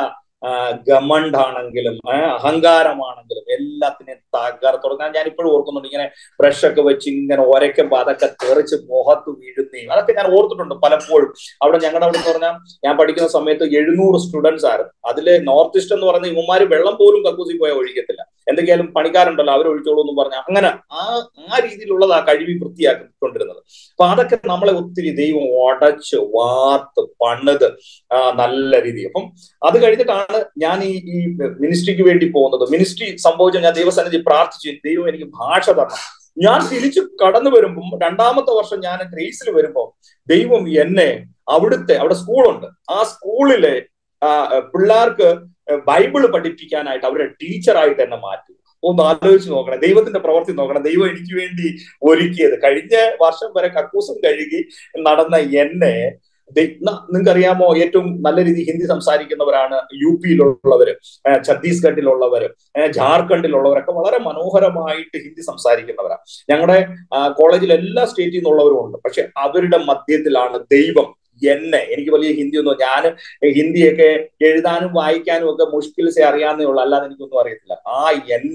ഗമണ്ടാണെങ്കിലും അഹങ്കാരമാണെങ്കിലും എല്ലാത്തിനെയും തകർത്തുടങ്ങാൻ ഞാൻ ഇപ്പോഴും ഓർക്കുന്നുണ്ട് ഇങ്ങനെ ബ്രഷ് ഒക്കെ വെച്ച് ഇങ്ങനെ ഒരയ്ക്കുമ്പോ അതൊക്കെ തെറിച്ച് മുഖത്ത് വീഴുന്നേയും അതൊക്കെ ഞാൻ ഓർത്തിട്ടുണ്ട് പലപ്പോഴും അവിടെ ഞങ്ങളുടെ അവിടെ എന്ന് പറഞ്ഞാൽ ഞാൻ പഠിക്കുന്ന സമയത്ത് എഴുന്നൂറ് സ്റ്റുഡൻസ് ആയിരുന്നു അതില് നോർത്ത് ഈസ്റ്റ് എന്ന് പറയുന്ന ഇവന്മാര് വെള്ളം പോലും കക്കൂസി പോയാൽ ഒഴിക്കത്തില്ല എന്തെങ്കിലും പണിക്കാരുണ്ടല്ലോ അവർ ഒഴിച്ചോളൂ എന്ന് പറഞ്ഞാൽ അങ്ങനെ ആ ആ രീതിയിലുള്ളത് ആ കഴിവി വൃത്തിയാക്കിക്കൊണ്ടിരുന്നത് അപ്പൊ അതൊക്കെ നമ്മളെ ഒത്തിരി ദൈവം ഉടച്ച് വാർത്ത് പണിത് നല്ല രീതി അപ്പം അത് കഴിഞ്ഞിട്ടാണ് ഞാൻ ഈ ഈ മിനിസ്ട്രിക്ക് വേണ്ടി പോകുന്നത് മിനിസ്ട്രി സംഭവിച്ച ഞാൻ ദൈവസന്നിധി പ്രാർത്ഥിച്ചു ദൈവം എനിക്ക് ഭാഷ തരണം ഞാൻ തിരിച്ചു കടന്നു വരുമ്പം രണ്ടാമത്തെ വർഷം ഞാൻ ഗ്രേസിൽ വരുമ്പോൾ ദൈവം എന്നെ അവിടുത്തെ അവിടെ സ്കൂളുണ്ട് ആ സ്കൂളിലെ പിള്ളേർക്ക് ബൈബിള് പഠിപ്പിക്കാനായിട്ട് അവരെ ടീച്ചറായിട്ട് എന്നെ മാറ്റി ഒന്ന് ആലോചിച്ച് നോക്കണം ദൈവത്തിന്റെ പ്രവൃത്തി നോക്കണം ദൈവം എനിക്ക് വേണ്ടി ഒരുക്കിയത് കഴിഞ്ഞ വർഷം വരെ കക്കൂസം കഴുകി നടന്ന എന്നെ നിങ്ങൾക്കറിയാമോ ഏറ്റവും നല്ല രീതിയിൽ ഹിന്ദി സംസാരിക്കുന്നവരാണ് യു പിയിലുള്ളവര് ഛത്തീസ്ഗഡിലുള്ളവര് ജാർഖണ്ഡിലുള്ളവരൊക്കെ വളരെ മനോഹരമായിട്ട് ഹിന്ദി സംസാരിക്കുന്നവരാണ് ഞങ്ങളുടെ കോളേജിൽ എല്ലാ സ്റ്റേറ്റിൽ നിന്നുള്ളവരും ഉണ്ട് പക്ഷെ അവരുടെ മധ്യത്തിലാണ് ദൈവം എന്നെ എനിക്ക് വലിയ ഹിന്ദി ഒന്നും ഞാൻ ഹിന്ദിയൊക്കെ എഴുതാനും വായിക്കാനും ഒക്കെ മുഷ്കിൽസെ അറിയാവുന്നേ ഉള്ളൂ അല്ലാതെ എനിക്കൊന്നും അറിയത്തില്ല ആ എന്നെ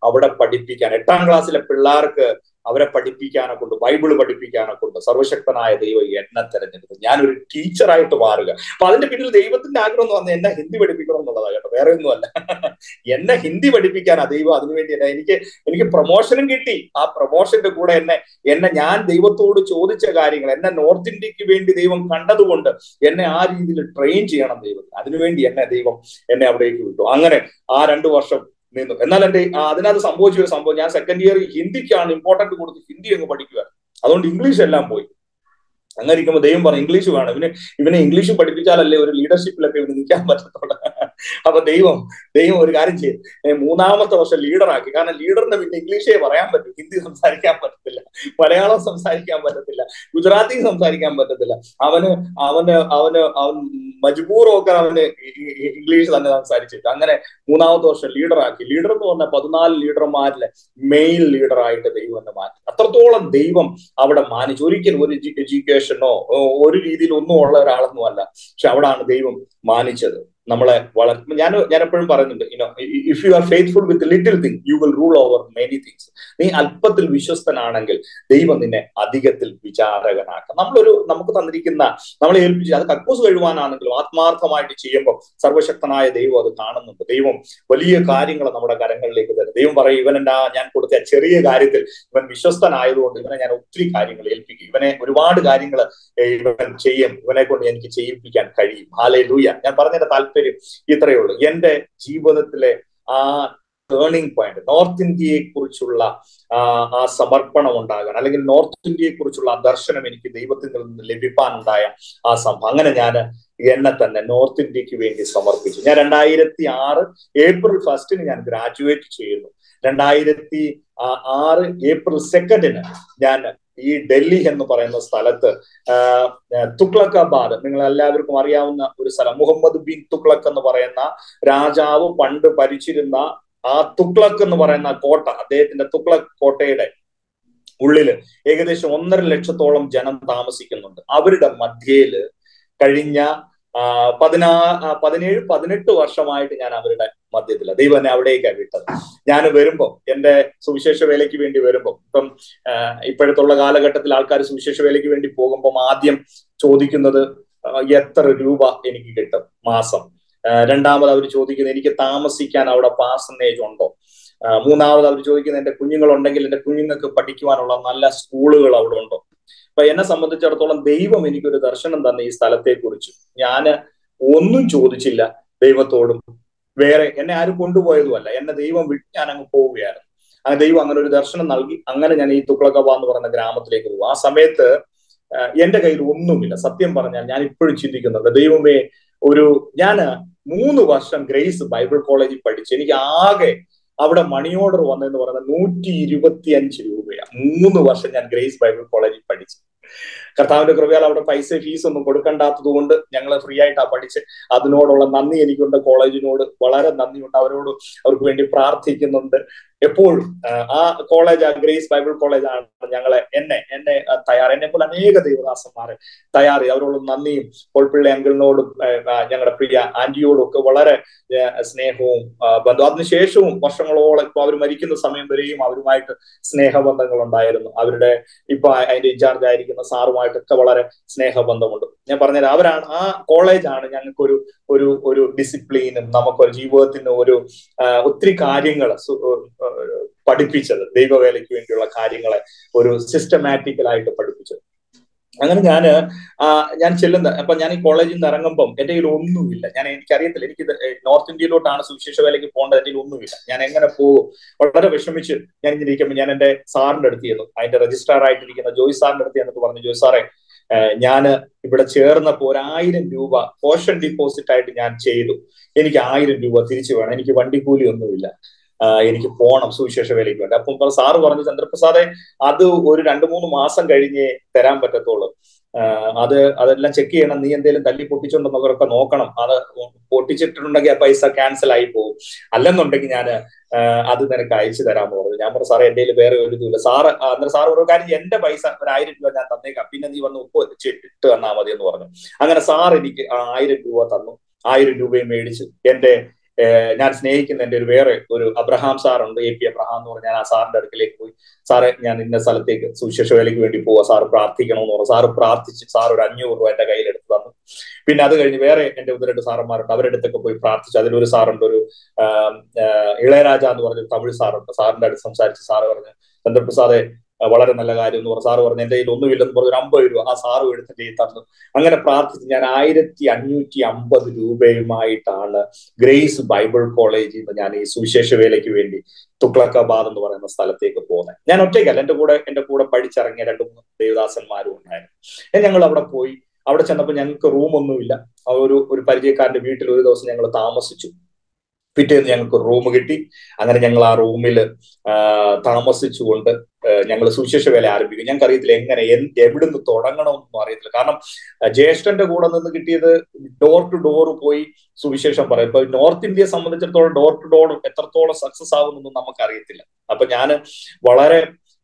അവിടെ പഠിപ്പിക്കാൻ എട്ടാം ക്ലാസ്സിലെ പിള്ളേർക്ക് അവരെ പഠിപ്പിക്കാനെ കൊണ്ട് ബൈബിള് പഠിപ്പിക്കാനെ കൊണ്ട് സർവശക്തനായ ദൈവം എന്നെ തെരഞ്ഞെടുത്തു ഞാനൊരു ടീച്ചറായിട്ട് മാറുക അപ്പൊ അതിന്റെ പിന്നിൽ ദൈവത്തിന്റെ ആഗ്രഹം എന്ന് പറഞ്ഞാൽ എന്നെ ഹിന്ദി പഠിപ്പിക്കണം എന്നുള്ളതാണ് കേട്ടോ വേറെ ഒന്നുമല്ല എന്നെ ഹിന്ദി പഠിപ്പിക്കാനാ ദൈവം അതിനുവേണ്ടി എന്നെ എനിക്ക് എനിക്ക് പ്രൊമോഷനും കിട്ടി ആ പ്രൊമോഷന്റെ കൂടെ എന്നെ എന്നെ ഞാൻ ദൈവത്തോട് ചോദിച്ച കാര്യങ്ങൾ എന്നെ നോർത്ത് ഇന്ത്യക്ക് വേണ്ടി ദൈവം കണ്ടതുകൊണ്ട് എന്നെ ആ രീതിയിൽ ട്രെയിൻ ചെയ്യണം ദൈവം അതിനുവേണ്ടി എന്നെ ദൈവം എന്നെ അവിടേക്ക് വിട്ടു അങ്ങനെ ആ രണ്ടു വർഷം നിന്നു എന്നാൽ എന്റെ അതിനകത്ത് സംഭവിച്ച ഒരു സംഭവം ഞാൻ സെക്കൻഡ് ഇയർ ഹിന്ദിക്കാണ് ഇമ്പോർട്ടന്റ് കൊടുത്ത് ഹിന്ദി അങ്ങ് പഠിക്കുക അതുകൊണ്ട് ഇംഗ്ലീഷ് എല്ലാം പോയി അങ്ങനെ ഇരിക്കുമ്പോൾ ദൈവം പറഞ്ഞു ഇംഗ്ലീഷ് വേണം ഇവന് ഇവനെ ഇംഗ്ലീഷ് പഠിപ്പിച്ചാലല്ലേ ഒരു ലീഡർഷിപ്പിലൊക്കെ ഇവന് നിൽക്കാൻ പറ്റത്തുള്ളൂ അപ്പൊ ദൈവം ദൈവം ഒരു കാര്യം ചെയ്യും മൂന്നാമത്തെ വർഷം ലീഡറാക്കി കാരണം ലീഡറിന് പിന്നെ ഇംഗ്ലീഷേ പറയാൻ പറ്റും ഹിന്ദി സംസാരിക്കാൻ പറ്റത്തില്ല മലയാളം സംസാരിക്കാൻ പറ്റത്തില്ല ഗുജറാത്തി സംസാരിക്കാൻ പറ്റത്തില്ല അവന് അവന് അവന് അവൻ മജ്ബൂറൊക്കെ അവന് ഇംഗ്ലീഷ് തന്നെ സംസാരിച്ചിട്ട് അങ്ങനെ മൂന്നാമത്തെ വർഷം ലീഡറാക്കി ലീഡർ എന്ന് പറഞ്ഞ പതിനാല് ലീഡർമാരിലെ മെയിൻ ലീഡറായിട്ട് ദൈവം എന്നെ മാറ്റി അത്രത്തോളം ദൈവം അവിടെ മാനിച്ചു ഒരിക്കലും ഒരു എഡ്യൂക്കേഷനോ ഒരു രീതിയിൽ ഒന്നും ഉള്ള ഒരാളൊന്നും അല്ല പക്ഷെ അവിടാണ് ദൈവം മാനിച്ചത് നമ്മളെ വളർ ഞാൻ ഞാൻ എപ്പോഴും പറയുന്നുണ്ട് you know if you are faithful with little thing you will rule over many things നീ അല്പത്തിൽ വിശ്വസ്തനാണെങ്കിൽ ദൈവം നിന്നെ അധികത്തിൽ വിചാരകനാക്കാം നമ്മളൊരു നമുക്ക് തന്നിരിക്കുന്ന നമ്മളെ ഏൽപ്പിച്ച് അത് കക്കൂസ് കഴുവാനാണെങ്കിലും ആത്മാർത്ഥമായിട്ട് ചെയ്യുമ്പോൾ സർവശക്തനായ ദൈവം അത് കാണുന്നുണ്ട് ദൈവം വലിയ കാര്യങ്ങൾ നമ്മുടെ കരങ്ങളിലേക്ക് തരും ദൈവം പറയും ഇവൻ എന്താ ഞാൻ കൊടുത്ത ചെറിയ കാര്യത്തിൽ ഇവൻ വിശ്വസ്തനായതുകൊണ്ട് ഇവനെ ഞാൻ ഒത്തിരി കാര്യങ്ങൾ ഏൽപ്പിക്കും ഇവനെ ഒരുപാട് കാര്യങ്ങൾ ഇവൻ ചെയ്യും ഇവനെ കൊണ്ട് എനിക്ക് ചെയ്യിപ്പിക്കാൻ കഴിയും ഹാലേ ലൂയ ഞാൻ പറഞ്ഞതിന്റെ താല്പര്യം ഇത്രയേ ഉള്ളൂ എന്റെ ജീവിതത്തിലെ ആ ടേണിംഗ് പോയിന്റ് നോർത്ത് ഇന്ത്യയെ കുറിച്ചുള്ള ആ സമർപ്പണം ഉണ്ടാകാൻ അല്ലെങ്കിൽ നോർത്ത് ഇന്ത്യയെ കുറിച്ചുള്ള ആ ദർശനം എനിക്ക് ദൈവത്തിൽ നിന്ന് ലഭിക്കാനുണ്ടായ ആ സംഭവം അങ്ങനെ ഞാൻ എന്നെ തന്നെ നോർത്ത് ഇന്ത്യക്ക് വേണ്ടി സമർപ്പിച്ചു ഞാൻ രണ്ടായിരത്തി ആറ് ഏപ്രിൽ ഫസ്റ്റിന് ഞാൻ ഗ്രാജുവേറ്റ് ചെയ്യുന്നു രണ്ടായിരത്തി ആറ് ഏപ്രിൽ സെക്കൻഡിന് ഞാൻ ഈ ഡൽഹി എന്ന് പറയുന്ന സ്ഥലത്ത് തുക്ലക്കാബാദ് നിങ്ങൾ എല്ലാവർക്കും അറിയാവുന്ന ഒരു സ്ഥലം മുഹമ്മദ് ബിൻ തുക്ലക്ക് എന്ന് പറയുന്ന രാജാവ് പണ്ട് ഭരിച്ചിരുന്ന ആ തുക്ലക്ക് എന്ന് പറയുന്ന കോട്ട അദ്ദേഹത്തിന്റെ തുക്ലക് കോട്ടയുടെ ഉള്ളില് ഏകദേശം ഒന്നര ലക്ഷത്തോളം ജനം താമസിക്കുന്നുണ്ട് അവരുടെ മധ്യയില് കഴിഞ്ഞ പതിനാ പതിനേഴ് പതിനെട്ട് വർഷമായിട്ട് ഞാൻ അവരുടെ മധ്യത്തില ദൈവം എന്നെ അവിടേക്കാണ് വിട്ടത് ഞാൻ വരുമ്പോൾ എന്റെ സുവിശേഷ വേലയ്ക്ക് വേണ്ടി വരുമ്പോൾ ഇപ്പം ഇപ്പോഴത്തുള്ള കാലഘട്ടത്തിൽ ആൾക്കാർ സുവിശേഷ വേലയ്ക്ക് വേണ്ടി പോകുമ്പം ആദ്യം ചോദിക്കുന്നത് എത്ര രൂപ എനിക്ക് കിട്ടും മാസം രണ്ടാമത് അവർ ചോദിക്കുന്നത് എനിക്ക് താമസിക്കാൻ അവിടെ പാസനേജ് ഉണ്ടോ മൂന്നാമത് അവർ ചോദിക്കുന്നത് എന്റെ കുഞ്ഞുങ്ങളുണ്ടെങ്കിൽ എന്റെ കുഞ്ഞുങ്ങൾക്ക് പഠിക്കുവാനുള്ള നല്ല സ്കൂളുകൾ അവിടെ ഉണ്ടോ അപ്പൊ എന്നെ സംബന്ധിച്ചിടത്തോളം ദൈവം എനിക്കൊരു ദർശനം തന്നെ ഈ സ്ഥലത്തെ കുറിച്ച് ഞാൻ ഒന്നും ചോദിച്ചില്ല ദൈവത്തോടും വേറെ എന്നെ ആരും കൊണ്ടുപോയതുമല്ല എന്നെ ദൈവം വിട്ട് ഞാൻ അങ്ങ് പോവുകയായിരുന്നു അങ്ങനെ ദൈവം അങ്ങനെ ഒരു ദർശനം നൽകി അങ്ങനെ ഞാൻ ഈ തുക്ലകബ എന്ന് പറയുന്ന ഗ്രാമത്തിലേക്ക് പോകും ആ സമയത്ത് എന്റെ കയ്യിൽ ഒന്നുമില്ല സത്യം പറഞ്ഞാൽ ഞാൻ ഇപ്പോഴും ചിന്തിക്കുന്നുണ്ട് ദൈവമേ ഒരു ഞാൻ മൂന്ന് വർഷം ഗ്രേസ് ബൈബിൾ കോളേജിൽ പഠിച്ച് എനിക്ക് ആകെ അവിടെ മണി ഓർഡർ വന്നതെന്ന് പറയുന്നത് നൂറ്റി ഇരുപത്തി അഞ്ച് രൂപയാണ് മൂന്ന് വർഷം ഞാൻ ഗ്രേസ് ബൈബിൾ കോളേജിൽ പഠിച്ചു കർത്താവിന്റെ കൃപയാൽ അവിടെ പൈസ ഫീസ് ഒന്നും കൊടുക്കണ്ടാത്തത് കൊണ്ട് ഞങ്ങൾ ഫ്രീ ആയിട്ടാ പഠിച്ച് അതിനോടുള്ള നന്ദി എനിക്കുണ്ട് കോളേജിനോട് വളരെ നന്ദിയുണ്ട് അവരോട് അവർക്ക് വേണ്ടി പ്രാർത്ഥിക്കുന്നുണ്ട് എപ്പോഴും ആ കോളേജ് ആ ഗ്രേസ് ബൈബിൾ കോളേജ് ആണ് ഞങ്ങളെ എന്നെ എന്നെ തയ്യാർ എന്നെ പോലെ അനേക ദൈവദാസന്മാരെ തയ്യാർ അവരോട് നന്ദിയും പോൾപ്പിള്ളി അങ്കിളിനോടും ഞങ്ങളുടെ പ്രിയ ആന്റിയോടും ഒക്കെ വളരെ സ്നേഹവും ബന്ധം അതിനുശേഷവും വർഷങ്ങളോളം ഇപ്പൊ അവർ മരിക്കുന്ന സമയം വരെയും അവരുമായിട്ട് സ്നേഹബന്ധങ്ങൾ ഉണ്ടായിരുന്നു അവരുടെ ഇപ്പൊ അതിന്റെ ഇൻചാർജ് ആയിരിക്കുന്ന സാറുമായിട്ടൊക്കെ വളരെ സ്നേഹബന്ധമുണ്ട് ഞാൻ പറഞ്ഞുതരാം അവരാണ് ആ കോളേജാണ് ഞങ്ങൾക്കൊരു ഒരു ഒരു ഡിസിപ്ലിനും നമുക്കൊരു ജീവിതത്തിന് ഒരു ഒത്തിരി കാര്യങ്ങൾ പഠിപ്പിച്ചത് ദൈവവേലയ്ക്ക് വേണ്ടിയുള്ള കാര്യങ്ങളെ ഒരു സിസ്റ്റമാറ്റിക്കലായിട്ട് പഠിപ്പിച്ചത് അങ്ങനെ ഞാൻ ഞാൻ ചെല്ലുന്ന അപ്പൊ ഞാൻ ഈ കോളേജിൽ നിന്ന് ഇറങ്ങുമ്പം എന്റെ കയ്യിൽ ഒന്നുമില്ല ഞാൻ എനിക്കറിയത്തില്ല എനിക്ക് നോർത്ത് ഇന്ത്യയിലോട്ടാണ് സുവിശേഷ വേലയ്ക്ക് പോകേണ്ടത് എന്റെ കയ്യിൽ ഒന്നുമില്ല ഞാൻ എങ്ങനെ പോകും വളരെ വിഷമിച്ച് ഞാൻ ഇങ്ങനെ ഇരിക്കുമ്പോൾ ഞാൻ എന്റെ സാറിന്റെ അടുത്ത് ചെന്നു അതിന്റെ രജിസ്ട്രാർ ആയിട്ടിരിക്കുന്ന ജോയ് സാറിന്റെ അടുത്ത് എന്നിട്ട് പറഞ്ഞു ജോയ് സാറേ ഞാൻ ഇവിടെ ചേർന്നപ്പോൾ ഒരായിരം രൂപ പോഷൻ ഡിപ്പോസിറ്റ് ആയിട്ട് ഞാൻ ചെയ്തു എനിക്ക് ആയിരം രൂപ തിരിച്ചു വേണം എനിക്ക് വണ്ടിക്കൂലി ഒന്നുമില്ല എനിക്ക് പോണം സുവിശേഷ വേലയ്ക്ക് വേണ്ടി അപ്പം സാറ് പറഞ്ഞു ചന്ദ്രപ്രസാദെ അത് ഒരു രണ്ടു മൂന്ന് മാസം കഴിഞ്ഞേ തരാൻ പറ്റത്തുള്ളൂ അത് അതെല്ലാം ചെക്ക് ചെയ്യണം നീ എന്തെങ്കിലും തല്ലി പൊട്ടിച്ചുണ്ടെന്നൊക്കെ നോക്കണം അത് പൊട്ടിച്ചിട്ടുണ്ടെങ്കിൽ ആ പൈസ ക്യാൻസൽ ആയി പോകും അല്ലെന്നുണ്ടെങ്കിൽ ഞാൻ അത് നിനക്ക് അയച്ചു തരാമെന്ന് പറഞ്ഞു ഞാൻ പറഞ്ഞു സാറേ എന്റെ വേറെ ഒരു ഇതുമില്ല സാറ് അന്നേരം സാറ് ഒരു കാര്യം എന്റെ പൈസ ഒരു ആയിരം രൂപ ഞാൻ തന്നേക്കാം പിന്നെ നീ വന്ന് ഉപ്പ് ഇട്ട് തന്നാൽ മതി എന്ന് പറഞ്ഞു അങ്ങനെ സാർ എനിക്ക് ആയിരം രൂപ തന്നു ആയിരം രൂപയും മേടിച്ചു എന്റെ ഞാൻ സ്നേഹിക്കുന്ന എൻ്റെ ഒരു വേറെ ഒരു അബ്രഹാം സാറുണ്ട് എ പി അബ്രഹാം എന്ന് പറഞ്ഞാൽ ആ സാറിന്റെ അടുക്കിലേക്ക് പോയി സാറെ ഞാൻ ഇന്ന സ്ഥലത്തേക്ക് സുവിശേഷ വേലയ്ക്ക് വേണ്ടി പോവാ സാറ് പ്രാർത്ഥിക്കണമെന്ന് പറഞ്ഞു സാറ് പ്രാർത്ഥിച്ച് സാർ ഒരു അഞ്ഞൂറ് രൂപ എന്റെ കയ്യിൽ എടുത്ത് തന്നു പിന്നെ അത് കഴിഞ്ഞ് വേറെ എന്റെ ഒന്ന് രണ്ട് സാറന്മാരുണ്ട് അവരുടെ അടുത്തൊക്കെ പോയി പ്രാർത്ഥിച്ചു അതിലൊരു സാറുണ്ട് ഒരു ഇളയരാജ എന്ന് പറഞ്ഞൊരു തമിഴ് സാറുണ്ട് സാറിന്റെ അടുത്ത് സംസാരിച്ച് സാറ് പറഞ്ഞു ചന്ദ്രപ്രസാദെ വളരെ നല്ല കാര്യം എന്ന് പറഞ്ഞു സാറ് പറഞ്ഞു എന്റെ കയ്യിൽ ഒന്നുമില്ലെന്ന് പറഞ്ഞു ഒരു അമ്പത് രൂപ ആ സാറ് എടുത്ത് ചെയ്ത് തന്നു അങ്ങനെ പ്രാർത്ഥിച്ച് ഞാൻ ആയിരത്തി അഞ്ഞൂറ്റി അമ്പത് രൂപയുമായിട്ടാണ് ഗ്രേസ് ബൈബിൾ കോളേജിൽ നിന്ന് ഞാൻ ഈ സുവിശേഷ വേലയ്ക്ക് വേണ്ടി തുക്ലക്കാബാദ് എന്ന് പറയുന്ന സ്ഥലത്തേക്ക് പോകുന്നത് ഞാൻ ഒറ്റയ്ക്കല്ല എന്റെ കൂടെ എന്റെ കൂടെ പഠിച്ചിറങ്ങിയ രണ്ട് മൂന്ന് ദേവദാസന്മാരും ഉണ്ടായിരുന്നു ഞങ്ങൾ അവിടെ പോയി അവിടെ ചെന്നപ്പോൾ ഞങ്ങൾക്ക് റൂമൊന്നുമില്ല ഒരു ഒരു പരിചയക്കാരന്റെ വീട്ടിൽ ഒരു ദിവസം ഞങ്ങൾ താമസിച്ചു പിറ്റേന്ന് ഞങ്ങൾക്ക് റൂം കിട്ടി അങ്ങനെ ഞങ്ങൾ ആ റൂമിൽ താമസിച്ചുകൊണ്ട് ഞങ്ങൾ സുവിശേഷ വേല ആരംഭിക്കും ഞങ്ങൾക്ക് അറിയത്തില്ല എങ്ങനെ എവിടുന്ന് തുടങ്ങണമെന്നൊന്നും അറിയത്തില്ല കാരണം ജ്യേഷ്ഠന്റെ കൂടെ നിന്ന് കിട്ടിയത് ഡോർ ടു ഡോർ പോയി സുവിശേഷം പറയും ഇപ്പൊ നോർത്ത് ഇന്ത്യയെ സംബന്ധിച്ചിടത്തോളം ഡോർ ടു ഡോർ എത്രത്തോളം സക്സസ് ആകുമെന്നൊന്നും നമുക്കറിയത്തില്ല അപ്പൊ ഞാൻ വളരെ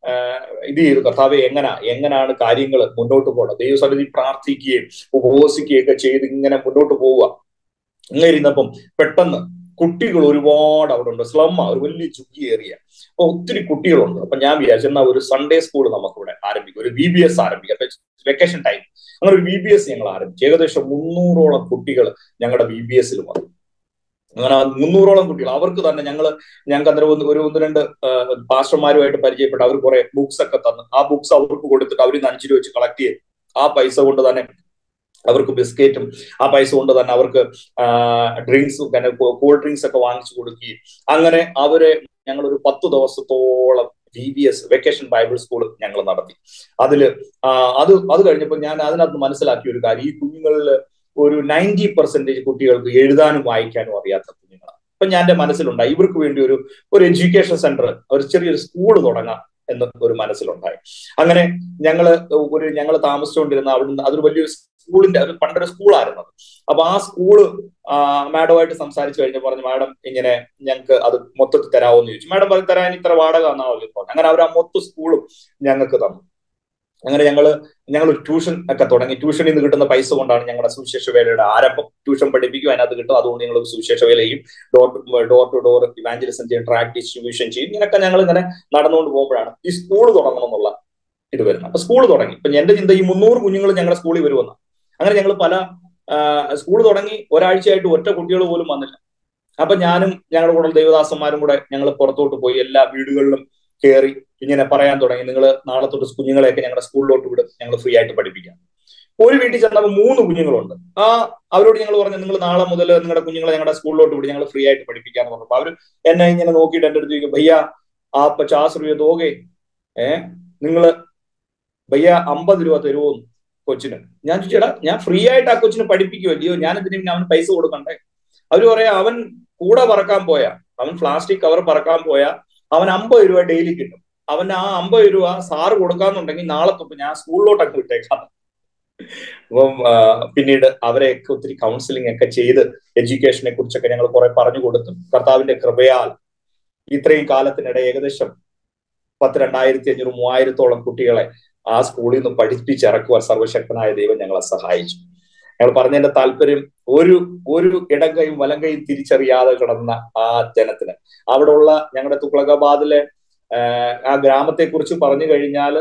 ഇത് ചെയ്തു കർത്താവ് എങ്ങനാ എങ്ങനെയാണ് കാര്യങ്ങൾ മുന്നോട്ട് പോകുന്നത് ദൈവസമിതി പ്രാർത്ഥിക്കുകയും ഉപവസിക്കുകയും ഒക്കെ ചെയ്ത് ഇങ്ങനെ മുന്നോട്ട് പോവുക ഇങ്ങനെ ഇരുന്നപ്പം പെട്ടെന്ന് കുട്ടികൾ ഒരുപാട് അവിടെ ഉണ്ട് സ്ലമ്മ ഒരു വലിയ ചുക്കി ഏറിയ അപ്പൊ ഒത്തിരി കുട്ടികളുണ്ട് അപ്പൊ ഞാൻ വിചാരിച്ചു എന്നാ ഒരു സൺഡേ സ്കൂൾ നമുക്കിവിടെ ആരംഭിക്കും ഒരു വി ബി എസ് ആരംഭിക്കാം വെക്കേഷൻ ടൈം അങ്ങനെ ഒരു വി ബി എസ് ഞങ്ങൾ ആരംഭിച്ചു ഏകദേശം മുന്നൂറോളം കുട്ടികൾ ഞങ്ങളുടെ വി ബി എസിൽ വന്നു അങ്ങനെ മുന്നൂറോളം കുട്ടികൾ അവർക്ക് തന്നെ ഞങ്ങൾ ഞങ്ങൾക്ക് അന്നേരം ഒന്ന് ഒരു ഒന്ന് രണ്ട് പാസ്റ്റർമാരുമായിട്ട് പരിചയപ്പെട്ട് അവർ കുറെ ബുക്സ് ഒക്കെ തന്നു ആ ബുക്സ് അവർക്ക് കൊടുത്തിട്ട് അവർ അഞ്ചു രൂപ വെച്ച് കളക്ട് ചെയ്ത് ആ പൈസ കൊണ്ട് തന്നെ അവർക്ക് ബിസ്ക്കറ്റും ആ പൈസ കൊണ്ട് തന്നെ അവർക്ക് ഡ്രിങ്ക്സും കൂൾ ഡ്രിങ്ക്സ് ഒക്കെ വാങ്ങിച്ചു കൊടുക്കുകയും അങ്ങനെ അവരെ ഞങ്ങൾ ഒരു പത്ത് ദിവസത്തോളം V B S vacation Bible school ഞങ്ങൾ നടത്തി അതിൽ അത് അത് കഴിഞ്ഞപ്പോൾ ഞാൻ അതിനകത്ത് മനസ്സിലാക്കിയ ഒരു കാര്യം ഈ കുഞ്ഞുങ്ങളിൽ ഒരു നയൻറ്റി പെർസെന്റേജ് കുട്ടികൾക്ക് എഴുതാനും വായിക്കാനും അറിയാത്ത കുഞ്ഞുങ്ങളാണ് അപ്പൊ ഞാൻ എൻ്റെ മനസ്സിലുണ്ടായി ഇവർക്ക് വേണ്ടി ഒരു ഒരു എഡ്യൂക്കേഷൻ സെന്റർ ഒരു ചെറിയൊരു സ്കൂൾ തുടങ്ങാം എന്ന് ഒരു മനസ്സിലുണ്ടായി അങ്ങനെ ഞങ്ങള് ഒരു ഞങ്ങൾ താമസിച്ചുകൊണ്ടിരുന്ന അവിടുന്ന് അതൊരു വലിയൊരു സ്കൂളിന്റെ ഒരു പണ്ടൊരു സ്കൂളായിരുന്നു അപ്പൊ ആ സ്കൂള് മാഡമായിട്ട് സംസാരിച്ചു കഴിഞ്ഞ് പറഞ്ഞു മാഡം ഇങ്ങനെ ഞങ്ങൾക്ക് അത് മൊത്തത്തിൽ തരാമോ എന്ന് ചോദിച്ചു മാഡം പറഞ്ഞു തരാൻ ഇത്ര വാടക തന്നാവല്ലോ പറഞ്ഞു അങ്ങനെ അവർ ആ മൊത്ത സ്കൂളും ഞങ്ങൾക്ക് തന്നു അങ്ങനെ ഞങ്ങള് ഞങ്ങൾ ഒരു ട്യൂഷൻ ഒക്കെ തുടങ്ങി ട്യൂഷനിൽ നിന്ന് കിട്ടുന്ന പൈസ കൊണ്ടാണ് ഞങ്ങളുടെ സുവിശേഷ വേലയുടെ ആരംഭം ട്യൂഷൻ പഠിപ്പിക്കും അതിനകത്ത് കിട്ടും അതുകൊണ്ട് ഞങ്ങൾ സുവിശേഷ വേല ചെയ്യും door to door to door evangelism ചെയ്യും ട്രാക്ക് ഡിസ്ട്രിബ്യൂഷൻ ചെയ്യും ഇങ്ങനെയൊക്കെ ഞങ്ങൾ ഇങ്ങനെ നടന്നുകൊണ്ട് പോകുമ്പോഴാണ് ഈ സ്കൂൾ തുടങ്ങണം എന്നുള്ള ഇത് വരുന്നത് അപ്പൊ സ്കൂൾ തുടങ്ങി ഇപ്പൊ എന്റെ ചിന്ത ഈ മുന്നൂറ് കുഞ്ഞുങ്ങൾ ഞങ്ങളുടെ സ്കൂളിൽ വരുമെന്ന് അങ്ങനെ ഞങ്ങൾ പല സ്കൂൾ തുടങ്ങി ഒരാഴ്ചയായിട്ട് ഒറ്റ കുട്ടികൾ പോലും വന്നില്ല അപ്പൊ ഞാനും ഞങ്ങളുടെ കൂടെ ദേവദാസന്മാരും കൂടെ ഞങ്ങൾ പുറത്തോട്ട് പോയി എല്ലാ വീടുകളിലും കയറി ഇങ്ങനെ പറയാൻ തുടങ്ങി നിങ്ങൾ നാളെ തൊട്ട് കുഞ്ഞുങ്ങളെയൊക്കെ ഞങ്ങളുടെ സ്കൂളിലോട്ട് വിടും ഞങ്ങൾ ഫ്രീ ആയിട്ട് പഠിപ്പിക്കാം ഒരു വീട്ടിൽ ചെന്നപ്പോൾ മൂന്ന് കുഞ്ഞുങ്ങളുണ്ട് ആ അവരോട് ഞങ്ങൾ പറഞ്ഞു നിങ്ങൾ നാളെ മുതൽ നിങ്ങളുടെ കുഞ്ഞുങ്ങളെ ഞങ്ങളുടെ സ്കൂളിലോട്ട് വിടും ഞങ്ങൾ ഫ്രീ ആയിട്ട് പഠിപ്പിക്കാന്ന് പറഞ്ഞപ്പോൾ അവർ എന്നെ ഇങ്ങനെ നോക്കിയിട്ട് എൻ്റെ അടുത്ത് ചോദിക്കും ഭയ്യ ആ പച്ചാസ് രൂപ തോകെ ഏ നിങ്ങള് ഭയ്യ അമ്പത് രൂപ തരുമോ കൊച്ചിന് ഞാൻ ചോദിച്ചേടാ ഞാൻ ഫ്രീ ആയിട്ട് ആ കൊച്ചിന് പഠിപ്പിക്കുമല്ലയോ ഞാൻ എന്തിനു പിന്നെ അവന് പൈസ കൊടുക്കണ്ടേ അവര് പറയാ അവൻ കൂടെ പറക്കാൻ പോയാ അവൻ പ്ലാസ്റ്റിക് കവർ പറക്കാൻ പോയാ അവൻ അമ്പത് രൂപ ഡെയിലി കിട്ടും അവൻ ആ അമ്പത് രൂപ സാറ് കൊടുക്കാന്നുണ്ടെങ്കിൽ നാളെ തൊട്ട് ഞാൻ സ്കൂളിലോട്ടൊക്കെ വിട്ടേക്കാം അപ്പം പിന്നീട് അവരെയൊക്കെ ഒത്തിരി കൗൺസിലിംഗ് ഒക്കെ ചെയ്ത് എഡ്യൂക്കേഷനെ കുറിച്ചൊക്കെ ഞങ്ങൾ കുറെ പറഞ്ഞു കൊടുത്തു കർത്താവിന്റെ കൃപയാൽ ഇത്രയും കാലത്തിനിടെ ഏകദേശം പത്ത് രണ്ടായിരത്തി അഞ്ഞൂറ് മൂവായിരത്തോളം കുട്ടികളെ ആ സ്കൂളിൽ നിന്ന് പഠിപ്പിച്ചിറക്കുവാൻ സർവശക്തനായ ദൈവം ഞങ്ങളെ സഹായിച്ചു ഞങ്ങൾ പറഞ്ഞതിന്റെ താല്പര്യം ഒരു ഒരു ഇടം കൈയും വലം കൈയും തിരിച്ചറിയാതെ കിടന്ന ആ ജനത്തിന് അവിടെ ഉള്ള ഞങ്ങളുടെ തുക്ലകാബാദിലെ ആ ഗ്രാമത്തെ കുറിച്ച് പറഞ്ഞു കഴിഞ്ഞാൽ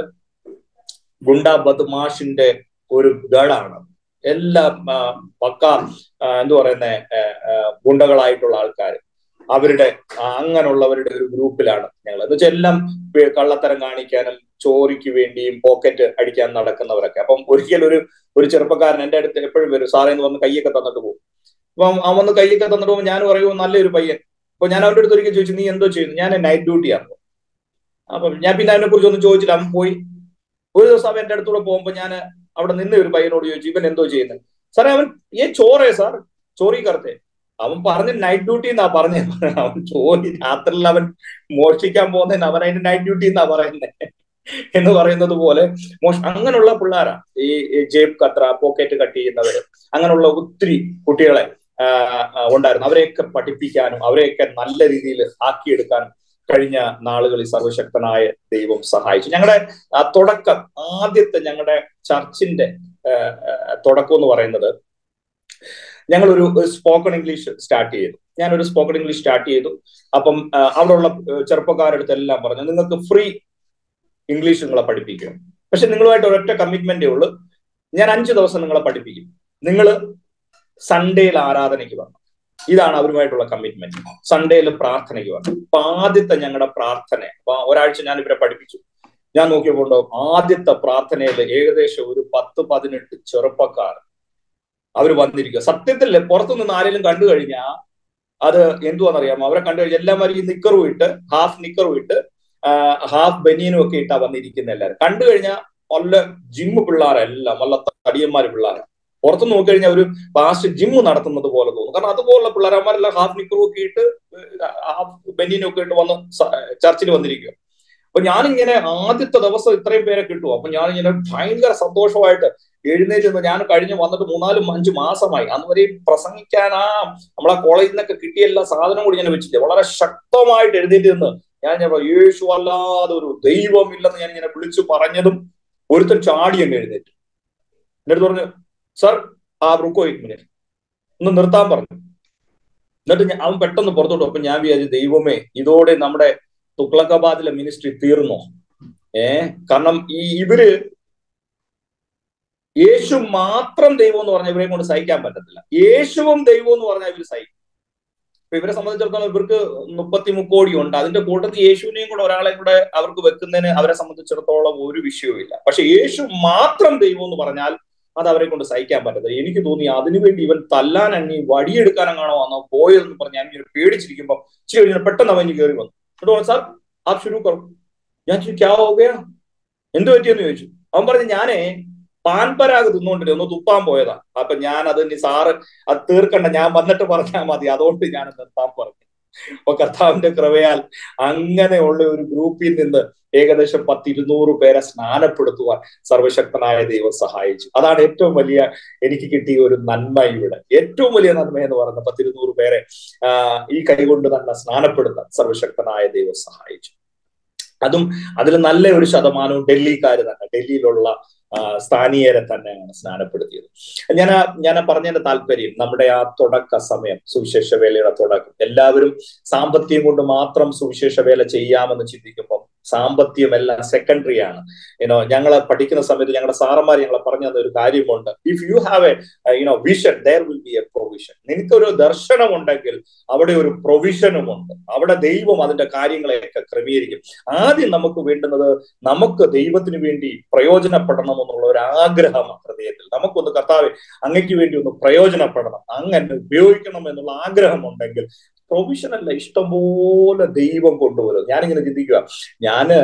ഗുണ്ട ബദ്മാഷിന്റെ ഒരു ഗഡാണ് എല്ലാം പക്ക എന്തു പറയുന്ന ഗുണ്ടകളായിട്ടുള്ള ആൾക്കാർ അവരുടെ അങ്ങനെയുള്ളവരുടെ ഒരു ഗ്രൂപ്പിലാണ് ഞങ്ങൾ എന്ന് വെച്ചാൽ എല്ലാം കള്ളത്തരം കാണിക്കാനും ചോറിക്ക് വേണ്ടിയും പോക്കറ്റ് അടിക്കാൻ നടക്കുന്നവരൊക്കെ അപ്പം ഒരിക്കലും ഒരു ഒരു ചെറുപ്പക്കാരൻ എന്റെ അടുത്ത് എപ്പോഴും വരും സാറേ എന്ന് വന്ന് കൈയൊക്കെ തന്നിട്ട് പോകും അപ്പം അവൻ വന്ന് കൈയൊക്കെ തന്നിട്ട് പോകുമ്പോൾ ഞാൻ പറയുമോ നല്ലൊരു പയ്യൻ അപ്പൊ ഞാൻ അവന്റെ അടുത്ത് ഒരിക്കൽ ചോദിച്ചു നീ എന്തോ ചെയ്യുന്നു ഞാൻ നൈറ്റ് ഡ്യൂട്ടി ആണ് അപ്പം ഞാൻ പിന്നെ അതിനെ കുറിച്ച് ഒന്നും ചോദിച്ചില്ല അവൻ പോയി ഒരു ദിവസം അവൻ എന്റെ അടുത്തൂടെ പോകുമ്പോൾ ഞാൻ അവിടെ നിന്ന് ഒരു പയ്യനോട് ചോദിച്ചു ഇവൻ എന്തോ ചെയ്യുന്നത് സാറേ അവൻ ഏ ചോറേ സാർ ചോറി കറുത്തേ അവൻ പറഞ്ഞ നൈറ്റ് ഡ്യൂട്ടി എന്നാ പറഞ്ഞ അവൻ ചോറി രാത്രിയിൽ അവൻ മോഷ്ടിക്കാൻ പോകുന്നതിന് അവൻ അതിന്റെ നൈറ്റ് ഡ്യൂട്ടി എന്നാ പറയുന്നത് എന്ന് പറയുന്നത് പോലെ മോഷ അങ്ങനെയുള്ള പിള്ളേരാ ഈ ജേബ് കത്ര പോക്കറ്റ് കട്ട് ചെയ്യുന്നവര് അങ്ങനെയുള്ള ഒത്തിരി കുട്ടികളെ ഉണ്ടായിരുന്നു അവരെയൊക്കെ പഠിപ്പിക്കാനും അവരെയൊക്കെ നല്ല രീതിയിൽ ആക്കിയെടുക്കാനും കഴിഞ്ഞ നാളുകളിൽ സർവശക്തനായ ദൈവം സഹായിച്ചു ഞങ്ങളുടെ തുടക്കം ആദ്യത്തെ ഞങ്ങളുടെ ചർച്ചിന്റെ തുടക്കം എന്ന് പറയുന്നത് ഞങ്ങൾ ഒരു സ്പോക്കൺ ഇംഗ്ലീഷ് സ്റ്റാർട്ട് ചെയ്തു ഞാനൊരു സ്പോക്കൺ ഇംഗ്ലീഷ് സ്റ്റാർട്ട് ചെയ്തു അപ്പം അവിടെയുള്ള ചെറുപ്പക്കാരടുത്ത് എല്ലാം പറഞ്ഞു നിങ്ങൾക്ക് ഫ്രീ ഇംഗ്ലീഷ് നിങ്ങളെ പഠിപ്പിക്കും പക്ഷെ നിങ്ങളുമായിട്ട് ഒരൊറ്റ കമ്മിറ്റ്മെന്റേ ഉള്ളൂ ഞാൻ അഞ്ചു ദിവസം നിങ്ങളെ പഠിപ്പിക്കും നിങ്ങൾ സൺഡേയിൽ ആരാധനയ്ക്ക് വരണം ഇതാണ് അവരുമായിട്ടുള്ള കമ്മിറ്റ്മെന്റ് സൺഡേയിൽ പ്രാർത്ഥനയ്ക്ക് വരണം അപ്പൊ ആദ്യത്തെ ഞങ്ങളുടെ പ്രാർത്ഥന അപ്പൊ ഒരാഴ്ച ഞാൻ ഇവരെ പഠിപ്പിച്ചു ഞാൻ നോക്കിയപ്പോൾ ആദ്യത്തെ പ്രാർത്ഥനയിൽ ഏകദേശം ഒരു പത്ത് പതിനെട്ട് ചെറുപ്പക്കാർ അവർ വന്നിരിക്കുക സത്യത്തിൽ പുറത്തുനിന്ന് ആരെങ്കിലും കണ്ടു കഴിഞ്ഞാൽ അത് എന്തുവാണെന്നറിയാമോ അവരെ കണ്ടു കഴിഞ്ഞാൽ എല്ലാവരും ഈ നിക്കറും ഇട്ട് ഹാഫ് നിക്കറും ഇട്ട് ഹാഫ് ബനിയനും ഒക്കെ ഇട്ടാ വന്നിരിക്കുന്ന എല്ലാവരും കണ്ടു കഴിഞ്ഞാൽ നല്ല ജിമ്മ് പിള്ളേരെല്ലാം നല്ല തടിയന്മാര് പിള്ളേരാണ് പുറത്ത് നോക്കിക്കഴിഞ്ഞാൽ ഒരു പാസ്റ്റ് ജിമ്മ് നടത്തുന്നത് പോലെ തോന്നും കാരണം അതുപോലുള്ള പിള്ളേരന്മാരെല്ലാം ഹാഫ് നിക്കറും ഒക്കെ ഇട്ട് ഹാഫ് ബനിയനും ഒക്കെ ഇട്ട് വന്ന് ചർച്ചിൽ വന്നിരിക്കുക അപ്പൊ ഞാനിങ്ങനെ ആദ്യത്തെ ദിവസം ഇത്രയും പേരെ കിട്ടും അപ്പൊ ഞാനിങ്ങനെ ഭയങ്കര സന്തോഷമായിട്ട് എഴുന്നേറ്റ് ഞാൻ കഴിഞ്ഞ് വന്നിട്ട് മൂന്നാലും അഞ്ച് മാസമായി അന്ന് വരെയും പ്രസംഗിക്കാനാ നമ്മളെ കോളേജിൽ നിന്നൊക്കെ കിട്ടിയ എല്ലാ സാധനം കൂടി ഞാൻ വെച്ചിട്ട് വളരെ ശക്തമായിട്ട് എഴുന്നേറ്റ് നിന്ന് ഞാൻ ഞാൻ യേശു അല്ലാതെ ഒരു ദൈവമില്ലെന്ന് ഞാൻ ഇങ്ങനെ വിളിച്ചു പറഞ്ഞതും ഒരുത്തൻ ചാടി അങ്ങ് എഴുന്നേറ്റ് എന്നിട്ട് പറഞ്ഞു സർ ആ റുക്കോ മിനിറ്റ് ഒന്ന് നിർത്താൻ പറഞ്ഞു എന്നിട്ട് അവൻ പെട്ടെന്ന് പുറത്തോട്ട് അപ്പൊ ഞാൻ വിചാരിച്ചു ദൈവമേ ഇതോടെ നമ്മുടെ തുക്ലക്കാബാദിലെ മിനിസ്ട്രി തീർന്നോ ഏ കാരണം ഈ ഇവര് യേശു മാത്രം ദൈവം എന്ന് പറഞ്ഞാൽ ഇവരെ കൊണ്ട് സഹിക്കാൻ പറ്റത്തില്ല യേശുവും ദൈവം എന്ന് പറഞ്ഞാൽ ഇവർ സഹിക്കും ഇപ്പൊ ഇവരെ സംബന്ധിച്ചിടത്തോളം ഇവർക്ക് മുപ്പത്തി മുക്കോടി ഉണ്ട് അതിന്റെ കൂട്ടത്തിൽ യേശുവിനെയും കൂടെ ഒരാളെ കൂടെ അവർക്ക് വെക്കുന്നതിന് അവരെ സംബന്ധിച്ചിടത്തോളം ഒരു വിഷയവും പക്ഷെ യേശു മാത്രം ദൈവം എന്ന് പറഞ്ഞാൽ അത് അവരെ കൊണ്ട് സഹിക്കാൻ പറ്റത്തില്ല എനിക്ക് തോന്നി അതിനുവേണ്ടി ഇവൻ തല്ലാൻ അണ്ണി വടിയെടുക്കാനെങ്ങാണോ വന്നോ പോയതെന്ന് പറഞ്ഞ് ഞാൻ ഇങ്ങനെ പേടിച്ചിരിക്കുമ്പോ ഇച്ചിരി കഴിഞ്ഞാൽ പെട്ടെന്ന് അവൻ കയറി വന്നു എന്നിട്ട് പറഞ്ഞു സാർ ആ ശുരു കറും ഞാൻ ക്യാ ഹോകയാ എന്ത് പറ്റിയെന്ന് ചോദിച്ചു അവൻ പറഞ്ഞു ഞാനേ പാൻപരാഗ് തിന്നുകൊണ്ടിരുന്നു ഒന്ന് തുപ്പാൻ പോയതാ അപ്പൊ ഞാൻ അത് ഇനി സാറ് അത് തീർക്കണ്ട ഞാൻ വന്നിട്ട് പറഞ്ഞാൽ മതി അതുകൊണ്ട് ഞാൻ നിർത്താൻ പറഞ്ഞു അപ്പൊ കർത്താവിന്റെ കൃപയാൽ അങ്ങനെയുള്ള ഒരു ഗ്രൂപ്പിൽ നിന്ന് ഏകദേശം പത്തിരുന്നൂറ് പേരെ സ്നാനപ്പെടുത്തുവാൻ സർവശക്തനായ ദൈവം സഹായിച്ചു അതാണ് ഏറ്റവും വലിയ എനിക്ക് കിട്ടിയ ഒരു നന്മ ഇവിടെ ഏറ്റവും വലിയ നന്മ എന്ന് പറയുന്ന പത്തിരുന്നൂറ് പേരെ ഈ കൈകൊണ്ട് തന്നെ സ്നാനപ്പെടുത്താൻ സർവശക്തനായ ദൈവം സഹായിച്ചു അതും അതിൽ നല്ല ഒരു ശതമാനവും ഡൽഹിക്കാർ തന്നെ ഡൽഹിയിലുള്ള സ്ഥാനീയരെ തന്നെയാണ് സ്നാനപ്പെടുത്തിയത് ഞാൻ ഞാൻ പറഞ്ഞതിന്റെ താല്പര്യം നമ്മുടെ ആ തുടക്ക സമയം സുവിശേഷ വേലയുടെ തുടക്കം എല്ലാവരും സാമ്പത്തികം കൊണ്ട് മാത്രം സുവിശേഷ വേല ചെയ്യാമെന്ന് ചിന്തിക്കുമ്പോൾ സാമ്പത്തികം എല്ലാം സെക്കൻഡറി ആണ് യുനോ ഞങ്ങൾ പഠിക്കുന്ന സമയത്ത് ഞങ്ങളുടെ സാറന്മാർ ഞങ്ങളെ പറഞ്ഞു തന്ന ഒരു കാര്യമുണ്ട് if you have a you know vision there will be a provision നിനക്കൊരു ദർശനം ഉണ്ടെങ്കിൽ അവിടെ ഒരു പ്രൊവിഷനും ഉണ്ട് അവിടെ ദൈവം അതിന്റെ കാര്യങ്ങളെയൊക്കെ ക്രമീകരിക്കും ആദ്യം നമുക്ക് വേണ്ടുന്നത് നമുക്ക് ദൈവത്തിന് വേണ്ടി പ്രയോജനപ്പെടണം എന്നുള്ള ഒരു ആഗ്രഹം ഹൃദയത്തിൽ നമുക്കൊന്ന് കർത്താവ് അങ്ങയ്ക്ക് വേണ്ടി ഒന്ന് പ്രയോജനപ്പെടണം അങ്ങനെ ഉപയോഗിക്കണം എന്നുള്ള ആഗ്രഹം ഉണ്ടെങ്കിൽ പ്രൊവിഷൻ അല്ല ഇഷ്ടംപോലെ ദൈവം കൊണ്ടുവരും ഞാനിങ്ങനെ ചിന്തിക്കുക ഞാന്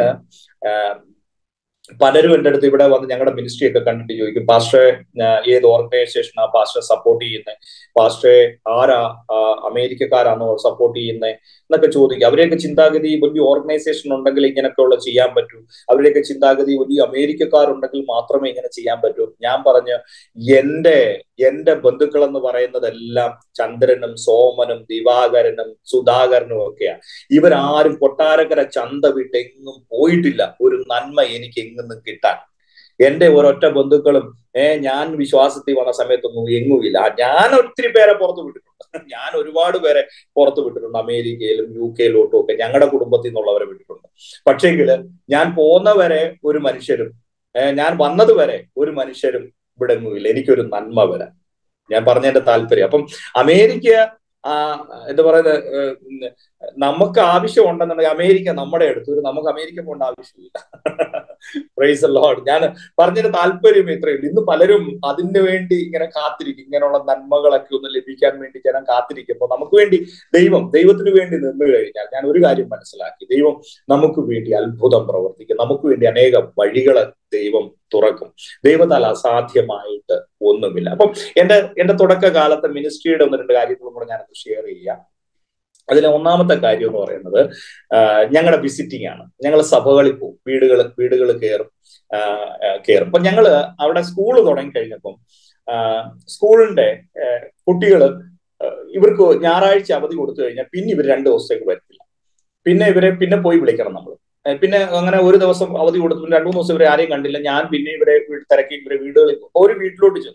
പലരും എൻ്റെ അടുത്ത് ഇവിടെ വന്ന് ഞങ്ങളുടെ മിനിസ്ട്രി ഒക്കെ കണ്ടിട്ട് ചോദിക്കും പാസ്റ്ററെ ഏത് ഓർഗനൈസേഷനാ പാസ്റ്ററെ സപ്പോർട്ട് ചെയ്യുന്നത് പാസ്റ്ററെ ആരാ അമേരിക്കക്കാരാണോ സപ്പോർട്ട് ചെയ്യുന്നത് എന്നൊക്കെ ചോദിക്കും അവരെയൊക്കെ ചിന്താഗതി വലിയ ഓർഗനൈസേഷൻ ഉണ്ടെങ്കിൽ ഇങ്ങനെയൊക്കെയുള്ള ചെയ്യാൻ പറ്റൂ അവരുടെയൊക്കെ ചിന്താഗതി വലിയ അമേരിക്കക്കാരുണ്ടെങ്കിൽ മാത്രമേ ഇങ്ങനെ ചെയ്യാൻ പറ്റൂ ഞാൻ പറഞ്ഞു എന്റെ എന്റെ ബന്ധുക്കൾ എന്ന് പറയുന്നതെല്ലാം ചന്ദ്രനും സോമനും ദിവാകരനും സുധാകരനും ഒക്കെയാണ് ഇവരാരും കൊട്ടാരക്കര ചന്ത വിട്ട് എങ്ങും പോയിട്ടില്ല ഒരു നന്മ എനിക്ക് എങ്ങും കിട്ടാൻ എന്റെ ഒരൊറ്റ ബന്ധുക്കളും ഏർ ഞാൻ വിശ്വാസത്തിൽ വന്ന സമയത്തൊന്നും എങ്ങുമില്ല ഞാൻ ഒത്തിരി പേരെ പുറത്തു വിട്ടിട്ടുണ്ട് ഞാൻ ഒരുപാട് പേരെ പുറത്തു വിട്ടിട്ടുണ്ട് അമേരിക്കയിലും യു കെയിലോട്ടും ഒക്കെ ഞങ്ങളുടെ കുടുംബത്തിൽ നിന്നുള്ളവരെ വിട്ടിട്ടുണ്ട് പക്ഷേങ്കില് ഞാൻ പോകുന്നവരെ ഒരു മനുഷ്യരും ഞാൻ വന്നത് വരെ ഒരു മനുഷ്യരും ഇവിടെ എങ്ങുമില്ല എനിക്കൊരു നന്മ വരാൻ ഞാൻ പറഞ്ഞതിന്റെ താല്പര്യം അപ്പം അമേരിക്ക ആ എന്താ പറയുന്നത് നമുക്ക് ആവശ്യം ഉണ്ടെന്നുണ്ടെങ്കിൽ അമേരിക്ക നമ്മുടെ അടുത്ത് നമുക്ക് അമേരിക്ക പോകേണ്ട ആവശ്യമില്ല പ്രൈസ് ലോഡ് ഞാൻ പറഞ്ഞതിന്റെ താല്പര്യം ഇത്രയുള്ളൂ ഇന്ന് പലരും അതിന് വേണ്ടി ഇങ്ങനെ കാത്തിരിക്കും ഇങ്ങനെയുള്ള നന്മകളൊക്കെ ഒന്ന് ലഭിക്കാൻ വേണ്ടി ജനം കാത്തിരിക്കുമ്പോൾ നമുക്ക് വേണ്ടി ദൈവം ദൈവത്തിന് വേണ്ടി നിന്ന് കഴിഞ്ഞാൽ ഞാൻ ഒരു കാര്യം മനസ്സിലാക്കി ദൈവം നമുക്ക് വേണ്ടി അത്ഭുതം പ്രവർത്തിക്കും നമുക്ക് വേണ്ടി അനേകം വഴികള് ദൈവം തുറക്കും ദൈവത്താൽ അസാധ്യമായിട്ട് ഒന്നുമില്ല അപ്പം എന്റെ എന്റെ തുടക്കകാലത്തെ മിനിസ്ട്രിയുടെ ഒന്ന് രണ്ട് കാര്യങ്ങളും കൂടെ ഞാനത് ഷെയർ ചെയ്യാം അതിലെ ഒന്നാമത്തെ കാര്യം എന്ന് പറയുന്നത് ഞങ്ങളുടെ വിസിറ്റിംഗ് ആണ് ഞങ്ങൾ സഭകളിൽ പോകും വീടുകൾ വീടുകൾ കയറും കയറും അപ്പൊ ഞങ്ങള് അവിടെ സ്കൂൾ തുടങ്ങി കഴിഞ്ഞപ്പം സ്കൂളിന്റെ കുട്ടികൾ ഇവർക്ക് ഞായറാഴ്ച അവധി കൊടുത്തു കഴിഞ്ഞാൽ പിന്നെ ഇവർ രണ്ട് ദിവസത്തേക്ക് വരത്തില്ല പിന്നെ ഇവരെ പിന്നെ പോയി വിളിക്കണം നമ്മൾ പിന്നെ അങ്ങനെ ഒരു ദിവസം അവധി കൊടുത്തു രണ്ടു മൂന്ന് ദിവസം ഇവരെ ആരെയും കണ്ടില്ല ഞാൻ പിന്നെ ഇവരെ തിരക്കി ഇവരെ വീടുകളിൽ ഒരു വീട്ടിലോട്ട് ചെന്നു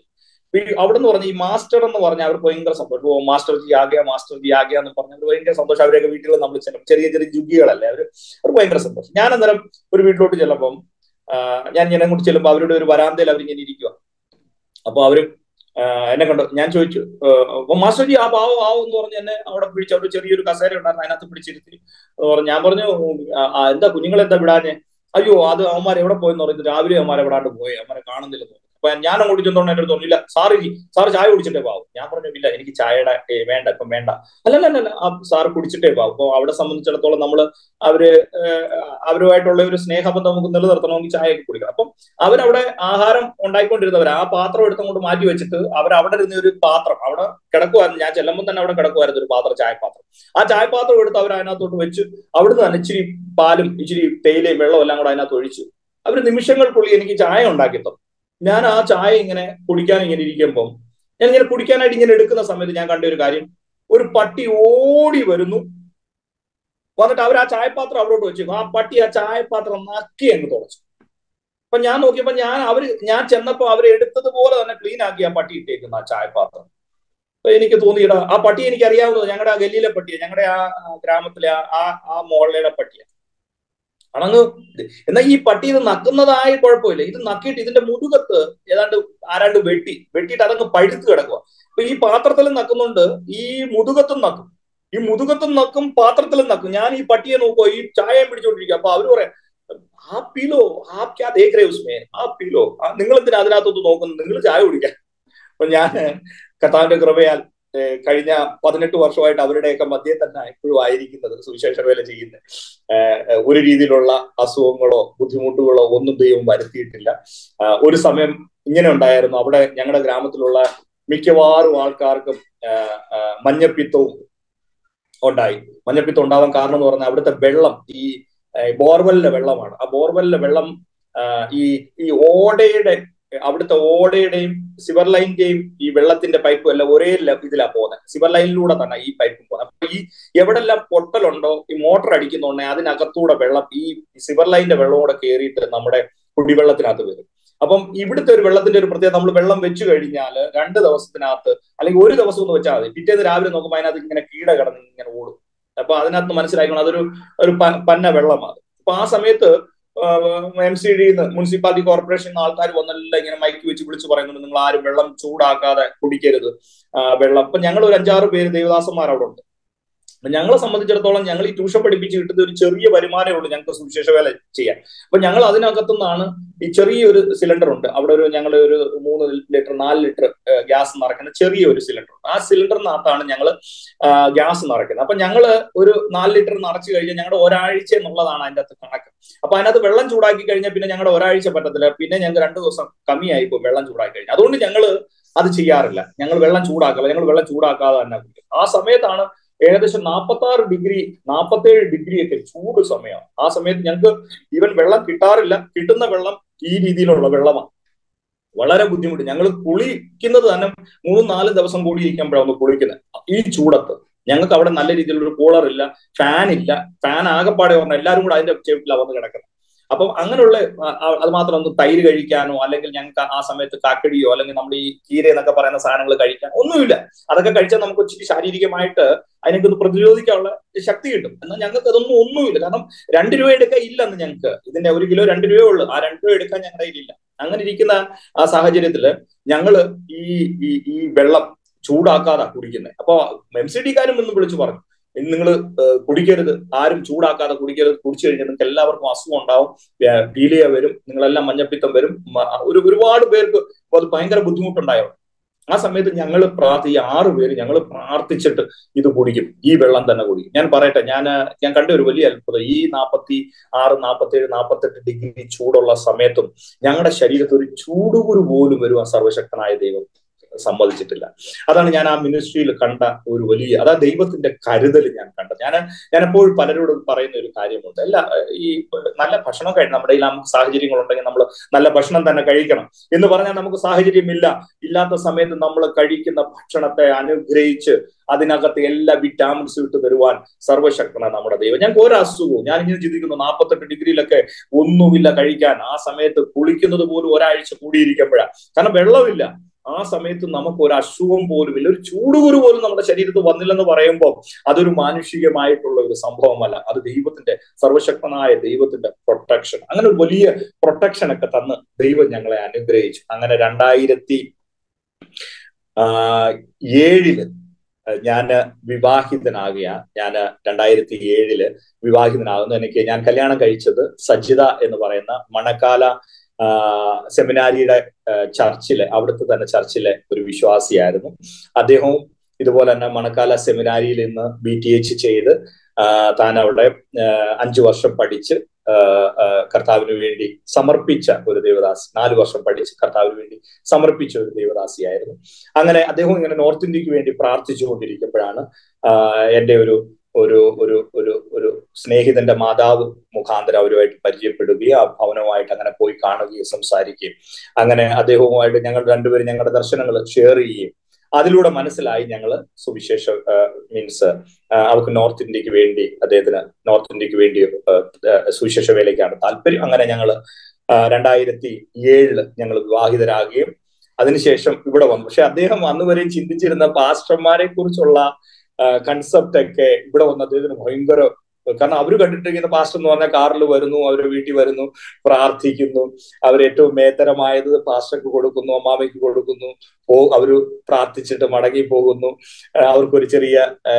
അവിടെ നിന്ന് പറഞ്ഞ ഈ മാസ്റ്റർ എന്ന് പറഞ്ഞാൽ അവർക്ക് ഭയങ്കര സന്തോഷം ഓ മാസ്റ്റർ ജി ആകിയ മാസ്റ്റർ ജി ആകിയ എന്ന് പറഞ്ഞ അവർ ഭയങ്കര സന്തോഷം അവരെയൊക്കെ വീട്ടിൽ നമ്മൾ ചെല്ലും ചെറിയ ചെറിയ ജുഗികളല്ലേ അവർ അവർക്ക് ഭയങ്കര സന്തോഷം ഞാൻ അന്നേരം ഒരു വീട്ടിലോട്ട് ചെല്ലുമ്പം ഞാൻ ഇങ്ങനെ അങ്ങോട്ട് ചെല്ലുമ്പോൾ അവരുടെ ഒരു വരാന്തയിൽ അവരിങ്ങനെ ഇരിക്കുക അപ്പൊ അവര് എന്നെ കണ്ടു ഞാൻ ചോദിച്ചു അപ്പൊ മാസ്റ്റർ ജി ആ പാവം ആവും എന്ന് പറഞ്ഞ് എന്നെ അവിടെ പിടിച്ച് അവിടെ ചെറിയൊരു കസേര ഉണ്ടായിരുന്നു അതിനകത്ത് പിടിച്ചിരുത്തി പറഞ്ഞു ഞാൻ പറഞ്ഞു എന്താ കുഞ്ഞുങ്ങൾ എന്താ വിടാഞ്ഞേ അയ്യോ അത് അവന്മാർ എവിടെ പോയെന്ന് പറയുന്നത് രാവിലെ അവന്മാർ എവിടാണ്ട് പോയി അവന്മാരെ കാണുന്നില്ലെന്ന് അപ്പൊ ഞാൻ അങ്ങോട്ട് ചെന്നോണ്ട് എന്റെ അടുത്ത് പറഞ്ഞു ഇല്ല സാറ് സാറ് ചായ കുടിച്ചിട്ടേ പാവും ഞാൻ പറഞ്ഞു ഇല്ല എനിക്ക് ചായയുടെ വേണ്ട ഇപ്പം വേണ്ട അല്ലല്ല ആ സാറ് കുടിച്ചിട്ടേ പാവും അപ്പൊ അവിടെ സംബന്ധിച്ചിടത്തോളം നമ്മൾ അവര് അവരുമായിട്ടുള്ള ഒരു സ്നേഹബന്ധം നമുക്ക് നിലനിർത്തണമെങ്കിൽ ചായയൊക്കെ കുടിക്കണം അപ്പം അവരവിടെ ആഹാരം ഉണ്ടായിക്കൊണ്ടിരുന്നവർ ആ പാത്രം എടുത്തങ്ങോട്ട് മാറ്റി വെച്ചിട്ട് അവർ അവിടെ ഇരുന്ന ഒരു പാത്രം അവിടെ കിടക്കുമായിരുന്നു ഞാൻ ചെല്ലുമ്പോൾ തന്നെ അവിടെ കിടക്കുമായിരുന്നു ഒരു പാത്രം ചായപാത്രം ആ ചായപാത്രം എടുത്ത് അവർ അതിനകത്തോട്ട് വെച്ച് അവിടുന്ന് തന്നെ ഇച്ചിരി പാലും ഇച്ചിരി തേയിലയും വെള്ളവും എല്ലാം കൂടെ അതിനകത്ത് ഒഴിച്ചു അവർ നിമിഷങ്ങൾക്കുള്ളിൽ എനിക്ക് ചായ ഉണ്ടാക്കി തന്നു ഞാൻ ആ ചായ ഇങ്ങനെ കുടിക്കാൻ ഇങ്ങനെ ഇരിക്കുമ്പം ഞാൻ ഇങ്ങനെ കുടിക്കാനായിട്ട് ഇങ്ങനെ എടുക്കുന്ന സമയത്ത് ഞാൻ കണ്ട ഒരു കാര്യം ഒരു പട്ടി ഓടി വരുന്നു വന്നിട്ട് അവർ ആ ചായപാത്രം അവിടോട്ട് വെച്ചു ആ പട്ടി ആ ചായപാത്രം നക്കി അങ്ങ് തുറച്ചു അപ്പൊ ഞാൻ നോക്കിയപ്പോ ഞാൻ അവര് ഞാൻ ചെന്നപ്പോ അവർ എടുത്തതുപോലെ തന്നെ ക്ലീൻ ആക്കി ആ പട്ടി ഇട്ടേക്കുന്ന ആ ചായപാത്രം അപ്പൊ എനിക്ക് തോന്നിയിട ആ പട്ടി എനിക്ക് അറിയാവുന്നത് ഞങ്ങളുടെ ആ ഗല്ലിയിലെ പട്ടിയാണ് ഞങ്ങളുടെ ആ ഗ്രാമത്തിലെ ആ ആ മോളയുടെ പട്ടിയാണ് അണങ്ങ് എന്നാൽ ഈ പട്ടി ഇത് നക്കുന്നതായ കുഴപ്പമില്ല ഇത് നക്കിയിട്ട് ഇതിന്റെ മുതുകത്ത് ഏതാണ്ട് ആരാണ്ട് വെട്ടി വെട്ടിയിട്ട് അതങ്ങ് പഴുത്ത് കിടക്കുക അപ്പൊ ഈ പാത്രത്തിലും നക്കുന്നുണ്ട് ഈ മുതുകത്തും നക്കും ഈ മുതുകത്തും നക്കും പാത്രത്തിലും നക്കും ഞാൻ ഈ പട്ടിയെ നോക്കുമോ ഈ ചായയും പിടിച്ചോണ്ടിരിക്കുക അപ്പൊ അവര് പറയാം ആ പീലോ ആ ക്യാ ദേഖ് രേ ഉസ്മേ ആ പീലോ നിങ്ങൾ എന്തിനാ അതിനകത്തൊന്ന് നോക്കുന്നത് നിങ്ങൾ ചായ കുടിക്കാൻ അപ്പൊ ഞാൻ കർത്താവിന്റെ കൃപയാൽ കഴിഞ്ഞ പതിനെട്ട് വർഷമായിട്ട് അവരുടെയൊക്കെ മധ്യേ തന്നെ ഇപ്പോഴും ആയിരിക്കുന്നത് സുവിശേഷ വേല ചെയ്യുന്നത് ഒരു രീതിയിലുള്ള അസുഖങ്ങളോ ബുദ്ധിമുട്ടുകളോ ഒന്നും ദൈവം വരുത്തിയിട്ടില്ല ഒരു സമയം ഇങ്ങനെ ഉണ്ടായിരുന്നു അവിടെ ഞങ്ങളുടെ ഗ്രാമത്തിലുള്ള മിക്കവാറും ആൾക്കാർക്കും മഞ്ഞപ്പിത്തവും ഉണ്ടായി മഞ്ഞപ്പിത്തം ഉണ്ടാവാൻ കാരണം എന്ന് പറഞ്ഞാൽ അവിടുത്തെ വെള്ളം ഈ ബോർവെല്ലിലെ വെള്ളമാണ് ആ ബോർവെല്ലിലെ വെള്ളം ഈ ഈ ഓടയുടെ അവിടുത്തെ ഓടയുടെയും സിവർ ലൈനിന്റെയും ഈ വെള്ളത്തിന്റെ പൈപ്പും എല്ലാം ഒരേ ഇതിലാ പോകുന്നത് സിവർ ലൈനിലൂടെ തന്നെ ഈ പൈപ്പും പോകുന്നത് അപ്പൊ ഈ എവിടെല്ലാം പൊട്ടലുണ്ടോ ഈ മോട്ടർ അടിക്കുന്നുണ്ടെ അതിനകത്തൂടെ വെള്ളം ഈ സിവർ ലൈനിന്റെ വെള്ളം കൂടെ കയറിയിട്ട് നമ്മുടെ കുടിവെള്ളത്തിനകത്ത് വരും അപ്പം ഇവിടുത്തെ ഒരു വെള്ളത്തിന്റെ ഒരു പ്രത്യേകത നമ്മൾ വെള്ളം വെച്ചു കഴിഞ്ഞാൽ രണ്ട് ദിവസത്തിനകത്ത് അല്ലെങ്കിൽ ഒരു ദിവസം ഒന്ന് വെച്ചാൽ മതി പിറ്റേന്ന് രാവിലെ നോക്കുമ്പോൾ അതിനകത്ത് ഇങ്ങനെ കീട കിടന്ന് ഇങ്ങനെ ഓടും അപ്പൊ അതിനകത്ത് മനസ്സിലാക്കണം അതൊരു ഒരു പന്ന വെള്ളമാണ് അപ്പൊ ആ സമയത്ത് എം സി ഡിന്ന് മുനിസിപ്പാലിറ്റി കോർപ്പറേഷൻ ആൾക്കാർ വന്നെല്ലാം ഇങ്ങനെ മൈക്ക് വെച്ച് വിളിച്ച് പറയുന്നുണ്ട് നിങ്ങൾ ആരും വെള്ളം ചൂടാക്കാതെ കുടിക്കരുത് വെള്ളം അപ്പൊ ഞങ്ങൾ ഒരു അഞ്ചാറ് പേര് ദേവദാസന്മാർ അവിടെ ഉണ്ട് ഞങ്ങളെ സംബന്ധിച്ചിടത്തോളം ഞങ്ങൾ ഈ ട്യൂഷൻ പഠിപ്പിച്ച് കിട്ടുന്ന ഒരു ചെറിയ വരുമാനമേ ഉള്ളൂ ഞങ്ങൾക്ക് സുവിശേഷ വേല ചെയ്യാൻ അപ്പൊ ഞങ്ങൾ അതിനകത്തുനിന്നാണ് ഈ ചെറിയൊരു സിലിണ്ടർ ഉണ്ട് അവിടെ ഒരു ഞങ്ങൾ ഒരു മൂന്ന് ലിറ്റർ നാല് ലിറ്റർ ഗ്യാസ് നിറയ്ക്കുന്ന ചെറിയ ഒരു സിലിണ്ടർ ഉണ്ട് ആ സിലിണ്ടറിനകത്താണ് ഞങ്ങൾ ഗ്യാസ് നിറയ്ക്കുന്നത് അപ്പൊ ഞങ്ങൾ ഒരു നാല് ലിറ്റർ നിറച്ചു കഴിഞ്ഞാൽ ഞങ്ങളുടെ ഒരാഴ്ച എന്നുള്ളതാണ് അതിന്റെ അകത്ത് കണക്ക് അപ്പൊ അതിനകത്ത് വെള്ളം ചൂടാക്കി കഴിഞ്ഞാൽ പിന്നെ ഞങ്ങളുടെ ഒരാഴ്ച പറ്റത്തില്ല പിന്നെ ഞങ്ങൾക്ക് രണ്ടു ദിവസം കമ്മിയായി പോകും വെള്ളം ചൂടാക്കി കഴിഞ്ഞാൽ അതുകൊണ്ട് ഞങ്ങൾ അത് ചെയ്യാറില്ല ഞങ്ങൾ വെള്ളം ചൂടാക്കില്ല ഞങ്ങൾ വെള്ളം ചൂടാക്കാതെ തന്നെ കുടിക്കും ആ സമയത്താണ് ഏകദേശം നാൽപ്പത്തി ആറ് ഡിഗ്രി നാൽപ്പത്തേഴ് ഡിഗ്രി ഒക്കെ ചൂട് സമയമാണ് ആ സമയത്ത് ഞങ്ങൾക്ക് ഈവൻ വെള്ളം കിട്ടാറില്ല കിട്ടുന്ന വെള്ളം ഈ രീതിയിലുള്ള വെള്ളമാണ് വളരെ ബുദ്ധിമുട്ട് ഞങ്ങൾ കുളിക്കുന്നത് തന്നെ മൂന്നും നാലും ദിവസം കൂടി ഇരിക്കുമ്പോഴാണ് കുളിക്കുന്നത് ഈ ചൂടത്ത് ഞങ്ങൾക്ക് അവിടെ നല്ല രീതിയിലുള്ള കൂളർ ഇല്ല ഫാൻ ഇല്ല ഫാൻ ആകെപ്പാടെ പറഞ്ഞാൽ എല്ലാവരും കൂടെ അതിന്റെ ചെവിട്ടിലാണ് വന്ന് കിടക്കുന്നത് അപ്പം അങ്ങനെയുള്ള അത് മാത്രം ഒന്ന് തൈര് കഴിക്കാനോ അല്ലെങ്കിൽ ഞങ്ങൾക്ക് ആ സമയത്ത് കാക്കടിയോ അല്ലെങ്കിൽ നമ്മൾ ഈ കീര എന്നൊക്കെ പറയുന്ന സാധനങ്ങൾ കഴിക്കാൻ ഒന്നുമില്ല അതൊക്കെ കഴിച്ചാൽ നമുക്ക് ഇച്ചിരി ശാരീരികമായിട്ട് അതിനൊക്കെ ഒന്ന് പ്രതിരോധിക്കാനുള്ള ശക്തി കിട്ടും എന്നാൽ ഞങ്ങൾക്ക് അതൊന്നും ഒന്നുമില്ല കാരണം രണ്ട് രൂപ എടുക്കാൻ ഇല്ലെന്ന് ഞങ്ങൾക്ക് ഇതിന്റെ ഒരു കിലോ രണ്ട് രൂപയേ ഉള്ളൂ ആ രണ്ട് രൂപ എടുക്കാൻ ഞങ്ങളുടെ കയ്യിലില്ല അങ്ങനെ ഇരിക്കുന്ന ആ സാഹചര്യത്തില് ഞങ്ങള് ഈ ഈ വെള്ളം ചൂടാക്കാതാ കുടിക്കുന്നത് അപ്പൊ എം സി ഡിക്കാരും ഒന്ന് വിളിച്ചു പറഞ്ഞു നിങ്ങൾ കുടിക്കരുത് ആരും ചൂടാക്കാതെ കുടിക്കരുത് കുടിച്ചു കഴിഞ്ഞാൽ നിങ്ങൾക്ക് എല്ലാവർക്കും അസുഖം ഉണ്ടാവും പീലിയ വരും നിങ്ങളെല്ലാം മഞ്ഞപ്പിത്തം വരും ഒരു ഒരുപാട് പേർക്ക് അത് ഭയങ്കര ബുദ്ധിമുട്ടുണ്ടായോ ആ സമയത്ത് ഞങ്ങൾ പ്രാർത്ഥി ഈ ആറ് പേര് ഞങ്ങൾ പ്രാർത്ഥിച്ചിട്ട് ഇത് കുടിക്കും ഈ വെള്ളം തന്നെ കുടിക്കും ഞാൻ പറയട്ടെ ഞാൻ ഞാൻ കണ്ട ഒരു വലിയ അത്ഭുതം ഈ നാൽപ്പത്തി ആറ് നാൽപ്പത്തി ഏഴ് നാൽപ്പത്തെട്ട് ഡിഗ്രി ചൂടുള്ള സമയത്തും ഞങ്ങളുടെ ശരീരത്തിൽ ഒരു ചൂടുകുരു പോലും വരുവാൻ സർവശക്തനായ ദൈവം സമ്മതിച്ചിട്ടില്ല അതാണ് ഞാൻ ആ മിനിസ്ട്രിയിൽ കണ്ട ഒരു വലിയ അതാ ദൈവത്തിന്റെ കരുതൽ ഞാൻ കണ്ടത് ഞാൻ ഞാൻ എപ്പോഴും പലരോടും പറയുന്ന ഒരു കാര്യമുണ്ട് അല്ല ഈ നല്ല ഭക്ഷണം കഴിക്കണം നമ്മുടെ കയ്യിൽ നമുക്ക് സാഹചര്യങ്ങൾ ഉണ്ടെങ്കിൽ നമ്മൾ നല്ല ഭക്ഷണം തന്നെ കഴിക്കണം എന്ന് പറഞ്ഞാൽ നമുക്ക് സാഹചര്യമില്ല ഇല്ലാത്ത സമയത്ത് നമ്മൾ കഴിക്കുന്ന ഭക്ഷണത്തെ അനുഗ്രഹിച്ച് അതിനകത്ത് എല്ലാ വിറ്റാമിൻസും ഇട്ട് തരുവാൻ സർവശക്തനാണ് നമ്മുടെ ദൈവം ഞങ്ങൾക്ക് ഒരു അസുഖവും ഞാൻ ഇങ്ങനെ ചിന്തിക്കുന്നു നാൽപ്പത്തെട്ട് ഡിഗ്രിയിലൊക്കെ ഒന്നുമില്ല കഴിക്കാൻ ആ സമയത്ത് കുളിക്കുന്നത് പോലും ഒരാഴ്ച കൂടിയിരിക്കുമ്പോഴാണ് കാരണം വെള്ളമില്ല ആ സമയത്ത് നമുക്ക് ഒരു അസുഖം പോലും ഇല്ല ഒരു ചൂടുകുരു പോലും നമ്മുടെ ശരീരത്തിൽ വന്നില്ലെന്ന് പറയുമ്പോൾ അതൊരു മാനുഷികമായിട്ടുള്ള ഒരു സംഭവമല്ല അത് ദൈവത്തിന്റെ സർവശക്തനായ ദൈവത്തിന്റെ പ്രൊട്ടക്ഷൻ അങ്ങനെ ഒരു വലിയ പ്രൊട്ടക്ഷൻ ഒക്കെ തന്ന് ദൈവം ഞങ്ങളെ അനുഗ്രഹിച്ചു അങ്ങനെ രണ്ടായിരത്തി ഏഴില് ഞാൻ വിവാഹിതനാകുക ഞാൻ രണ്ടായിരത്തി ഏഴില് വിവാഹിതനാകുന്നു എനിക്ക് ഞാൻ കല്യാണം കഴിച്ചത് സജിത എന്ന് പറയുന്ന മണക്കാല സെമിനാരിയുടെ ചർച്ചിലെ അവിടുത്തെ തന്നെ ചർച്ചിലെ ഒരു വിശ്വാസിയായിരുന്നു അദ്ദേഹവും ഇതുപോലെ തന്നെ മണക്കാല സെമിനാരിയിൽ നിന്ന് ബി ടി എച്ച് ചെയ്ത് താൻ അവിടെ അഞ്ചു വർഷം പഠിച്ച് കർത്താവിന് വേണ്ടി സമർപ്പിച്ച ഒരു ദേവദാസി നാല് വർഷം പഠിച്ച് കർത്താവിന് വേണ്ടി സമർപ്പിച്ച ഒരു ദേവദാസിയായിരുന്നു അങ്ങനെ അദ്ദേഹം ഇങ്ങനെ നോർത്ത് ഇന്ത്യക്ക് വേണ്ടി പ്രാർത്ഥിച്ചുകൊണ്ടിരിക്കുമ്പോഴാണ് എൻ്റെ ഒരു ഒരു ഒരു ഒരു ഒരു സ്നേഹിതന്റെ മാതാവ് മുഖാന്തരം അവരുമായിട്ട് പരിചയപ്പെടുകയും ആ ഭവനവുമായിട്ട് അങ്ങനെ പോയി കാണുകയും സംസാരിക്കുകയും അങ്ങനെ അദ്ദേഹവുമായിട്ട് ഞങ്ങൾ രണ്ടുപേരും ഞങ്ങളുടെ ദർശനങ്ങൾ ഷെയർ ചെയ്യുകയും അതിലൂടെ മനസ്സിലായി ഞങ്ങൾ സുവിശേഷ മീൻസ് അവർക്ക് നോർത്ത് ഇന്ത്യക്ക് വേണ്ടി അദ്ദേഹത്തിന് നോർത്ത് ഇന്ത്യക്ക് വേണ്ടി സുവിശേഷ വേലയ്ക്കാണ് താല്പര്യം അങ്ങനെ ഞങ്ങൾ രണ്ടായിരത്തി ഏഴില് ഞങ്ങൾ വിവാഹിതരാകുകയും അതിനുശേഷം ഇവിടെ വന്നു പക്ഷെ അദ്ദേഹം അന്ന് വരെയും ചിന്തിച്ചിരുന്ന പാസ്റ്റർമാരെ കുറിച്ചുള്ള കൺസെപ്റ്റ് ഒക്കെ ഇവിടെ വന്ന അദ്ദേഹത്തിന് ഭയങ്കര കാരണം അവർ കണ്ടിട്ടിരിക്കുന്ന പാസ്റ്റർ എന്ന് പറഞ്ഞാൽ കാറിൽ വരുന്നു അവരുടെ വീട്ടിൽ വരുന്നു പ്രാർത്ഥിക്കുന്നു അവർ ഏറ്റവും മേത്തരമായത് പാസ്റ്റർക്ക് കൊടുക്കുന്നു അമ്മാമയ്ക്ക് കൊടുക്കുന്നു പോ അവര് പ്രാർത്ഥിച്ചിട്ട് മടങ്ങി പോകുന്നു അവർക്കൊരു ചെറിയ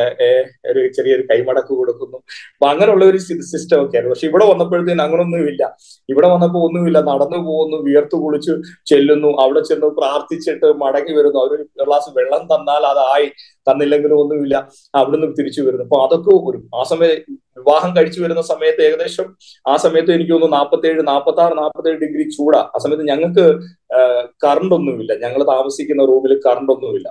ഒരു ചെറിയൊരു കൈമടക്ക് കൊടുക്കുന്നു അപ്പൊ അങ്ങനെയുള്ള ഒരു സിസ്റ്റം ഒക്കെ ആയിരുന്നു പക്ഷെ ഇവിടെ വന്നപ്പോഴത്തേന് അങ്ങനൊന്നുമില്ല ഇവിടെ വന്നപ്പോൾ ഒന്നുമില്ല നടന്നു പോകുന്നു വിയർത്തു കുളിച്ചു ചെല്ലുന്നു അവിടെ ചെന്ന് പ്രാർത്ഥിച്ചിട്ട് മടങ്ങി വരുന്നു അവരൊരു ഗ്ലാസ് വെള്ളം തന്നാൽ അതായി തന്നില്ലെങ്കിലും ഒന്നുമില്ല അവിടുന്ന് തിരിച്ചു വരുന്നു അപ്പൊ അതൊക്കെ ഒരു ആ സമയം വിവാഹം കഴിച്ചു വരുന്ന സമയത്ത് ഏകദേശം ആ സമയത്ത് എനിക്ക് തോന്നുന്നു നാൽപ്പത്തി ഏഴ് നാൽപ്പത്തി ആറ് നാൽപ്പത്തി ഏഴ് ഡിഗ്രി ചൂടാ ആ സമയത്ത് ഞങ്ങൾക്ക് കറണ്ട് ഒന്നുമില്ല ഞങ്ങൾ താമസിക്കുന്ന റൂമിൽ കറണ്ട് ഒന്നുമില്ല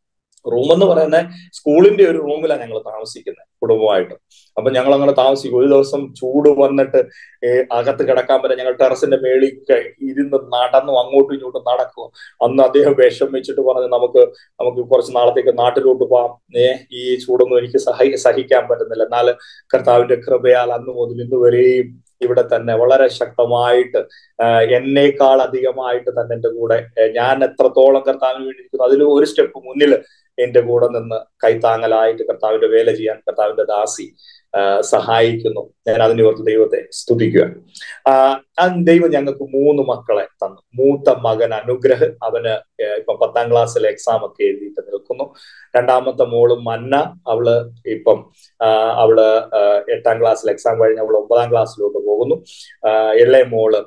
റൂം എന്ന് പറയുന്നത് സ്കൂളിന്റെ ഒരു റൂമിലാണ് ഞങ്ങൾ താമസിക്കുന്നത് കുടുംബമായിട്ട് അപ്പൊ ഞങ്ങൾ അങ്ങനെ താമസിക്കും ഒരു ദിവസം ചൂട് വന്നിട്ട് അകത്ത് കിടക്കാൻ പറ്റും ഞങ്ങൾ ടെറസിന്റെ മേളിൽ ഇരുന്ന് നടന്നു അങ്ങോട്ടും ഇങ്ങോട്ടും നടക്കും അന്ന് അദ്ദേഹം വേഷം വെച്ചിട്ട് പറഞ്ഞ് നമുക്ക് നമുക്ക് കുറച്ച് നാളത്തേക്ക് നാട്ടിലോട്ട് പോവാം ഏ ഈ ചൂടൊന്നും എനിക്ക് സഹി സഹിക്കാൻ പറ്റുന്നില്ല എന്നാൽ കർത്താവിന്റെ കൃപയാൽ അന്ന് മുതൽ ഇന്ന് വരെയും ഇവിടെ തന്നെ വളരെ ശക്തമായിട്ട് എന്നേക്കാൾ അധികമായിട്ട് തന്നെ എന്റെ കൂടെ ഞാൻ എത്രത്തോളം കർത്താവിന് വേണ്ടി ഇരിക്കുന്നു അതിൽ ഒരു സ്റ്റെപ്പ് മുന്നിൽ എന്റെ കൂടെ നിന്ന് കൈത്താങ്ങലായിട്ട് കർത്താവിന്റെ വേല ചെയ്യാൻ കർത്താവിന്റെ ദാസി സഹായിക്കുന്നു ഞാൻ അതിനെ ഓർത്ത് ദൈവത്തെ സ്തുതിക്കുക ആ ദൈവം ഞങ്ങൾക്ക് മൂന്ന് മക്കളെ തന്നു മൂത്ത മകൻ അനുഗ്രഹ് അവന് ഇപ്പൊ പത്താം ക്ലാസ്സിലെ എക്സാം ഒക്കെ എഴുതിയിട്ട് നിൽക്കുന്നു രണ്ടാമത്തെ മോള് മന്ന അവള് ഇപ്പം അവള് എട്ടാം ക്ലാസ്സിൽ എക്സാം കഴിഞ്ഞ് അവൾ ഒമ്പതാം ക്ലാസ്സിലോട്ട് പോകുന്നു ഇളയ മോള്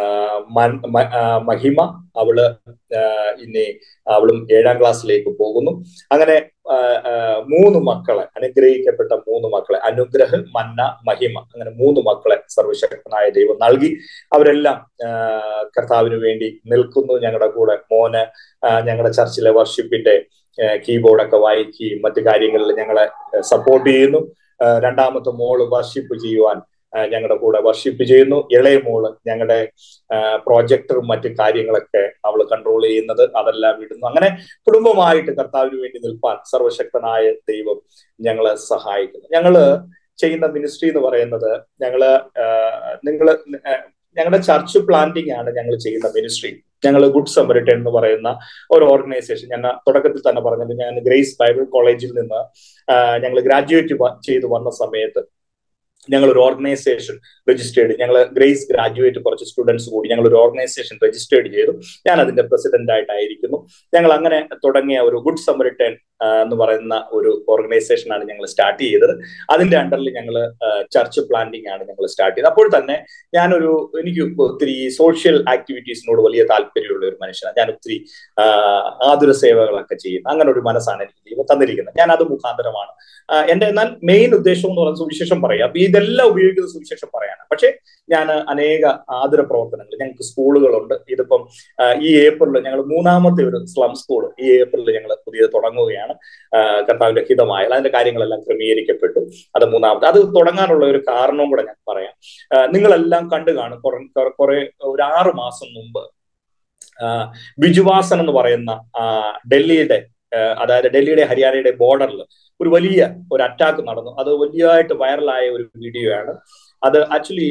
മഹിമ അവള് ഇനി അവളും ഏഴാം ക്ലാസ്സിലേക്ക് പോകുന്നു അങ്ങനെ മൂന്ന് മക്കളെ അനുഗ്രഹിക്കപ്പെട്ട മൂന്ന് മക്കളെ അനുഗ്രഹ മന്ന മഹിമ അങ്ങനെ മൂന്ന് മക്കളെ സർവശക്തനായ ദൈവം നൽകി അവരെല്ലാം കർത്താവിന് വേണ്ടി നിൽക്കുന്നു ഞങ്ങളുടെ കൂടെ മോന് ഞങ്ങളുടെ ചർച്ചിലെ വർഷിപ്പിന്റെ കീബോർഡൊക്കെ വായിക്കുകയും മറ്റു കാര്യങ്ങളിൽ ഞങ്ങളെ സപ്പോർട്ട് ചെയ്യുന്നു രണ്ടാമത്തെ മോള് വർഷിപ്പ് ചെയ്യുവാൻ ഞങ്ങളുടെ കൂടെ വർഷിപ്പ് ചെയ്യുന്നു ഇളയ മോള് ഞങ്ങളുടെ പ്രോജക്ടറും മറ്റു കാര്യങ്ങളൊക്കെ അവൾ കൺട്രോൾ ചെയ്യുന്നത് അതെല്ലാം ഇടുന്നു അങ്ങനെ കുടുംബമായിട്ട് കർത്താവിന് വേണ്ടി നിൽപ്പാൻ സർവശക്തനായ ദൈവം ഞങ്ങളെ സഹായിക്കുന്നു ഞങ്ങള് ചെയ്യുന്ന മിനിസ്ട്രി എന്ന് പറയുന്നത് ഞങ്ങള് നിങ്ങള് ഞങ്ങളുടെ ചർച്ച് പ്ലാന്റിംഗ് ആണ് ഞങ്ങൾ ചെയ്യുന്ന മിനിസ്ട്രി ഞങ്ങൾ ഗുഡ് സമരിറ്റൻ എന്ന് പറയുന്ന ഒരു ഓർഗനൈസേഷൻ ഞാൻ തുടക്കത്തിൽ തന്നെ പറഞ്ഞത് ഞാൻ ഗ്രേസ് ബൈബിൾ കോളേജിൽ നിന്ന് ഞങ്ങൾ ഗ്രാജുവേറ്റ് ചെയ്തു വന്ന സമയത്ത് ഞങ്ങൾ ഒരു ഓർഗനൈസേഷൻ രജിസ്റ്റേർഡ് ഞങ്ങൾ ഗ്രേസ് ഗ്രാജുവേറ്റ് കുറച്ച് സ്റ്റുഡൻസ് കൂടി ഞങ്ങൾ ഒരു ഓർഗനൈസേഷൻ രജിസ്റ്റേർഡ് ചെയ്തു ഞാൻ അതിന്റെ പ്രസിഡന്റ് ആയിട്ടായിരിക്കുന്നു ഞങ്ങൾ അങ്ങനെ തുടങ്ങിയ ഒരു ഗുഡ് സമരിറ്റൻ എന്ന് പറയുന്ന ഒരു ഓർഗനൈസേഷനാണ് ഞങ്ങൾ സ്റ്റാർട്ട് ചെയ്തത് അതിന്റെ അണ്ടറിൽ ഞങ്ങൾ ചർച്ച് പ്ലാന്റിംഗ് ആണ് ഞങ്ങൾ സ്റ്റാർട്ട് ചെയ്തത് അപ്പോൾ തന്നെ ഞാനൊരു എനിക്ക് ഒത്തിരി സോഷ്യൽ ആക്ടിവിറ്റീസിനോട് വലിയ താല്പര്യമുള്ള ഒരു മനുഷ്യനാണ് ഞാൻ ഒത്തിരി ആതുര സേവകളൊക്കെ ചെയ്യുന്നു അങ്ങനെ ഒരു മനസ്സാണ് എനിക്ക് ദൈവം തന്നിരിക്കുന്നത് ഞാൻ അത് മുഖാന്തരമാണ് എന്റെ എന്നാൽ മെയിൻ ഉദ്ദേശം എന്ന് പറയുന്നത് സുവിശേഷം പറയാം ഇതെല്ലാം ഉപയോഗിക്കുന്ന സുവിശേഷം പറയാനാണ് പക്ഷേ ഞാൻ അനേക ആതുര പ്രവർത്തനങ്ങൾ ഞങ്ങൾക്ക് സ്കൂളുകളുണ്ട് ഇതിപ്പം ഈ ഏപ്രിലിൽ ഞങ്ങൾ മൂന്നാമത്തെ ഒരു സ്ലം സ്കൂൾ ഈ ഏപ്രിലിൽ ഞങ്ങൾ പുതിയത് തുടങ്ങുകയാണ് കർത്താവിന്റെ ഹിതമായ അതിന്റെ കാര്യങ്ങളെല്ലാം ക്രമീകരിക്കപ്പെട്ടു അത് മൂന്നാമത്തെ അത് തുടങ്ങാനുള്ള ഒരു കാരണവും കൂടെ ഞാൻ പറയാം നിങ്ങളെല്ലാം കണ്ടു കാണും കുറെ ഒരു ആറു മാസം മുമ്പ് ബിജുവാസൻ എന്ന് പറയുന്ന ഡൽഹിയുടെ അതായത് ഡൽഹിയുടെ ഹരിയാനയുടെ ബോർഡറിൽ ഒരു വലിയ ഒരു അറ്റാക്ക് നടന്നു അത് വലിയതായിട്ട് വൈറലായ ഒരു വീഡിയോ ആണ് അത് ആക്ച്വലി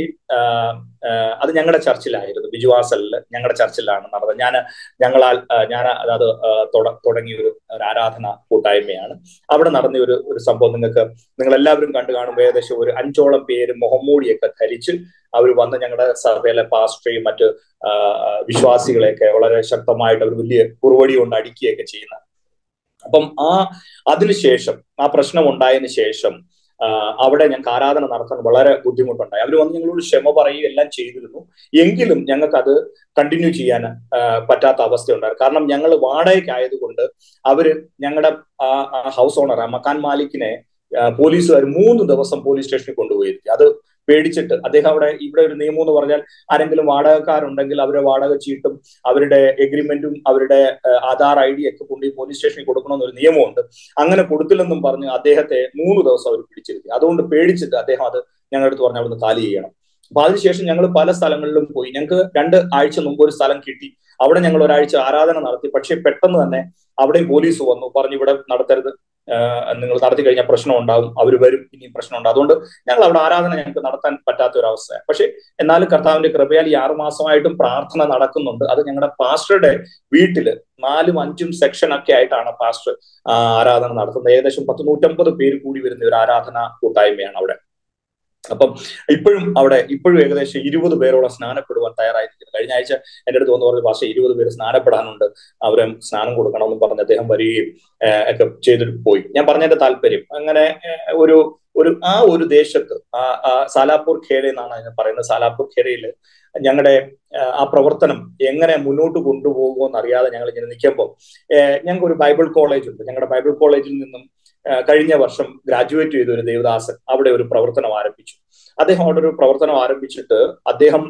അത് ഞങ്ങളുടെ ചർച്ചിലായിരുന്നു ബിജുവാസലിൽ ഞങ്ങളുടെ ചർച്ചിലാണ് നടന്നത് ഞാൻ ഞങ്ങളാൽ ഞാൻ അത് തുടങ്ങിയ ഒരു ഒരു ആരാധന കൂട്ടായ്മയാണ് അവിടെ നടന്ന ഒരു ഒരു സംഭവം നിങ്ങൾക്ക് നിങ്ങൾ എല്ലാവരും കണ്ടു കാണുമ്പോൾ ഏകദേശം ഒരു അഞ്ചോളം പേര് മുഖംമൂടിയൊക്കെ ധരിച്ച് അവർ വന്ന് ഞങ്ങളുടെ സഭയിലെ പാസ്റ്ററേയും മറ്റ് വിശ്വാസികളെയൊക്കെ വളരെ ശക്തമായിട്ട് അവർ വലിയ കുറുവടി കൊണ്ട് അടിക്കുകയൊക്കെ ചെയ്യുന്ന അപ്പം ആ അതിനുശേഷം ആ പ്രശ്നം ഉണ്ടായതിനു ശേഷം അവിടെ ഞങ്ങൾക്ക് ആരാധന നടത്താൻ വളരെ ബുദ്ധിമുട്ടുണ്ടായി അവർ വന്ന് ഞങ്ങളോട് ക്ഷമ പറയുകയും എല്ലാം ചെയ്തിരുന്നു എങ്കിലും ഞങ്ങൾക്ക് അത് കണ്ടിന്യൂ ചെയ്യാൻ പറ്റാത്ത അവസ്ഥ ഉണ്ടായിരുന്നു കാരണം ഞങ്ങൾ വാടകയ്ക്കായതുകൊണ്ട് അവര് ഞങ്ങളുടെ ഹൗസ് ഓണർ മക്കാൻ മാലിക്കിനെ പോലീസുകാർ മൂന്ന് ദിവസം പോലീസ് സ്റ്റേഷനിൽ കൊണ്ടുപോയി അത് പേടിച്ചിട്ട് അദ്ദേഹം അവിടെ ഇവിടെ ഒരു നിയമം എന്ന് പറഞ്ഞാൽ ആരെങ്കിലും വാടകക്കാരുണ്ടെങ്കിൽ അവരുടെ വാടക ചീട്ടും അവരുടെ എഗ്രിമെന്റും അവരുടെ ആധാർ ഐ ഡി ഒക്കെ കൊണ്ട് പോലീസ് സ്റ്റേഷനിൽ കൊടുക്കണമെന്നൊരു നിയമമുണ്ട് അങ്ങനെ കൊടുത്തില്ലെന്നും പറഞ്ഞ് അദ്ദേഹത്തെ മൂന്ന് ദിവസം അവർ പിടിച്ചിരുത്തി അതുകൊണ്ട് പേടിച്ചിട്ട് അദ്ദേഹം അത് ഞങ്ങളുടെ അടുത്ത് പറഞ്ഞ് അവിടുന്ന് കാലി ചെയ്യണം അപ്പൊ അതിനുശേഷം ഞങ്ങൾ പല സ്ഥലങ്ങളിലും പോയി ഞങ്ങൾക്ക് രണ്ട് ആഴ്ച മുമ്പ് ഒരു സ്ഥലം കിട്ടി അവിടെ ഞങ്ങൾ ഒരാഴ്ച ആരാധന നടത്തി പക്ഷെ പെട്ടെന്ന് തന്നെ അവിടെയും പോലീസ് വന്നു പറഞ്ഞു ഇവിടെ നടത്തരുത് നിങ്ങൾ നടത്തി കഴിഞ്ഞാൽ പ്രശ്നം ഉണ്ടാവും അവർ വരും ഇനി പ്രശ്നം ഉണ്ടാവും അതുകൊണ്ട് ഞങ്ങൾ അവിടെ ആരാധന ഞങ്ങൾക്ക് നടത്താൻ പറ്റാത്ത ഒരു അവസ്ഥ പക്ഷെ എന്നാലും കർത്താവിന്റെ കൃപയാൽ ഈ ആറു മാസമായിട്ടും പ്രാർത്ഥന നടക്കുന്നുണ്ട് അത് ഞങ്ങളുടെ പാസ്റ്ററുടെ വീട്ടില് നാലും അഞ്ചും സെക്ഷൻ ഒക്കെ ആയിട്ടാണ് പാസ്റ്റർ ആരാധന നടത്തുന്നത് ഏകദേശം പത്ത് നൂറ്റമ്പത് പേര് കൂടി വരുന്ന ഒരു ആരാധന കൂട്ടായ്മയാണ് അവിടെ അപ്പം ഇപ്പോഴും അവിടെ ഇപ്പോഴും ഏകദേശം ഇരുപത് പേരോളം സ്നാനപ്പെടുവാൻ തയ്യാറായിരിക്കുന്നു കഴിഞ്ഞ ആഴ്ച എൻ്റെ അടുത്ത് വന്ന് പറഞ്ഞ ഭാഷ ഇരുപത് പേര് സ്നാനപ്പെടാനുണ്ട് അവരെ സ്നാനം കൊടുക്കണമെന്ന് പറഞ്ഞ് അദ്ദേഹം വരികയും ഒക്കെ ചെയ്തിട്ട് പോയി ഞാൻ പറഞ്ഞതിന്റെ താല്പര്യം അങ്ങനെ ഒരു ഒരു ആ ഒരു ദേശത്ത് ആ സാലാപ്പൂർ ഖേര എന്നാണ് അതിന് പറയുന്നത് സാലാപ്പൂർ ഖേരയിൽ ഞങ്ങളുടെ ആ പ്രവർത്തനം എങ്ങനെ മുന്നോട്ട് കൊണ്ടുപോകുമെന്ന് അറിയാതെ ഞങ്ങൾ ഇങ്ങനെ നിൽക്കുമ്പോൾ ഞങ്ങൾക്ക് ഒരു ബൈബിൾ കോളേജ് ഉണ്ട് ഞങ്ങളുടെ ബൈബിൾ കോളേജിൽ നിന്നും കഴിഞ്ഞ വർഷം ഗ്രാജുവേറ്റ് ചെയ്ത ഒരു ദേവദാസൻ അവിടെ ഒരു പ്രവർത്തനം ആരംഭിച്ചു അദ്ദേഹം അവിടെ ഒരു പ്രവർത്തനം ആരംഭിച്ചിട്ട് അദ്ദേഹം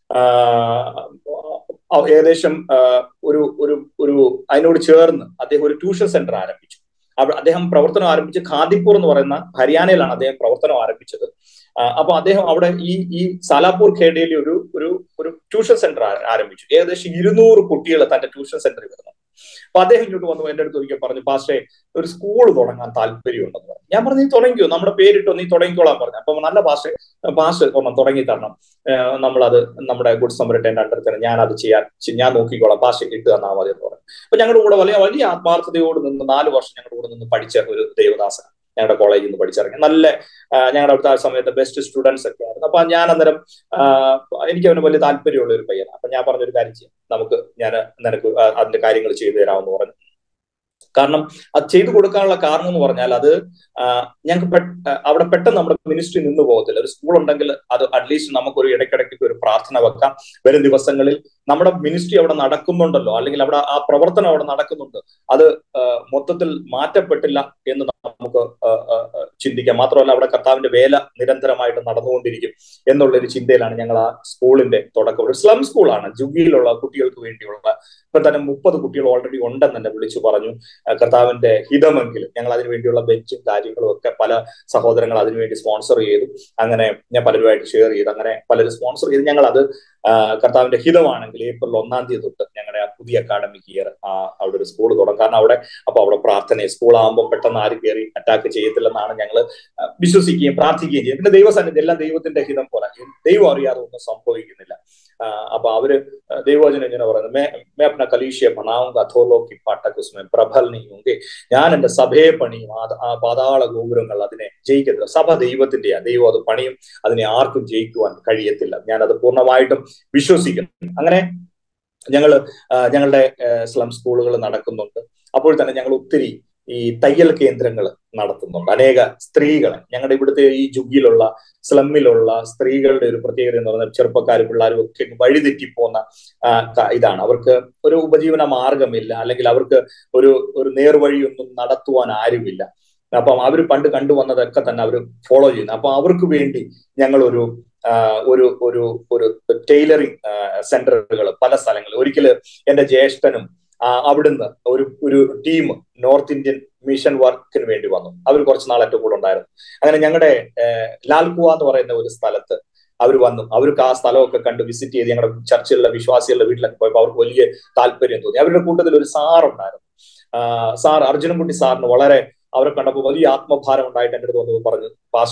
ഏകദേശം ഒരു ഒരു ഒരു അതിനോട് ചേർന്ന് അദ്ദേഹം ഒരു ട്യൂഷൻ സെന്റർ ആരംഭിച്ചു അദ്ദേഹം പ്രവർത്തനം ആരംഭിച്ച് ഖാദിപ്പൂർ എന്ന് പറയുന്ന ഹരിയാനയിലാണ് അദ്ദേഹം പ്രവർത്തനം ആരംഭിച്ചത് അപ്പൊ അദ്ദേഹം അവിടെ ഈ ഈ സാലാപ്പൂർ ഖേഡയിൽ ഒരു ഒരു ഒരു ട്യൂഷൻ സെന്റർ ആരംഭിച്ചു ഏകദേശം ഇരുന്നൂറ് കുട്ടികൾ തന്റെ ട്യൂഷൻ സെന്ററിൽ വരുന്നു അപ്പൊ അദ്ദേഹം ഇങ്ങോട്ട് വന്നു എന്റെ അടുത്ത് ഒരിക്കൽ പറഞ്ഞു പാസ്റ്റേ ഒരു സ്കൂൾ തുടങ്ങാൻ താല്പര്യമുണ്ടെന്ന് പറഞ്ഞു ഞാൻ പറഞ്ഞു നീ തുടങ്ങിക്കോ നമ്മുടെ പേരിട്ടോ നീ തുടങ്ങിക്കോളാൻ പറഞ്ഞു അപ്പൊ നല്ല പാസ്റ്റേ പാസ്റ്റർ ഒരെണ്ണം തുടങ്ങി തരണം നമ്മളത് നമ്മുടെ ഗുഡ് സംരട്ടേന്റെ അണ്ടർ തന്നെ ഞാൻ അത് ചെയ്യാൻ ഞാൻ നോക്കിക്കോളാം പാസ്റ്റർ ഇട്ട് തന്നാൽ മതി എന്ന് പറഞ്ഞു അപ്പൊ ഞങ്ങളുടെ കൂടെ വലിയ വലിയ ആത്മാർത്ഥതയോട് നിന്ന് നാല് വർഷം ഞങ്ങളുടെ കൂടെ നിന്ന് പഠിച്ച ഒരു ദേവദാസൻ ഞങ്ങളുടെ കോളേജിൽ നിന്ന് പഠിച്ചിറങ്ങി നല്ല ഞങ്ങളുടെ അവിടുത്തെ ആ സമയത്ത് ബെസ്റ്റ് സ്റ്റുഡൻസ് ഒക്കെ ആയിരുന്നു അപ്പൊ ഞാൻ അന്നേരം എനിക്ക് അവന് വലിയ താല്പര്യമുള്ള ഒരു പയ്യനാണ് അപ്പൊ ഞാൻ പറഞ്ഞൊരു കാര്യം ചെയ്യാം നമുക്ക് ഞാൻ നിനക്ക് അതിന്റെ കാര്യങ്ങൾ ചെയ്തു തരാമെന്ന് പറഞ്ഞു കാരണം അത് ചെയ്തു കൊടുക്കാനുള്ള കാരണം എന്ന് പറഞ്ഞാൽ അത് ഞങ്ങൾക്ക് അവിടെ പെട്ടെന്ന് നമ്മുടെ മിനിസ്ട്രി നിന്ന് പോകത്തില്ല ഒരു സ്കൂൾ ഉണ്ടെങ്കിൽ അത് അറ്റ്ലീസ്റ്റ് നമുക്കൊരു ഇടയ്ക്കിടയ്ക്ക് ഒരു പ്രാർത്ഥന വെക്കാം വരും ദിവസങ്ങളിൽ നമ്മുടെ മിനിസ്ട്രി അവിടെ നടക്കുന്നുണ്ടല്ലോ അല്ലെങ്കിൽ അവിടെ ആ പ്രവർത്തനം അവിടെ നടക്കുന്നുണ്ട് അത് മൊത്തത്തിൽ മാറ്റപ്പെട്ടില്ല എന്ന് നമുക്ക് ചിന്തിക്കാം മാത്രമല്ല അവിടെ കർത്താവിന്റെ വേല നിരന്തരമായിട്ട് നടന്നുകൊണ്ടിരിക്കും എന്നുള്ള ഒരു ചിന്തയിലാണ് ഞങ്ങൾ ആ സ്കൂളിന്റെ തുടക്കം ഒരു സ്ലം സ്കൂളാണ് ജുഗിയിലുള്ള കുട്ടികൾക്ക് വേണ്ടിയുള്ള ഇപ്പൊ തന്നെ മുപ്പത് കുട്ടികൾ ഓൾറെഡി ഉണ്ടെന്ന് എന്നെ വിളിച്ചു പറഞ്ഞു കർത്താവിന്റെ ഹിതമെങ്കിലും ഞങ്ങൾ അതിനു വേണ്ടിയുള്ള ബെഞ്ചും കാര്യങ്ങളും ഒക്കെ പല സഹോദരങ്ങൾ അതിനുവേണ്ടി സ്പോൺസർ ചെയ്തു അങ്ങനെ ഞാൻ പലരുമായിട്ട് ഷെയർ ചെയ്തു അങ്ങനെ പലരും സ്പോൺസർ ചെയ്ത് ഞങ്ങൾ അത് കർത്താവിന്റെ ഹിതമാണെങ്കിൽ ഏപ്രിൽ ഒന്നാം തീയതി തൊട്ട് ഞങ്ങളുടെ ആ പുതിയ അക്കാഡമിക് ഇയർ അവിടെ ഒരു സ്കൂൾ തുടങ്ങും കാരണം അവിടെ അപ്പൊ അവിടെ പ്രാർത്ഥന സ്കൂൾ ആകുമ്പോൾ പെട്ടെന്ന് ആരും കയറി അറ്റാക്ക് ചെയ്യത്തില്ലെന്നാണ് ഞങ്ങൾ വിശ്വസിക്കുകയും പ്രാർത്ഥിക്കുകയും ചെയ്യും പിന്നെ ദൈവസന്നിധി എല്ലാം ദൈവത്തിന്റെ ഹിതം പോലെ ദൈവം അറിയാതെ ഒന്നും സംഭവിക്കുന്നില്ല അപ്പൊ അവര് ദൈവവചനം ഇങ്ങനെ പറയുന്നത് മേ മേ അപ്ന കലീഷ്യ മനാവുക അഥോലോക്കി പാട്ടക്കുസ്മേ പ്രബൽ നീങ്ങുങ്കെ ഞാൻ എന്റെ സഭയെ പണിയും ആ പാതാള ഗോപുരങ്ങൾ അതിനെ ജയിക്കത്തില്ല സഭ ദൈവത്തിന്റെയാ ദൈവം അത് പണിയും അതിനെ ആർക്കും ജയിക്കുവാൻ കഴിയത്തില്ല ഞാൻ അത് പൂർണ്ണമായിട്ടും വിശ്വസിക്കുന്നു അങ്ങനെ ഞങ്ങൾ ഞങ്ങളുടെ സ്ലം സ്കൂളുകൾ നടക്കുന്നുണ്ട് അപ്പോൾ തന്നെ ഞങ്ങൾ ഒത്തിരി ഈ തയ്യൽ കേന്ദ്രങ്ങൾ നടത്തുന്നുണ്ട് അനേക സ്ത്രീകളെ ഞങ്ങളുടെ ഇവിടുത്തെ ഈ ജുഗിലുള്ള സ്ലമ്മിലുള്ള സ്ത്രീകളുടെ ഒരു പ്രത്യേകത എന്ന് പറഞ്ഞാൽ ചെറുപ്പക്കാരും പിള്ളേരും ഒക്കെ വഴിതെറ്റിപ്പോകുന്ന ഇതാണ് അവർക്ക് ഒരു ഉപജീവന മാർഗമില്ല അല്ലെങ്കിൽ അവർക്ക് ഒരു ഒരു നേർവഴിയൊന്നും നടത്തുവാൻ ആരുമില്ല അപ്പം അവർ പണ്ട് കണ്ടുവന്നതൊക്കെ തന്നെ അവർ ഫോളോ ചെയ്യുന്നു അപ്പൊ അവർക്ക് വേണ്ടി ഞങ്ങൾ ഒരു ഒരു ഒരു ഒരു ടൈലറിങ് സെന്ററുകൾ പല സ്ഥലങ്ങളിൽ ഒരിക്കല് എന്റെ ജ്യേഷ്ഠനും അവിടുന്ന് ഒരു ഒരു ടീം നോർത്ത് ഇന്ത്യൻ മിഷൻ വർക്കിന് വേണ്ടി വന്നു അവർ കുറച്ച് നാൾ എൻ്റെ കൂടെ ഉണ്ടായിരുന്നു അങ്ങനെ ഞങ്ങളുടെ ലാൽകുവ എന്ന് പറയുന്ന ഒരു സ്ഥലത്ത് അവർ വന്നു അവർക്ക് ആ സ്ഥലമൊക്കെ കണ്ട് വിസിറ്റ് ചെയ്ത് ഞങ്ങളുടെ ചർച്ചിലുള്ള വിശ്വാസികളുടെ വീട്ടിലൊക്കെ പോയപ്പോൾ അവർക്ക് വലിയ താല്പര്യം തോന്നി അവരുടെ കൂട്ടത്തിൽ ഒരു സാർ ഉണ്ടായിരുന്നു സാർ അർജുനൻകുട്ടി സാറിന് വളരെ അവരെ കണ്ടപ്പോൾ വലിയ ആത്മഭാരം ഉണ്ടായിട്ട് എൻ്റെ അടുത്ത് വന്ന് പറഞ്ഞു പാസ്റ്ററെ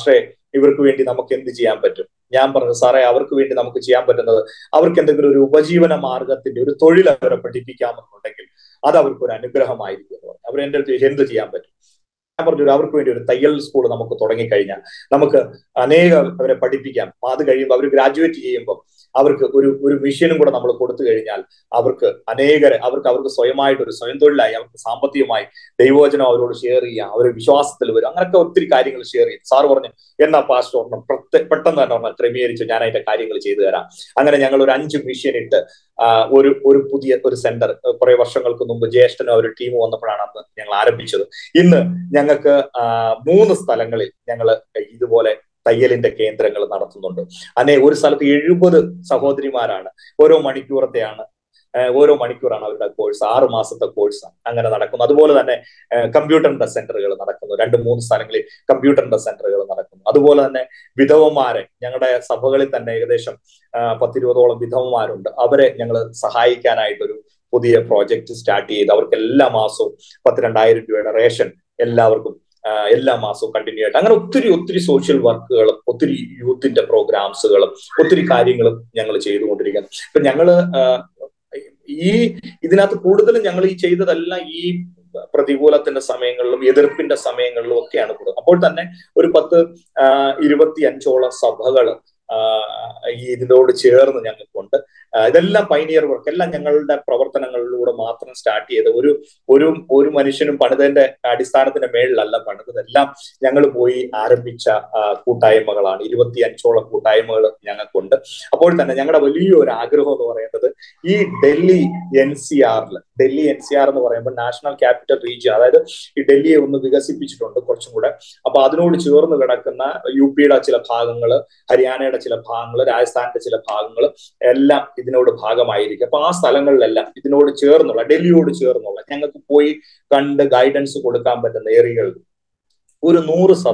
ഇവർക്ക് വേണ്ടി നമുക്ക് എന്ത് ചെയ്യാൻ പറ്റും ഞാൻ പറഞ്ഞു സാറേ അവർക്ക് വേണ്ടി നമുക്ക് ചെയ്യാൻ പറ്റുന്നത് അവർക്ക് എന്തെങ്കിലും ഒരു ഉപജീവന മാർഗത്തിന്റെ ഒരു തൊഴിൽ അവരെ പഠിപ്പിക്കാമെന്നുണ്ടെങ്കിൽ അത് അവർക്ക് ഒരു അനുഗ്രഹമായിരിക്കും എന്ന് പറഞ്ഞു അവർ എന്റെ അടുത്ത് എന്ത് ചെയ്യാൻ പറ്റും ഞാൻ പറഞ്ഞു അവർക്ക് വേണ്ടി ഒരു തയ്യൽ സ്കൂൾ നമുക്ക് തുടങ്ങിക്കഴിഞ്ഞാൽ നമുക്ക് അനേകം അവരെ പഠിപ്പിക്കാം അത് കഴിയുമ്പോൾ അവർ ഗ്രാജുവേറ്റ് ചെയ്യുമ്പോൾ അവർക്ക് ഒരു ഒരു മിഷനും കൂടെ നമ്മൾ കൊടുത്തു കഴിഞ്ഞാൽ അവർക്ക് അനേകരെ അവർക്ക് അവർക്ക് സ്വയമായിട്ട് ഒരു സ്വയം തൊഴിലായി അവർക്ക് സാമ്പത്തികമായി ദൈവവചനം അവരോട് ഷെയർ ചെയ്യാം അവരെ വിശ്വാസത്തിൽ വരും അങ്ങനെയൊക്കെ ഒത്തിരി കാര്യങ്ങൾ ഷെയർ ചെയ്യും സാറ് പറഞ്ഞു എന്നാ പാസ്റ്റ് ഒരെണ്ണം പെട്ടെന്ന് തന്നെ ഒരെണ്ണം ക്രമീകരിച്ചു ഞാൻ അതിന്റെ കാര്യങ്ങൾ ചെയ്തു തരാം അങ്ങനെ ഞങ്ങൾ ഒരു അഞ്ച് മിഷൻ ഇട്ട് ഒരു ഒരു പുതിയ ഒരു സെന്റർ കുറെ വർഷങ്ങൾക്ക് മുമ്പ് ജ്യേഷ്ഠനും ഒരു ടീം വന്നപ്പോഴാണ് അന്ന് ഞങ്ങൾ ആരംഭിച്ചത് ഇന്ന് ഞങ്ങൾക്ക് മൂന്ന് സ്ഥലങ്ങളിൽ ഞങ്ങൾ ഇതുപോലെ തയ്യലിന്റെ കേന്ദ്രങ്ങൾ നടത്തുന്നുണ്ട് അനെ ഒരു സ്ഥലത്ത് എഴുപത് സഹോദരിമാരാണ് ഓരോ മണിക്കൂറത്തെയാണ് ഓരോ മണിക്കൂറാണ് അവരുടെ കോഴ്സ് ആറ് മാസത്തെ കോഴ്സ് അങ്ങനെ നടക്കുന്നു അതുപോലെ തന്നെ കമ്പ്യൂട്ടറിന്റെ സെന്ററുകൾ നടക്കുന്നു രണ്ട് മൂന്ന് സ്ഥലങ്ങളിൽ കമ്പ്യൂട്ടറിന്റെ സെന്ററുകൾ നടക്കുന്നു അതുപോലെ തന്നെ വിധവമാരെ ഞങ്ങളുടെ സഭകളിൽ തന്നെ ഏകദേശം പത്തിരുപതോളം വിധവമാരുണ്ട് അവരെ ഞങ്ങൾ സഹായിക്കാനായിട്ടൊരു പുതിയ പ്രോജക്റ്റ് സ്റ്റാർട്ട് ചെയ്ത് അവർക്ക് എല്ലാ മാസവും പത്തിരണ്ടായിരം രൂപയുടെ റേഷൻ എല്ലാവർക്കും എല്ലാ മാസവും കണ്ടിന്യൂ ആയിട്ട് അങ്ങനെ ഒത്തിരി ഒത്തിരി സോഷ്യൽ വർക്കുകളും ഒത്തിരി യൂത്തിന്റെ പ്രോഗ്രാംസുകളും ഒത്തിരി കാര്യങ്ങളും ഞങ്ങൾ ചെയ്തുകൊണ്ടിരിക്കുന്നു ഇപ്പൊ ഞങ്ങള് ഈ ഇതിനകത്ത് കൂടുതലും ഞങ്ങൾ ഈ ചെയ്തതെല്ലാം ഈ പ്രതികൂലത്തിന്റെ സമയങ്ങളിലും എതിർപ്പിന്റെ സമയങ്ങളിലും ഒക്കെയാണ് കൂടുതൽ അപ്പോൾ തന്നെ ഒരു പത്ത് ഇരുപത്തി അഞ്ചോളം സഭകള് ഈ ഇതിനോട് ചേർന്ന് ഞങ്ങൾക്കുണ്ട് ഇതെല്ലാം പൈനിയർ വർക്ക് എല്ലാം ഞങ്ങളുടെ പ്രവർത്തനങ്ങളിലൂടെ മാത്രം സ്റ്റാർട്ട് ചെയ്ത് ഒരു ഒരു ഒരു മനുഷ്യനും പണിതന്റെ അടിസ്ഥാനത്തിന്റെ മേളിലല്ല പണിതത് എല്ലാം ഞങ്ങൾ പോയി ആരംഭിച്ച കൂട്ടായ്മകളാണ് ഇരുപത്തി അഞ്ചോളം കൂട്ടായ്മകൾ ഞങ്ങൾക്കുണ്ട് അപ്പോൾ തന്നെ ഞങ്ങളുടെ വലിയൊരു ആഗ്രഹം എന്ന് പറയുന്നത് ഈ ഡൽഹി എൻ സി ആറിൽ ഡൽഹി എൻ സി ആർ എന്ന് പറയുമ്പോൾ നാഷണൽ ക്യാപിറ്റൽ റീജിയൻ അതായത് ഈ ഡൽഹിയെ ഒന്ന് വികസിപ്പിച്ചിട്ടുണ്ട് കുറച്ചും കൂടെ അപ്പൊ അതിനോട് ചേർന്ന് കിടക്കുന്ന യു പിയുടെ ചില ഭാഗങ്ങള് ഹരിയാനയുടെ ചില ഭാഗങ്ങൾ രാജസ്ഥാന്റെ ചില ഭാഗങ്ങൾ എല്ലാം ഇതിനോട് ഭാഗമായിരിക്കും അപ്പൊ ആ സ്ഥലങ്ങളിലെല്ലാം ഇതിനോട് ചേർന്നുള്ള ഡൽഹിയോട് ചേർന്നുള്ള ഞങ്ങൾക്ക് പോയി കണ്ട് ഗൈഡൻസ് കൊടുക്കാൻ പറ്റുന്ന ഏരിയകളിൽ ഒരു നൂറ് സഭ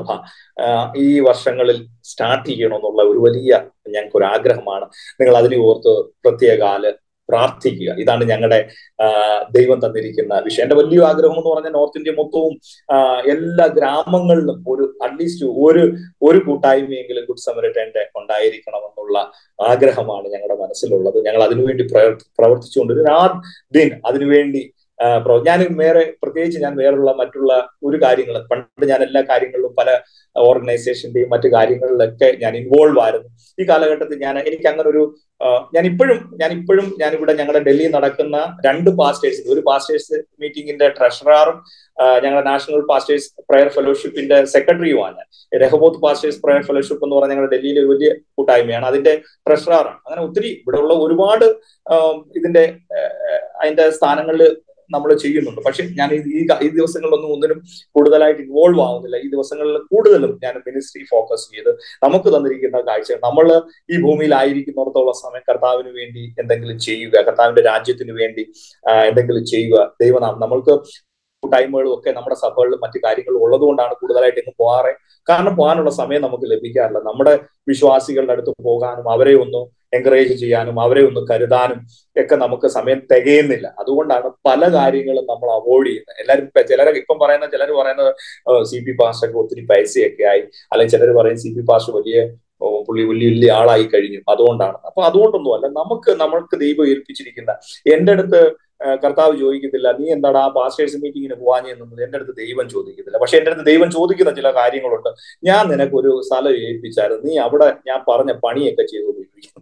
ഈ വർഷങ്ങളിൽ സ്റ്റാർട്ട് ചെയ്യണമെന്നുള്ള ഒരു വലിയ ഞങ്ങൾക്ക് ഒരു ആഗ്രഹമാണ് നിങ്ങൾ അതിനെ ഓർത്ത് പ്രത്യേകാല് പ്രാർത്ഥിക്കുക ഇതാണ് ഞങ്ങളുടെ ദൈവം തന്നിരിക്കുന്ന വിഷയം എന്റെ വലിയ ആഗ്രഹം എന്ന് പറഞ്ഞാൽ നോർത്ത് ഇന്ത്യ മൊത്തവും എല്ലാ ഗ്രാമങ്ങളിലും ഒരു അറ്റ്ലീസ്റ്റ് ഒരു ഒരു കൂട്ടായ്മയെങ്കിലും ഗുഡ് സമരറ്റന്റെ ഉണ്ടായിരിക്കണമെന്നുള്ള ആഗ്രഹമാണ് ഞങ്ങളുടെ മനസ്സിലുള്ളത് ഞങ്ങൾ അതിനുവേണ്ടി പ്രവർത്തിച്ചുകൊണ്ടിരുന്ന ആ ദിൻ അതിനുവേണ്ടി ഞാൻ വേറെ പ്രത്യേകിച്ച് ഞാൻ വേറുള്ള മറ്റുള്ള ഒരു കാര്യങ്ങൾ പണ്ട് ഞാൻ എല്ലാ കാര്യങ്ങളിലും പല ഓർഗനൈസേഷന്റെയും മറ്റു കാര്യങ്ങളിലൊക്കെ ഞാൻ ഇൻവോൾവ് ആയിരുന്നു ഈ കാലഘട്ടത്തിൽ ഞാൻ എനിക്ക് അങ്ങനെ ഒരു ഞാൻ ഇപ്പോഴും ഞാൻ ഇപ്പോഴും ഞാൻ ഇവിടെ ഞങ്ങളുടെ ഡൽഹിയിൽ നടക്കുന്ന രണ്ട് പാസ്റ്റേഴ്സ് ഒരു പാസ്റ്റേഴ്സ് മീറ്റിംഗിന്റെ ട്രഷററും ഞങ്ങളുടെ നാഷണൽ പാസ്റ്റേഴ്സ് പ്രയർ ഫെലോഷിപ്പിന്റെ സെക്രട്ടറിയുമാണ് രഹബോത്ത് പാസ്റ്റേഴ്സ് പ്രയർ ഫെലോഷിപ്പ് എന്ന് പറഞ്ഞാൽ ഞങ്ങളുടെ ഡൽഹിയിലെ വലിയ കൂട്ടായ്മയാണ് അതിന്റെ ട്രഷറാറാണ് അങ്ങനെ ഒത്തിരി ഇവിടെയുള്ള ഒരുപാട് ഇതിന്റെ അതിന്റെ സ്ഥാനങ്ങളിൽ നമ്മൾ ചെയ്യുന്നുണ്ട് പക്ഷെ ഞാൻ ഈ ഈ ദിവസങ്ങളിലൊന്നും ഒന്നിനും കൂടുതലായിട്ട് ഇൻവോൾവ് ആവുന്നില്ല ഈ ദിവസങ്ങളിൽ കൂടുതലും ഞാൻ മിനിസ്ട്രി ഫോക്കസ് ചെയ്ത് നമുക്ക് തന്നിരിക്കുന്ന കാഴ്ച നമ്മൾ ഈ ഭൂമിയിലായിരിക്കുന്നിടത്തോളം സമയം കർത്താവിന് വേണ്ടി എന്തെങ്കിലും ചെയ്യുക കർത്താവിന്റെ രാജ്യത്തിന് വേണ്ടി എന്തെങ്കിലും ചെയ്യുക ദൈവനാം നമ്മൾക്ക് കൂട്ടായ്മകളും ഒക്കെ നമ്മുടെ സഭകളിലും മറ്റു കാര്യങ്ങളും ഉള്ളതുകൊണ്ടാണ് കൂടുതലായിട്ട് ഇങ്ങ് പോകാറ് കാരണം പോകാനുള്ള സമയം നമുക്ക് ലഭിക്കാറില്ല നമ്മുടെ വിശ്വാസികളുടെ അടുത്ത് പോകാനും അവരെ ഒന്ന് എൻകറേജ് ചെയ്യാനും അവരെ ഒന്ന് കരുതാനും ഒക്കെ നമുക്ക് സമയം തികയുന്നില്ല അതുകൊണ്ടാണ് പല കാര്യങ്ങളും നമ്മൾ അവോയ്ഡ് ചെയ്യുന്നത് എല്ലാവരും ചിലരെ ഇപ്പം പറയുന്ന ചിലർ പറയുന്നത് സി പി പാസ്റ്റൊക്കെ ഒത്തിരി പൈസയൊക്കെ ആയി അല്ലെങ്കിൽ ചിലർ പറയും സി പി പാസ്റ്റർ വലിയ പുള്ളി വലിയ വലിയ ആളായി കഴിഞ്ഞു അതുകൊണ്ടാണ് അപ്പൊ അതുകൊണ്ടൊന്നും അല്ല നമുക്ക് നമ്മൾക്ക് ദൈവം ഏൽപ്പിച്ചിരിക്കുന്ന എന്റെ അടുത്ത് കർത്താവ് ചോദിക്കത്തില്ല നീ എന്താണ് ആ പാസ്റ്റേഴ്സ് മീറ്റിങ്ങിന് പോകാഞ്ഞെന്നത് എന്റെ അടുത്ത് ദൈവം ചോദിക്കത്തില്ല പക്ഷെ എന്റെ അടുത്ത് ദൈവം ചോദിക്കുന്ന ചില കാര്യങ്ങളുണ്ട് ഞാൻ നിനക്കൊരു സ്ഥലം ഏൽപ്പിച്ചായിരുന്നു നീ അവിടെ ഞാൻ പറഞ്ഞ പണിയൊക്കെ ചെയ്തു പോയിരിക്കും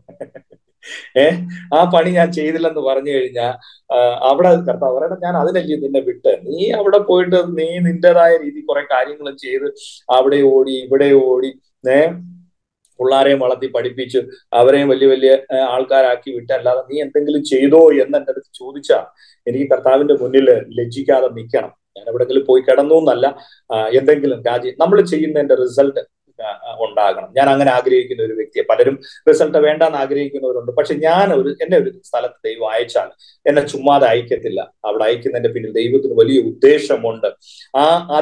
ഏഹ് ആ പണി ഞാൻ ചെയ്തില്ലെന്ന് പറഞ്ഞു കഴിഞ്ഞാൽ അവിടെ കർത്താവ് പറയണം ഞാൻ അതിനല്ലേ നിന്നെ വിട്ട് നീ അവിടെ പോയിട്ട് നീ നിന്റേതായ രീതി കുറെ കാര്യങ്ങൾ ചെയ്ത് അവിടെ ഓടി ഇവിടെ ഓടി ഏഹ് പിള്ളാരെയും വളർത്തി പഠിപ്പിച്ച് അവരെയും വലിയ വലിയ ആൾക്കാരാക്കി വിട്ടല്ലാതെ നീ എന്തെങ്കിലും ചെയ്തോ എന്ന് എൻ്റെ അടുത്ത് ചോദിച്ചാ എനിക്ക് കർത്താവിന്റെ മുന്നിൽ ലജ്ജിക്കാതെ നിൽക്കണം ഞാൻ എവിടെങ്കിലും പോയി കിടന്നു എന്നല്ല എന്തെങ്കിലും രാജ്യം നമ്മൾ ചെയ്യുന്നതിന്റെ റിസൾട്ട് ഉണ്ടാകണം ഞാൻ അങ്ങനെ ആഗ്രഹിക്കുന്ന ഒരു വ്യക്തിയെ പലരും റിസൾട്ട് വേണ്ടെന്ന് ആഗ്രഹിക്കുന്നവരുണ്ട് പക്ഷെ ഞാൻ ഒരു എന്നെ ഒരു സ്ഥലത്ത് ദൈവം അയച്ചാൽ എന്നെ ചുമ്മാതെ അയക്കത്തില്ല അവിടെ അയക്കുന്നതിന്റെ പിന്നിൽ ദൈവത്തിന് വലിയ ഉദ്ദേശമുണ്ട് ആ അത്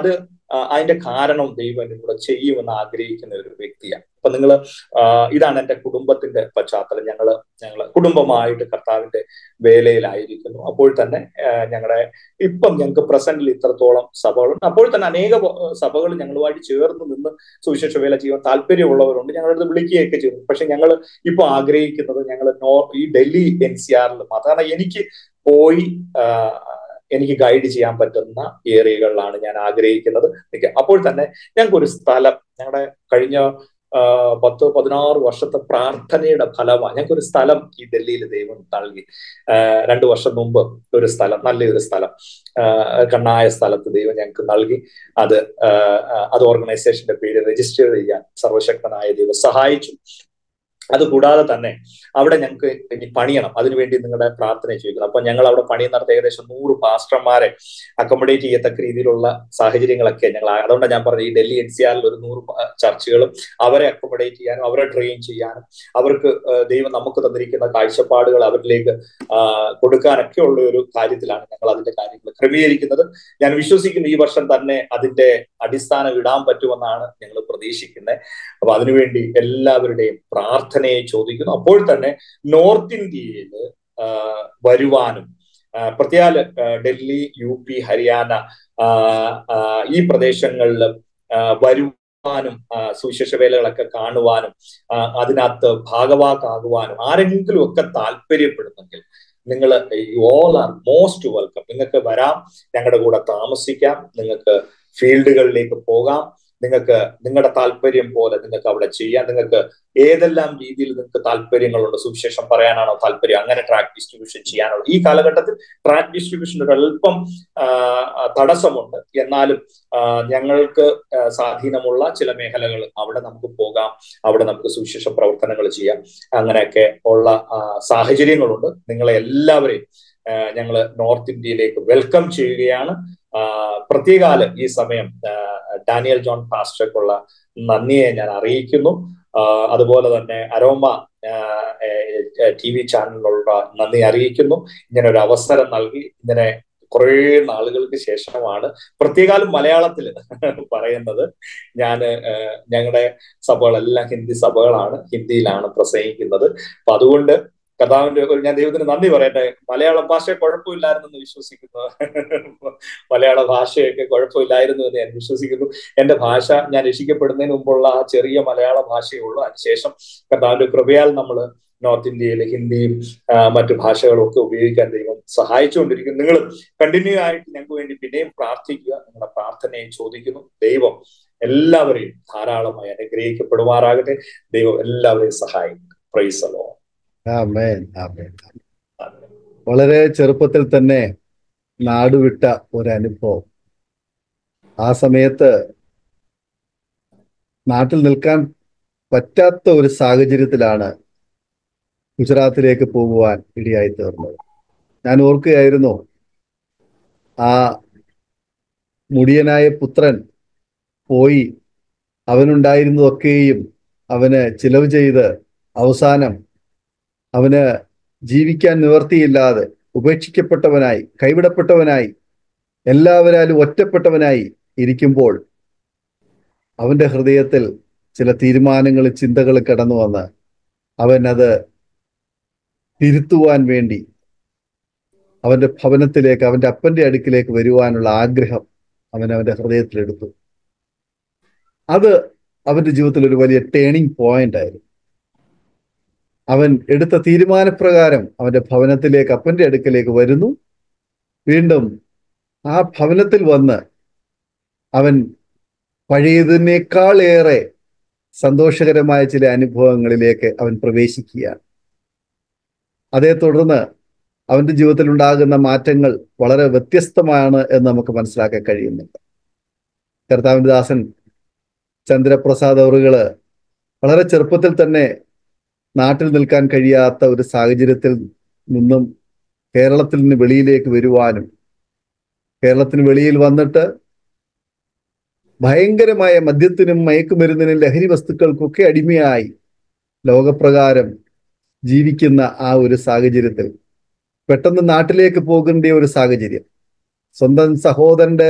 അതിന്റെ കാരണം ദൈവം എന്റെ കൂടെ ചെയ്യുമെന്ന് ആഗ്രഹിക്കുന്ന ഒരു വ്യക്തിയാണ് അപ്പൊ നിങ്ങൾ ഇതാണ് എന്റെ കുടുംബത്തിന്റെ പശ്ചാത്തലം ഞങ്ങള് ഞങ്ങള് കുടുംബമായിട്ട് കർത്താവിന്റെ വേലയിലായിരിക്കുന്നു അപ്പോൾ തന്നെ ഞങ്ങളുടെ ഇപ്പം ഞങ്ങൾക്ക് പ്രസന്റിൽ ഇത്രത്തോളം സഭകളുണ്ട് അപ്പോൾ തന്നെ അനേക സഭകൾ ഞങ്ങളുമായിട്ട് ചേർന്ന് നിന്ന് സുവിശേഷ വേല ചെയ്യാൻ താല്പര്യമുള്ളവരുണ്ട് ഞങ്ങളടുത്ത് വിളിക്കുകയൊക്കെ ചെയ്യുന്നു പക്ഷെ ഞങ്ങൾ ഇപ്പൊ ആഗ്രഹിക്കുന്നത് ഞങ്ങൾ നോ ഈ ഡൽഹി എൻ സി ആറിൽ മാത്രം കാരണം എനിക്ക് പോയി എനിക്ക് ഗൈഡ് ചെയ്യാൻ പറ്റുന്ന ഏരിയകളിലാണ് ഞാൻ ആഗ്രഹിക്കുന്നത് അപ്പോൾ തന്നെ ഞങ്ങൾക്ക് ഒരു സ്ഥലം ഞങ്ങളുടെ കഴിഞ്ഞ പത്ത് പതിനാറ് വർഷത്തെ പ്രാർത്ഥനയുടെ ഫലമാണ് ഞങ്ങൾക്ക് ഒരു സ്ഥലം ഈ ഡൽഹിയിൽ ദൈവം നൽകി രണ്ടു വർഷം മുമ്പ് ഒരു സ്ഥലം നല്ലൊരു സ്ഥലം കണ്ണായ സ്ഥലത്ത് ദൈവം ഞങ്ങൾക്ക് നൽകി അത് അത് ഓർഗനൈസേഷന്റെ പേര് രജിസ്റ്റർ ചെയ്യാൻ സർവശക്തനായ ദൈവം സഹായിച്ചു അതുകൂടാതെ തന്നെ അവിടെ ഞങ്ങൾക്ക് ഇനി പണിയണം അതിനുവേണ്ടി നിങ്ങളുടെ പ്രാർത്ഥന ചോദിക്കണം അപ്പൊ ഞങ്ങൾ അവിടെ പണിയുന്നിടത്ത് ഏകദേശം നൂറ് പാസ്റ്റർമാരെ അക്കോമഡേറ്റ് ചെയ്യത്തക്ക രീതിയിലുള്ള സാഹചര്യങ്ങളൊക്കെ ഞങ്ങൾ അതുകൊണ്ടാണ് ഞാൻ പറഞ്ഞത് ഈ ഡൽഹി എൻ സി ആറിൽ ഒരു നൂറ് ചർച്ചുകളും അവരെ അക്കോമഡേറ്റ് ചെയ്യാനും അവരെ ട്രെയിൻ ചെയ്യാനും അവർക്ക് ദൈവം നമുക്ക് തന്നിരിക്കുന്ന കാഴ്ചപ്പാടുകൾ അവരിലേക്ക് കൊടുക്കാനൊക്കെ ഉള്ള ഒരു കാര്യത്തിലാണ് ഞങ്ങൾ അതിന്റെ കാര്യങ്ങൾ ക്രമീകരിക്കുന്നത് ഞാൻ വിശ്വസിക്കുന്നു ഈ വർഷം തന്നെ അതിന്റെ അടിസ്ഥാനം ഇടാൻ പറ്റുമെന്നാണ് ഞങ്ങൾ പ്രതീക്ഷിക്കുന്നത് അപ്പൊ അതിനുവേണ്ടി എല്ലാവരുടെയും പ്രാർത്ഥനയെ ചോദിക്കുന്നു അപ്പോൾ തന്നെ നോർത്ത് ഇന്ത്യയിൽ വരുവാനും പ്രത്യേക ഡൽഹി യു പി ഹരിയാന ഈ പ്രദേശങ്ങളിൽ വരുവാനും സുവിശേഷ വേലകളൊക്കെ കാണുവാനും അതിനകത്ത് ഭാഗവാക്കാകുവാനും ആരെങ്കിലും ഒക്കെ താല്പര്യപ്പെടുന്നെങ്കിൽ നിങ്ങൾ ഓൾ ആർ മോസ്റ്റ് വെൽക്കം നിങ്ങൾക്ക് വരാം ഞങ്ങളുടെ കൂടെ താമസിക്കാം നിങ്ങൾക്ക് ഫീൽഡുകളിലേക്ക് പോകാം നിങ്ങൾക്ക് നിങ്ങളുടെ താല്പര്യം പോലെ നിങ്ങൾക്ക് അവിടെ ചെയ്യാം നിങ്ങൾക്ക് ഏതെല്ലാം രീതിയിൽ നിങ്ങൾക്ക് താല്പര്യങ്ങളുണ്ട് സുവിശേഷം പറയാനാണോ താല്പര്യം അങ്ങനെ ട്രാക്ക് ഡിസ്ട്രിബ്യൂഷൻ ചെയ്യാനുള്ള ഈ കാലഘട്ടത്തിൽ ട്രാക്ക് ഡിസ്ട്രിബ്യൂഷൻ ഒരു അല്പം തടസ്സമുണ്ട് എന്നാലും ഞങ്ങൾക്ക് സ്വാധീനമുള്ള ചില മേഖലകൾ അവിടെ നമുക്ക് പോകാം അവിടെ നമുക്ക് സുവിശേഷ പ്രവർത്തനങ്ങൾ ചെയ്യാം അങ്ങനെയൊക്കെ ഉള്ള സാഹചര്യങ്ങളുണ്ട് നിങ്ങളെ എല്ലാവരെയും ഞങ്ങൾ നോർത്ത് ഇന്ത്യയിലേക്ക് വെൽക്കം ചെയ്യുകയാണ് പ്രത്യേകാല ഈ സമയം ഡാനിയൽ ജോൺ പാസ്റ്റർക്കുള്ള നന്ദിയെ ഞാൻ അറിയിക്കുന്നു അതുപോലെ തന്നെ അരോമ ടി വി ചാനലിനുള്ള നന്ദി അറിയിക്കുന്നു ഇങ്ങനെ ഒരു അവസരം നൽകി ഇങ്ങനെ കുറേ നാളുകൾക്ക് ശേഷമാണ് പ്രത്യേകാലം മലയാളത്തിൽ പറയുന്നത് ഞാൻ ഞങ്ങളുടെ സഭകളെല്ലാം ഹിന്ദി സഭകളാണ് ഹിന്ദിയിലാണ് പ്രസംഗിക്കുന്നത് അപ്പൊ അതുകൊണ്ട് കഥാവിന്റെ ഞാൻ ദൈവത്തിന് നന്ദി പറയട്ടെ മലയാള ഭാഷ കുഴപ്പമില്ലായിരുന്നു എന്ന് വിശ്വസിക്കുന്നു മലയാള ഭാഷയൊക്കെ കുഴപ്പമില്ലായിരുന്നു എന്ന് ഞാൻ വിശ്വസിക്കുന്നു എന്റെ ഭാഷ ഞാൻ രക്ഷിക്കപ്പെടുന്നതിന് മുമ്പുള്ള ആ ചെറിയ മലയാള ഭാഷയേ ഉള്ളൂ അതിനുശേഷം കഥാവിന്റെ കൃപയാൽ നമ്മൾ നോർത്ത് ഇന്ത്യയിൽ ഹിന്ദിയും മറ്റു ഭാഷകളും ഒക്കെ ഉപയോഗിക്കാൻ ദൈവം സഹായിച്ചുകൊണ്ടിരിക്കുന്നു നിങ്ങൾ കണ്ടിന്യൂ ആയിട്ട് ഞങ്ങൾക്ക് വേണ്ടി പിന്നെയും പ്രാർത്ഥിക്കുക നിങ്ങളുടെ പ്രാർത്ഥനയെ ചോദിക്കുന്നു ദൈവം എല്ലാവരെയും ധാരാളമായി അനുഗ്രഹിക്കപ്പെടുമാറാകട്ടെ ദൈവം എല്ലാവരെയും സഹായിക്കും പ്രൈസ് അലോ ആമേൻ ആമേൻ വളരെ ചെറുപ്പത്തിൽ തന്നെ നാടുവിട്ട ഒരു അനുഭവം ആ സമയത്ത് നാട്ടിൽ നിൽക്കാൻ പറ്റാത്ത ഒരു സാഹചര്യത്തിലാണ് ഗുജറാത്തിലേക്ക് പോകുവാൻ ഇടയായി തീർന്നത് ഞാൻ ഓർക്കുകയായിരുന്നു ആ മുടിയനായ പുത്രൻ പോയി അവനുണ്ടായിരുന്നതൊക്കെയും അവന് ചിലവ് ചെയ്ത് അവസാനം അവന് ജീവിക്കാൻ നിവർത്തിയില്ലാതെ ഉപേക്ഷിക്കപ്പെട്ടവനായി കൈവിടപ്പെട്ടവനായി എല്ലാവരാലും ഒറ്റപ്പെട്ടവനായി ഇരിക്കുമ്പോൾ അവന്റെ ഹൃദയത്തിൽ ചില തീരുമാനങ്ങൾ ചിന്തകൾ കടന്നു വന്ന് അവൻ അത് തിരുത്തുവാൻ വേണ്ടി അവന്റെ ഭവനത്തിലേക്ക് അവന്റെ അപ്പന്റെ അടുക്കിലേക്ക് വരുവാനുള്ള ആഗ്രഹം അവൻ അവന്റെ ഹൃദയത്തിലെടുത്തു അത് അവന്റെ ജീവിതത്തിൽ ഒരു വലിയ ടേണിംഗ് പോയിന്റ് ആയിരുന്നു അവൻ എടുത്ത തീരുമാനപ്രകാരം അവന്റെ ഭവനത്തിലേക്ക് അപ്പന്റെ അടുക്കലേക്ക് വരുന്നു വീണ്ടും ആ ഭവനത്തിൽ വന്ന് അവൻ പഴയതിനേക്കാളേറെ സന്തോഷകരമായ ചില അനുഭവങ്ങളിലേക്ക് അവൻ പ്രവേശിക്കുകയാണ് അതേ തുടർന്ന് അവന്റെ ജീവിതത്തിൽ ഉണ്ടാകുന്ന മാറ്റങ്ങൾ വളരെ വ്യത്യസ്തമാണ് എന്ന് നമുക്ക് മനസ്സിലാക്കാൻ കഴിയുന്നുണ്ട് കർത്താവിന്റെ ദാസൻ ചന്ദ്രപ്രസാദ് അവറുകള് വളരെ ചെറുപ്പത്തിൽ തന്നെ നാട്ടിൽ നിൽക്കാൻ കഴിയാത്ത ഒരു സാഹചര്യത്തിൽ നിന്നും കേരളത്തിൽ നിന്ന് വെളിയിലേക്ക് വരുവാനും കേരളത്തിന് വെളിയിൽ വന്നിട്ട് ഭയങ്കരമായ മദ്യത്തിനും മയക്കുമരുന്നിനും ലഹരി വസ്തുക്കൾക്കൊക്കെ അടിമയായി ലോകപ്രകാരം ജീവിക്കുന്ന ആ ഒരു സാഹചര്യത്തിൽ പെട്ടെന്ന് നാട്ടിലേക്ക് പോകേണ്ട ഒരു സാഹചര്യം സ്വന്തം സഹോദരന്റെ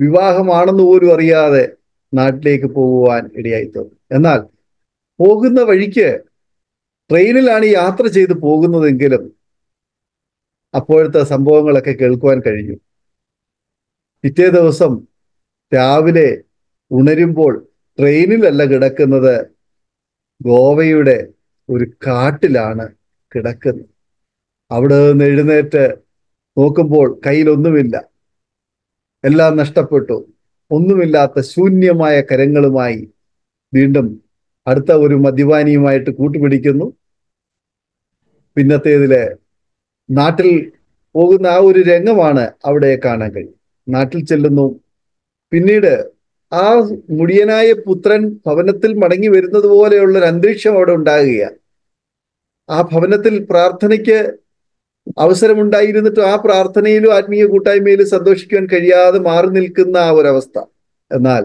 വിവാഹമാണെന്ന് പോലും അറിയാതെ നാട്ടിലേക്ക് പോകുവാൻ ഇടയായി തോന്നി എന്നാൽ പോകുന്ന വഴിക്ക് ട്രെയിനിലാണ് യാത്ര ചെയ്ത് പോകുന്നതെങ്കിലും അപ്പോഴത്തെ സംഭവങ്ങളൊക്കെ കേൾക്കുവാൻ കഴിഞ്ഞു പിറ്റേ ദിവസം രാവിലെ ഉണരുമ്പോൾ ട്രെയിനിലല്ല കിടക്കുന്നത് ഗോവയുടെ ഒരു കാട്ടിലാണ് കിടക്കുന്നത് അവിടെ നിന്ന് എഴുന്നേറ്റ് നോക്കുമ്പോൾ കയ്യിലൊന്നുമില്ല എല്ലാം നഷ്ടപ്പെട്ടു ഒന്നുമില്ലാത്ത ശൂന്യമായ കരങ്ങളുമായി വീണ്ടും അടുത്ത ഒരു മദ്യപാനിയുമായിട്ട് കൂട്ടുപിടിക്കുന്നു പിന്നത്തേതില് നാട്ടിൽ പോകുന്ന ആ ഒരു രംഗമാണ് അവിടെ കാണാൻ കഴിയും നാട്ടിൽ ചെല്ലുന്നു പിന്നീട് ആ മുടിയനായ പുത്രൻ ഭവനത്തിൽ മടങ്ങി വരുന്നത് പോലെയുള്ള ഒരു അന്തരീക്ഷം അവിടെ ഉണ്ടാകുകയാണ് ആ ഭവനത്തിൽ പ്രാർത്ഥനയ്ക്ക് അവസരമുണ്ടായിരുന്നിട്ടും ആ പ്രാർത്ഥനയിലും ആത്മീയ കൂട്ടായ്മയിലും സന്തോഷിക്കുവാൻ കഴിയാതെ മാറി നിൽക്കുന്ന ആ ഒരവസ്ഥ എന്നാൽ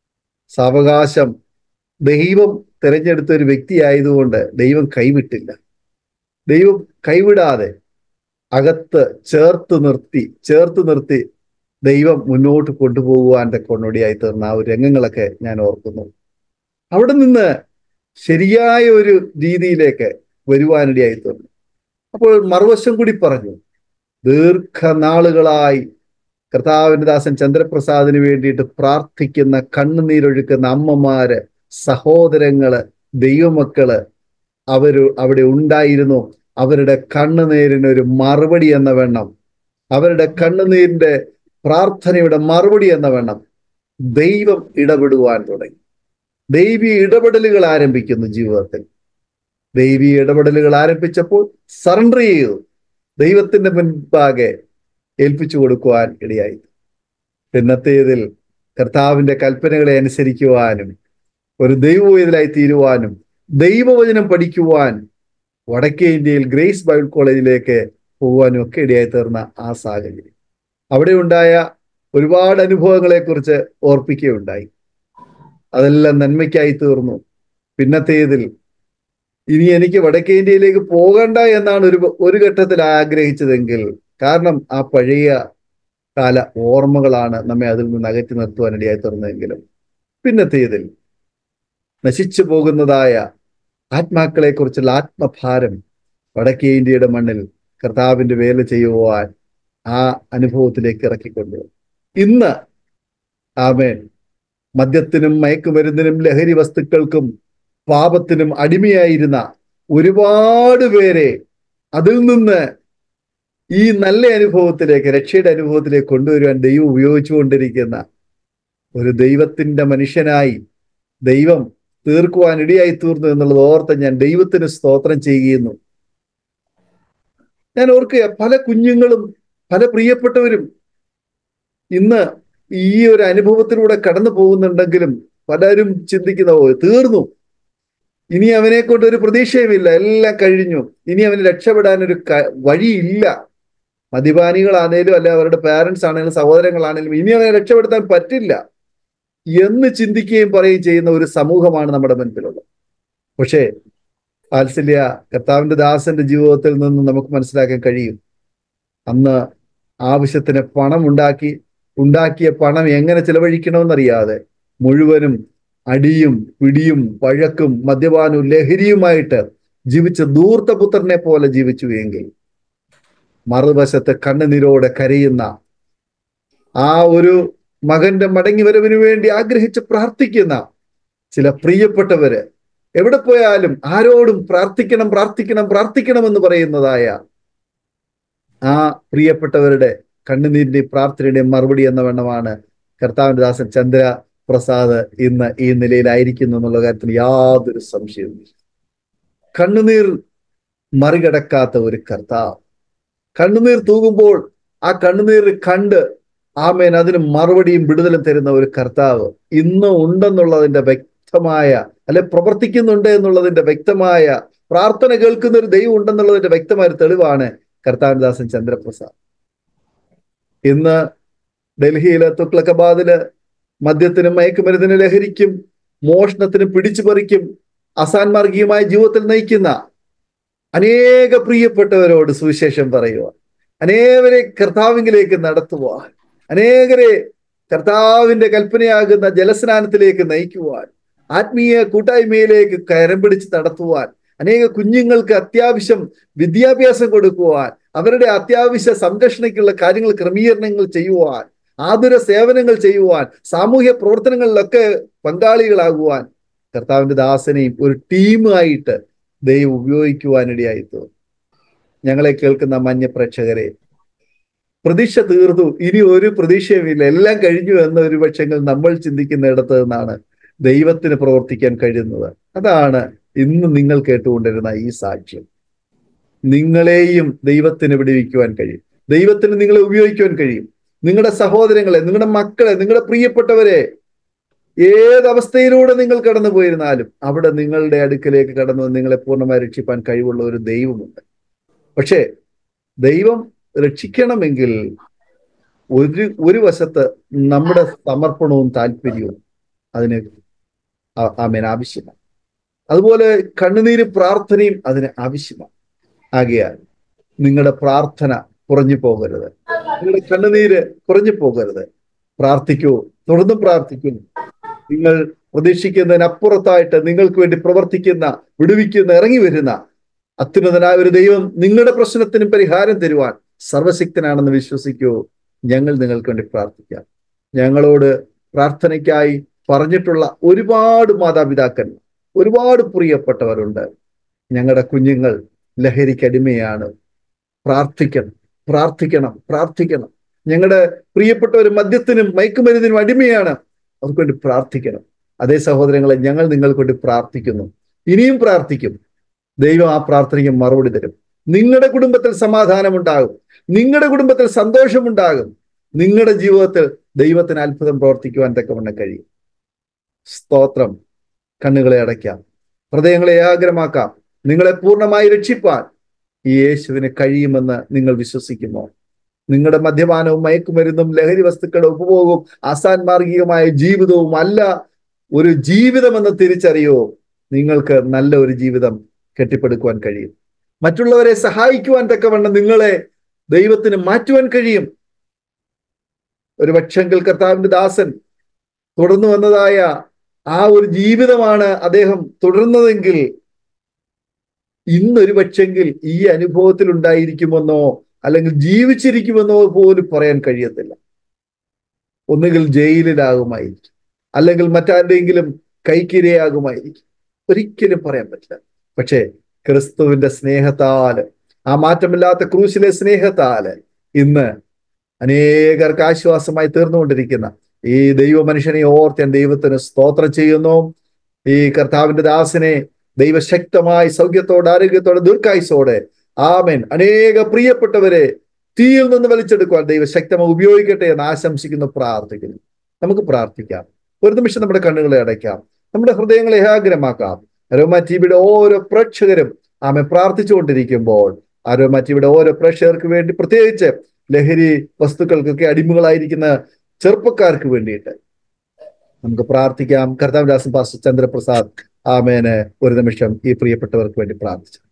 സാവകാശം ദൈവം തിരഞ്ഞെടുത്ത ഒരു വ്യക്തി ആയതുകൊണ്ട് ദൈവം കൈവിട്ടില്ല ദൈവം കൈവിടാതെ അകത്ത് ചേർത്ത് നിർത്തി ചേർത്ത് നിർത്തി ദൈവം മുന്നോട്ട് കൊണ്ടുപോകുവാൻ കൊണ്ടൊടിയായി തീർന്ന ആ ഒരു രംഗങ്ങളൊക്കെ ഞാൻ ഓർക്കുന്നു അവിടെ നിന്ന് ശരിയായ ഒരു രീതിയിലേക്ക് വരുവാനിടയായി തീർന്നു അപ്പോൾ മറുവശം കൂടി പറഞ്ഞു ദീർഘനാളുകളായി കർത്താവിന്റെ ദാസൻ ചന്ദ്രപ്രസാദിന് വേണ്ടിയിട്ട് പ്രാർത്ഥിക്കുന്ന കണ്ണുനീരൊഴുക്കുന്ന അമ്മമാര് സഹോദരങ്ങള് ദൈവമക്കള് അവര് അവിടെ ഉണ്ടായിരുന്നു അവരുടെ കണ്ണുനീരിന് ഒരു മറുപടി എന്ന വേണം അവരുടെ കണ്ണുനീരിന്റെ പ്രാർത്ഥനയുടെ മറുപടി എന്ന വേണം ദൈവം ഇടപെടുവാൻ തുടങ്ങി ദൈവീയ ഇടപെടലുകൾ ആരംഭിക്കുന്നു ജീവിതത്തിൽ ദൈവീയ ഇടപെടലുകൾ ആരംഭിച്ചപ്പോൾ സറണ്ടർ ചെയ്തു ദൈവത്തിന്റെ മുൻപാകെ ഏൽപ്പിച്ചു കൊടുക്കുവാൻ ഇടയായി പിന്നത്തേതിൽ കർത്താവിന്റെ കൽപ്പനകളെ അനുസരിക്കുവാനും ഒരു ദൈവവേദലായി തീരുവാനും ദൈവവചനം പഠിക്കുവാൻ വടക്കേ ഇന്ത്യയിൽ ഗ്രേസ് ബൈബിൾ കോളേജിലേക്ക് പോകുവാനും ഒക്കെ ഇടയായി തീർന്ന ആ സാഹചര്യം അവിടെ ഉണ്ടായ ഒരുപാട് അനുഭവങ്ങളെ കുറിച്ച് ഓർപ്പിക്കുകയുണ്ടായി അതെല്ലാം നന്മയ്ക്കായി തീർന്നു പിന്നത്തേതിൽ ഇനി എനിക്ക് വടക്കേ ഇന്ത്യയിലേക്ക് പോകണ്ട എന്നാണ് ഒരു ഒരു ഘട്ടത്തിൽ ആഗ്രഹിച്ചതെങ്കിൽ കാരണം ആ പഴയ കാല ഓർമ്മകളാണ് നമ്മെ അതിൽ നിന്ന് അകറ്റി നിർത്തുവാൻ ഇടയായി തീർന്നതെങ്കിലും പിന്നത്തേതിൽ നശിച്ചു പോകുന്നതായ ആത്മാക്കളെ കുറിച്ചുള്ള ആത്മഭാരം വടക്കേ ഇന്ത്യയുടെ മണ്ണിൽ കർത്താവിന്റെ വേല ചെയ്യുവാൻ ആ അനുഭവത്തിലേക്ക് ഇറക്കിക്കൊണ്ടു ഇന്ന് ആമേൻ മദ്യത്തിനും മയക്കുമരുന്നിനും ലഹരി വസ്തുക്കൾക്കും പാപത്തിനും അടിമയായിരുന്ന ഒരുപാട് പേരെ അതിൽ നിന്ന് ഈ നല്ല അനുഭവത്തിലേക്ക് രക്ഷയുടെ അനുഭവത്തിലേക്ക് കൊണ്ടുവരുവാൻ ദൈവം ഉപയോഗിച്ചുകൊണ്ടിരിക്കുന്ന ഒരു ദൈവത്തിന്റെ മനുഷ്യനായി ദൈവം തീർക്കുവാൻ ഇടയായി തീർന്നു എന്നുള്ളത് ഓർത്ത് ഞാൻ ദൈവത്തിന് സ്തോത്രം ചെയ്യുന്നു ഞാൻ ഓർക്കുക പല കുഞ്ഞുങ്ങളും പല പ്രിയപ്പെട്ടവരും ഇന്ന് ഈ ഒരു അനുഭവത്തിലൂടെ കടന്നു പോകുന്നുണ്ടെങ്കിലും പലരും ചിന്തിക്കുന്ന ഓ തീർന്നു ഇനി അവനെ കൊണ്ട് ഒരു പ്രതീക്ഷയുമില്ല എല്ലാം കഴിഞ്ഞു ഇനി അവന് രക്ഷപ്പെടാൻ ഒരു വഴിയില്ല മദ്യപാനികളാണേലും അല്ലെ അവരുടെ പാരൻസ് ആണെങ്കിലും സഹോദരങ്ങളാണെങ്കിലും ഇനി അവനെ രക്ഷപ്പെടുത്താൻ പറ്റില്ല എന്ന് ചിന്തിക്കുകയും പറയുകയും ചെയ്യുന്ന ഒരു സമൂഹമാണ് നമ്മുടെ മുൻപിലുള്ളത് പക്ഷേ വാത്സല്യ കർത്താവിന്റെ ദാസന്റെ ജീവിതത്തിൽ നിന്ന് നമുക്ക് മനസ്സിലാക്കാൻ കഴിയും അന്ന് ആവശ്യത്തിന് പണം ഉണ്ടാക്കി ഉണ്ടാക്കിയ പണം എങ്ങനെ ചെലവഴിക്കണമെന്നറിയാതെ മുഴുവനും അടിയും പിടിയും വഴക്കും മദ്യപാനവും ലഹരിയുമായിട്ട് ജീവിച്ച ധൂർത്തപുത്രനെ പോലെ ജീവിച്ചു എങ്കിൽ മറുവശത്ത് കണ്ണുനീരോടെ കരയുന്ന ആ ഒരു മകന്റെ മടങ്ങി വരവിന് വേണ്ടി ആഗ്രഹിച്ച് പ്രാർത്ഥിക്കുന്ന ചില പ്രിയപ്പെട്ടവര് എവിടെ പോയാലും ആരോടും പ്രാർത്ഥിക്കണം പ്രാർത്ഥിക്കണം പ്രാർത്ഥിക്കണം എന്ന് പറയുന്നതായ ആ പ്രിയപ്പെട്ടവരുടെ കണ്ണുനീരിന്റെയും പ്രാർത്ഥനയുടെയും മറുപടി എന്ന വണ്ണമാണ് കർത്താവിന്റെ ദാസൻ ചന്ദ്ര പ്രസാദ് ഇന്ന് ഈ നിലയിലായിരിക്കുന്നു എന്നുള്ള കാര്യത്തിൽ യാതൊരു സംശയവുമില്ല കണ്ണുനീർ മറികടക്കാത്ത ഒരു കർത്താവ് കണ്ണുനീർ തൂകുമ്പോൾ ആ കണ്ണുനീർ കണ്ട് ആമേൻ അതിന് മറുപടിയും വിടുതലും തരുന്ന ഒരു കർത്താവ് ഇന്ന് ഉണ്ടെന്നുള്ളതിന്റെ വ്യക്തമായ അല്ലെ പ്രവർത്തിക്കുന്നുണ്ട് എന്നുള്ളതിന്റെ വ്യക്തമായ പ്രാർത്ഥന കേൾക്കുന്ന ഒരു ദൈവം ഉണ്ടെന്നുള്ളതിന്റെ വ്യക്തമായ ഒരു തെളിവാണ് കർത്താവിദാസൻ ചന്ദ്രപ്രസാദ് ഇന്ന് ഡൽഹിയിലെ തുക്ലക്കബാദില് മദ്യത്തിനും മയക്കുമരുന്നിനും ലഹരിക്കും മോഷണത്തിനും പിടിച്ചുപറിക്കും അസാൻമാർഗീയമായ ജീവിതത്തിൽ നയിക്കുന്ന അനേക പ്രിയപ്പെട്ടവരോട് സുവിശേഷം പറയുക അനേകരെ കർത്താവിങ്കിലേക്ക് നടത്തുവാൻ അനേകരെ കർത്താവിന്റെ കൽപ്പനയാകുന്ന ജലസ്നാനത്തിലേക്ക് നയിക്കുവാൻ ആത്മീയ കൂട്ടായ്മയിലേക്ക് കരം പിടിച്ച് നടത്തുവാൻ അനേക കുഞ്ഞുങ്ങൾക്ക് അത്യാവശ്യം വിദ്യാഭ്യാസം കൊടുക്കുവാൻ അവരുടെ അത്യാവശ്യ സംരക്ഷണയ്ക്കുള്ള കാര്യങ്ങൾ ക്രമീകരണങ്ങൾ ചെയ്യുവാൻ ആതുര സേവനങ്ങൾ ചെയ്യുവാൻ സാമൂഹ്യ പ്രവർത്തനങ്ങളിലൊക്കെ പങ്കാളികളാകുവാൻ കർത്താവിന്റെ ദാസനെയും ഒരു ടീമായിട്ട് ദൈവം ഉപയോഗിക്കുവാനിടയായി തോന്നി ഞങ്ങളെ കേൾക്കുന്ന മഞ്ഞ പ്രേക്ഷകരെ പ്രതീക്ഷ തീർന്നു ഇനി ഒരു പ്രതീക്ഷയുമില്ല എല്ലാം കഴിഞ്ഞു എന്ന ഒരു പക്ഷങ്ങൾ നമ്മൾ ചിന്തിക്കുന്നിടത്ത് നിന്നാണ് ദൈവത്തിന് പ്രവർത്തിക്കാൻ കഴിയുന്നത് അതാണ് ഇന്ന് നിങ്ങൾ കേട്ടുകൊണ്ടിരുന്ന ഈ സാക്ഷ്യം നിങ്ങളെയും ദൈവത്തിന് വിടുവിക്കുവാൻ കഴിയും ദൈവത്തിന് നിങ്ങളെ ഉപയോഗിക്കുവാൻ കഴിയും നിങ്ങളുടെ സഹോദരങ്ങളെ നിങ്ങളുടെ മക്കളെ നിങ്ങളുടെ പ്രിയപ്പെട്ടവരെ ഏതവസ്ഥയിലൂടെ നിങ്ങൾ കടന്നു പോയിരുന്നാലും അവിടെ നിങ്ങളുടെ അടുക്കലേക്ക് കടന്നു നിങ്ങളെ പൂർണ്ണമായി രക്ഷിപ്പാൻ കഴിവുള്ള ഒരു ദൈവമുണ്ട് പക്ഷേ ദൈവം രക്ഷിക്കണമെങ്കിൽ ഒരു ഒരു വശത്ത് നമ്മുടെ സമർപ്പണവും താല്പര്യവും അതിന് ആമേൻ ആവശ്യമാണ് അതുപോലെ കണ്ണുനീര് പ്രാർത്ഥനയും അതിന് ആവശ്യമാണ് ആകയാൽ നിങ്ങളുടെ പ്രാർത്ഥന കുറഞ്ഞു പോകരുത് നിങ്ങളുടെ കണ്ണുനീര് കുറഞ്ഞു പോകരുത് പ്രാർത്ഥിക്കൂ തുടർന്ന് പ്രാർത്ഥിക്കൂ നിങ്ങൾ പ്രതീക്ഷിക്കുന്നതിനപ്പുറത്തായിട്ട് നിങ്ങൾക്ക് വേണ്ടി പ്രവർത്തിക്കുന്ന വിടുവിക്കുന്ന ഇറങ്ങി വരുന്ന അത്യുന്നതനായ ഒരു ദൈവം നിങ്ങളുടെ പ്രശ്നത്തിന് പരിഹാരം തരുവാൻ സർവശക്തനാണെന്ന് വിശ്വസിക്കൂ ഞങ്ങൾ നിങ്ങൾക്ക് വേണ്ടി പ്രാർത്ഥിക്കാം ഞങ്ങളോട് പ്രാർത്ഥനയ്ക്കായി പറഞ്ഞിട്ടുള്ള ഒരുപാട് മാതാപിതാക്കന്മാർ ഒരുപാട് പ്രിയപ്പെട്ടവരുണ്ട് ഞങ്ങളുടെ കുഞ്ഞുങ്ങൾ ലഹരിക്കടിമയാണ് പ്രാർത്ഥിക്കണം പ്രാർത്ഥിക്കണം പ്രാർത്ഥിക്കണം ഞങ്ങളുടെ പ്രിയപ്പെട്ടവർ മദ്യത്തിനും മയക്കുമരുന്നിനും അടിമയാണ് അവർക്ക് വേണ്ടി പ്രാർത്ഥിക്കണം അതേ സഹോദരങ്ങളെ ഞങ്ങൾ നിങ്ങൾക്ക് വേണ്ടി പ്രാർത്ഥിക്കുന്നു ഇനിയും പ്രാർത്ഥിക്കും ദൈവം ആ പ്രാർത്ഥനയ്ക്ക് മറുപടി തരും നിങ്ങളുടെ കുടുംബത്തിൽ സമാധാനമുണ്ടാകും നിങ്ങളുടെ കുടുംബത്തിൽ സന്തോഷമുണ്ടാകും നിങ്ങളുടെ ജീവിതത്തിൽ ദൈവത്തിന് അത്ഭുതം പ്രവർത്തിക്കുവാൻ തക്കവണ്ണം കഴിയും സ്തോത്രം കണ്ണുകളെ അടയ്ക്കാം ഹൃദയങ്ങളെ ഏകാഗ്രമാക്കാം നിങ്ങളെ പൂർണ്ണമായി രക്ഷിപ്പാൻ ഈ യേശുവിന് കഴിയുമെന്ന് നിങ്ങൾ വിശ്വസിക്കുമോ നിങ്ങളുടെ മദ്യപാനവും മയക്കുമരുന്നും ലഹരി വസ്തുക്കളുടെ ഉപഭോഗവും ആസാൻമാർഗികമായ ജീവിതവും അല്ല ഒരു ജീവിതമെന്ന് തിരിച്ചറിയോ നിങ്ങൾക്ക് നല്ല ഒരു ജീവിതം കെട്ടിപ്പടുക്കുവാൻ കഴിയും മറ്റുള്ളവരെ സഹായിക്കുവാൻ തക്കവണ്ണം നിങ്ങളെ ദൈവത്തിന് മാറ്റുവാൻ കഴിയും ഒരു പക്ഷെങ്കിൽ കർത്താവിന്റെ ദാസൻ തുടർന്നു വന്നതായ ആ ഒരു ജീവിതമാണ് അദ്ദേഹം തുടർന്നതെങ്കിൽ ഇന്നൊരു പക്ഷെങ്കിൽ ഈ അനുഭവത്തിൽ ഉണ്ടായിരിക്കുമെന്നോ അല്ലെങ്കിൽ ജീവിച്ചിരിക്കുമെന്നോ പോലും പറയാൻ കഴിയത്തില്ല ഒന്നുകിൽ ജയിലിലാകുമായിരിക്കും അല്ലെങ്കിൽ മറ്റാരുടെയെങ്കിലും കൈക്കിരയാകുമായിരിക്കും ഒരിക്കലും പറയാൻ പറ്റില്ല പക്ഷേ ക്രിസ്തുവിന്റെ സ്നേഹത്താല് ആ മാറ്റമില്ലാത്ത ക്രൂശിലെ സ്നേഹത്താല് ഇന്ന് അനേകർക്ക് ആശ്വാസമായി തീർന്നുകൊണ്ടിരിക്കുന്ന ഈ ദൈവ മനുഷ്യനെ ഓർത്ത് ഞാൻ ദൈവത്തിന് സ്തോത്രം ചെയ്യുന്നു ഈ കർത്താവിന്റെ ദാസനെ ദൈവശക്തമായി സൗഖ്യത്തോടെ ആരോഗ്യത്തോടെ ദീർഘായുസോടെ ആമൻ അനേക പ്രിയപ്പെട്ടവരെ തീയിൽ നിന്ന് വലിച്ചെടുക്കുവാൻ ദൈവശക്തമായി ഉപയോഗിക്കട്ടെ എന്ന് ആശംസിക്കുന്നു പ്രാർത്ഥിക്കുന്നു നമുക്ക് പ്രാർത്ഥിക്കാം ഒരു നിമിഷം നമ്മുടെ കണ്ണുകളെ അടയ്ക്കാം നമ്മുടെ ഹൃദയങ്ങളെ ഏകാഗ്രമാക്കാം അരോമ ടിവിയുടെ ഓരോ പ്രേക്ഷകരും ആമെ പ്രാർത്ഥിച്ചുകൊണ്ടിരിക്കുമ്പോൾ അരോമ ടിവിയുടെ ഓരോ പ്രേക്ഷകർക്ക് വേണ്ടി പ്രത്യേകിച്ച് ലഹരി വസ്തുക്കൾക്കൊക്കെ അടിമകളായിരിക്കുന്ന ചെറുപ്പക്കാർക്ക് വേണ്ടിയിട്ട് നമുക്ക് പ്രാർത്ഥിക്കാം കർത്താവദാസൻ പാസ്റ്റർ ചന്ദ്രപ്രസാദ് ആമേന് ഒരു നിമിഷം ഈ പ്രിയപ്പെട്ടവർക്ക് വേണ്ടി പ്രാർത്ഥിച്ചു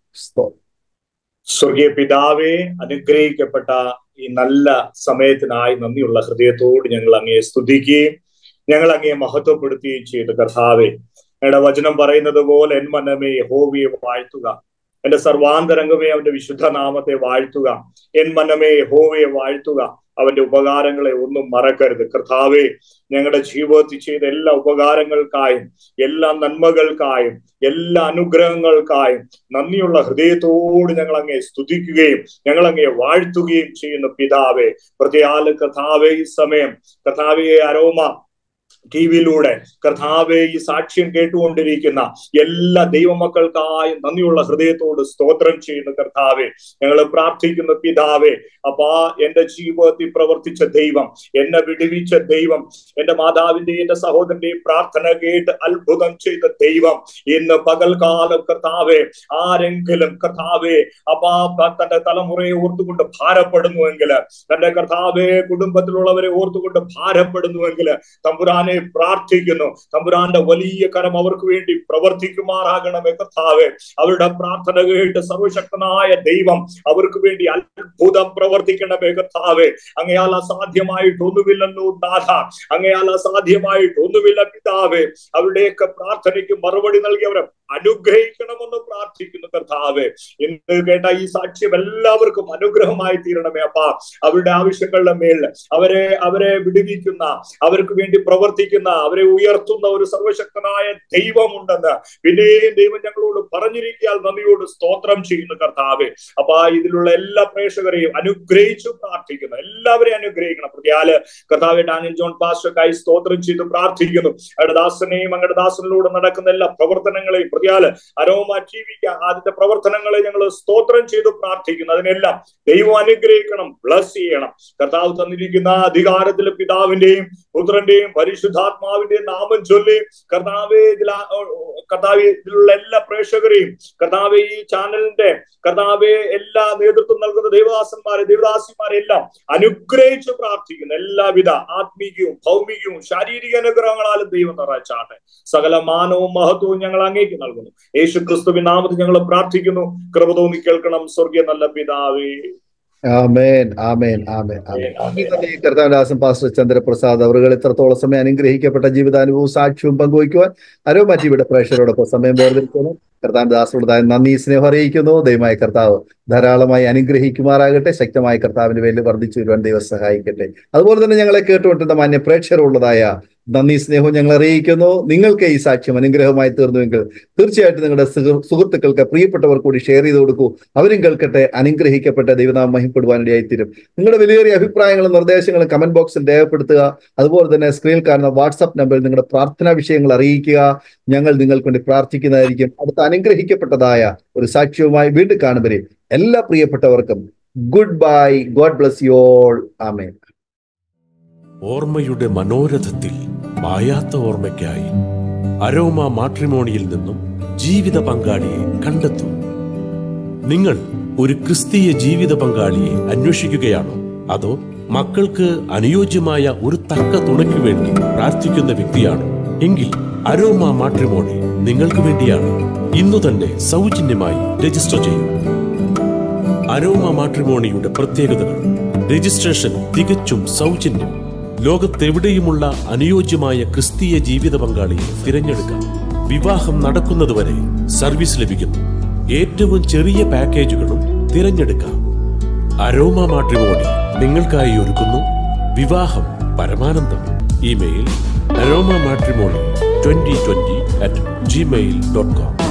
സ്വർഗീയ പിതാവെ അനുഗ്രഹിക്കപ്പെട്ട ഈ നല്ല സമയത്തിനായി നന്ദിയുള്ള ഹൃദയത്തോട് ഞങ്ങൾ അങ്ങയെ സ്തുതിക്കുകയും ഞങ്ങൾ അങ്ങയെ മഹത്വപ്പെടുത്തുകയും ചെയ്തു കർത്താവെ ഞങ്ങളുടെ വചനം പറയുന്നത് പോലെ എൻ മനമേ യഹോവയെ വാഴ്ത്തുക എന്റെ സർവാന്തരംഗമേ അവന്റെ വിശുദ്ധ നാമത്തെ വാഴ്ത്തുക എൻ മനമേ യഹോവയെ വാഴ്ത്തുക അവന്റെ ഉപകാരങ്ങളെ ഒന്നും മറക്കരുത് കർത്താവെ ഞങ്ങളുടെ ജീവിതത്തിൽ ചെയ്ത എല്ലാ ഉപകാരങ്ങൾക്കായും എല്ലാ നന്മകൾക്കായും എല്ലാ അനുഗ്രഹങ്ങൾക്കായും നന്ദിയുള്ള ഹൃദയത്തോട് ഞങ്ങൾ അങ്ങേ സ്തുതിക്കുകയും ഞങ്ങൾ അങ്ങേ വാഴ്ത്തുകയും ചെയ്യുന്ന പിതാവെ പ്രതിയാല് കഥാവെ ഈ സമയം കഥാവെ അരോമ ടി വിയിലൂടെ കർത്താവെ ഈ സാക്ഷ്യം കേട്ടുകൊണ്ടിരിക്കുന്ന എല്ലാ ദൈവമക്കൾക്കായും നന്ദിയുള്ള ഹൃദയത്തോട് സ്തോത്രം ചെയ്യുന്ന കർത്താവെ ഞങ്ങൾ പ്രാർത്ഥിക്കുന്ന പിതാവെ അപ്പാ എന്റെ ജീവിതത്തിൽ പ്രവർത്തിച്ച ദൈവം എന്നെ വിടുവിച്ച ദൈവം എന്റെ മാതാവിന്റെയും എന്റെ സഹോദരന്റെയും പ്രാർത്ഥന കേട്ട് അത്ഭുതം ചെയ്ത ദൈവം ഇന്ന് പകൽക്കാലം കർത്താവെ ആരെങ്കിലും കർത്താവെ അപ്പാ തന്റെ തലമുറയെ ഓർത്തുകൊണ്ട് ഭാരപ്പെടുന്നുവെങ്കിൽ തന്റെ കർത്താവെ കുടുംബത്തിലുള്ളവരെ ഓർത്തുകൊണ്ട് ഭാരപ്പെടുന്നുവെങ്കിൽ തമ്പുരാനെ തമ്പുരാനെ പ്രാർത്ഥിക്കുന്നു തമ്പുരാന്റെ വലിയ കരം അവർക്ക് വേണ്ടി പ്രവർത്തിക്കുമാറാകണമേ കർത്താവെ അവരുടെ പ്രാർത്ഥന കേട്ട് സർവശക്തനായ ദൈവം അവർക്ക് വേണ്ടി അത്ഭുതം പ്രവർത്തിക്കണമേ കർത്താവെ അങ്ങയാൽ അസാധ്യമായിട്ടൊന്നുമില്ലെന്നു ദാഥ അങ്ങയാൽ അസാധ്യമായിട്ടൊന്നുമില്ല പിതാവേ അവരുടെയൊക്കെ പ്രാർത്ഥനയ്ക്ക് മറുപടി നൽകിയവരെ അനുഗ്രഹിക്കണമെന്ന് പ്രാർത്ഥിക്കുന്നു കർത്താവെ ഇന്ന് കേട്ട ഈ സാക്ഷ്യം എല്ലാവർക്കും അനുഗ്രഹമായി തീരണമേ അപ്പ അവരുടെ ആവശ്യങ്ങളുടെ മേൽ അവരെ അവരെ വിടുവിക്കുന്ന അവർക്ക് വേണ്ടി പ്രവർത്തിക്കുന്ന അവരെ ഉയർത്തുന്ന ഒരു സർവശക്തനായ ദൈവമുണ്ടെന്ന് പിന്നെയും ദൈവം ഞങ്ങളോട് പറഞ്ഞിരിക്കാൻ നന്ദിയോട് സ്തോത്രം ചെയ്യുന്നു കർത്താവെ അപ്പൊ ഇതിലുള്ള എല്ലാ പ്രേക്ഷകരെയും അനുഗ്രഹിച്ചു പ്രാർത്ഥിക്കുന്നു എല്ലാവരെയും അനുഗ്രഹിക്കണം പ്രതിയാല് കർത്താവ് ഡാനിൽ ജോൺ പാസ്റ്റർക്കായി സ്തോത്രം ചെയ്ത് പ്രാർത്ഥിക്കുന്നു അവരുടെ ദാസനെയും അങ്ങയുടെ ദാസനിലൂടെ നടക്കുന്ന എല്ലാ പ്രവർത്തനങ്ങളെയും പ്രതിയാല് അരോമ ടി വിക്ക് ആദ്യത്തെ പ്രവർത്തനങ്ങളെ ഞങ്ങൾ സ്തോത്രം ചെയ്ത് പ്രാർത്ഥിക്കുന്നു അതിനെല്ലാം ദൈവം അനുഗ്രഹിക്കണം ബ്ലസ് ചെയ്യണം കർത്താവ് തന്നിരിക്കുന്ന അധികാരത്തിൽ പിതാവിന്റെയും പുത്രന്റെയും പരിശുദ്ധാത്മാവിന്റെയും നാമം ചൊല്ലി കർത്താവ് ഇതില കർത്താവ് ഇതിലുള്ള എല്ലാ പ്രേക്ഷകരെയും കർത്താവ് ഈ ചാനലിന്റെ കർത്താവ് എല്ലാ നേതൃത്വം നൽകുന്ന ദേവദാസന്മാരെ ദേവദാസിമാരെ എല്ലാം അനുഗ്രഹിച്ച് പ്രാർത്ഥിക്കുന്നു എല്ലാവിധ ആത്മീയവും ഭൗമികവും ശാരീരിക അനുഗ്രഹങ്ങളാലും ദൈവം നിറച്ചാട്ടെ സകല മാനവും മഹത്വവും ഞങ്ങൾ അങ്ങേക്ക് നൽകുന്നു യേശു ക്രിസ്തുവിൻ നാമത്തിൽ ഞങ്ങൾ പ്രാർത്ഥിക്കുന്നു കൃപ തോന്നി കേൾക്കണം സ്വർഗീയ നല്ല പിതാവേ ആമേൻ ആമേൻ ആമേൻ ആമേൻ ഈ കർത്താവദാസൻ പാസ്റ്റർ ചന്ദ്രപ്രസാദ് അവർ ഇത്രത്തോളം സമയം അനുഗ്രഹിക്കപ്പെട്ട ജീവിതാനുഭവവും സാക്ഷ്യവും പങ്കുവയ്ക്കുവാൻ അരോ മറ്റീവിടെ പ്രേക്ഷകരോടൊപ്പം സമയം വേർതിരിക്കുന്നു കർത്താവദാസോടതായ നന്ദി സ്നേഹം അറിയിക്കുന്നു ദൈവമായ കർത്താവ് ധാരാളമായി അനുഗ്രഹിക്കുമാറാകട്ടെ ശക്തമായ കർത്താവിന്റെ പേരിൽ വർദ്ധിച്ചു വരുവാൻ ദൈവം സഹായിക്കട്ടെ അതുപോലെ തന്നെ ഞങ്ങളെ കേട്ടുകൊണ്ടിരുന്ന മാന്യ പ്രേക്ഷകരുള്ളതായ നന്ദി സ്നേഹവും ഞങ്ങൾ അറിയിക്കുന്നു നിങ്ങൾക്ക് ഈ സാക്ഷ്യം അനുഗ്രഹമായി തീർന്നുവെങ്കിൽ തീർച്ചയായിട്ടും നിങ്ങളുടെ സുഹൃത്തുക്കൾക്ക് പ്രിയപ്പെട്ടവർ കൂടി ഷെയർ ചെയ്ത് കൊടുക്കൂ അവരും കേൾക്കട്ടെ അനുഗ്രഹിക്കപ്പെട്ട ദൈവനാമം മഹിപ്പെടുവാനിടയായി തീരും നിങ്ങളുടെ വിലയേറിയ അഭിപ്രായങ്ങളും നിർദ്ദേശങ്ങളും കമന്റ് ബോക്സിൽ രേഖപ്പെടുത്തുക അതുപോലെ തന്നെ സ്ക്രീനിൽ കാണുന്ന വാട്സ്ആപ്പ് നമ്പറിൽ നിങ്ങളുടെ പ്രാർത്ഥനാ വിഷയങ്ങൾ അറിയിക്കുക ഞങ്ങൾ നിങ്ങൾക്ക് വേണ്ടി പ്രാർത്ഥിക്കുന്നതായിരിക്കും അടുത്ത അനുഗ്രഹിക്കപ്പെട്ടതായ ഒരു സാക്ഷ്യവുമായി വീണ്ടും കാണുവരെ എല്ലാ പ്രിയപ്പെട്ടവർക്കും good bye God bless you all amen ഓർമ്മയുടെ മനോരഥത്തിൽ മായാത്ത ഓർമ്മയ്ക്കായി അരോമ മാട്രിമോണിയിൽ നിന്നും ജീവിത പങ്കാളിയെ കണ്ടെത്തൂ നിങ്ങൾ ഒരു ക്രിസ്തീയ ജീവിത പങ്കാളിയെ അന്വേഷിക്കുകയാണോ അതോ മക്കൾക്ക് അനുയോജ്യമായ ഒരു തക്ക തുണയ്ക്ക് വേണ്ടി പ്രാർത്ഥിക്കുന്ന വ്യക്തിയാണോ എങ്കിൽ അരോമ മാട്രിമോണി നിങ്ങൾക്ക് വേണ്ടിയാണ് ഇന്നു തന്നെ സൗജന്യമായി രജിസ്റ്റർ ചെയ്യൂ അരോമ മാട്രിമോണിയുടെ പ്രത്യേകതകൾ രജിസ്ട്രേഷൻ തികച്ചും സൗജന്യം ലോകത്തെവിടെയുമുള്ള അനുയോജ്യമായ ക്രിസ്തീയ ജീവിത പങ്കാളിയെ തിരഞ്ഞെടുക്കാം വിവാഹം നടക്കുന്നതുവരെ സർവീസ് ലഭിക്കുന്നു ഏറ്റവും ചെറിയ പാക്കേജുകളും തിരഞ്ഞെടുക്കാം അരോമ മാട്രിമോണി നിങ്ങൾക്കായി ഒരുക്കുന്നു വിവാഹം പരമാനന്ദം email Aroma matrimony twenty twenty at Gmail dot com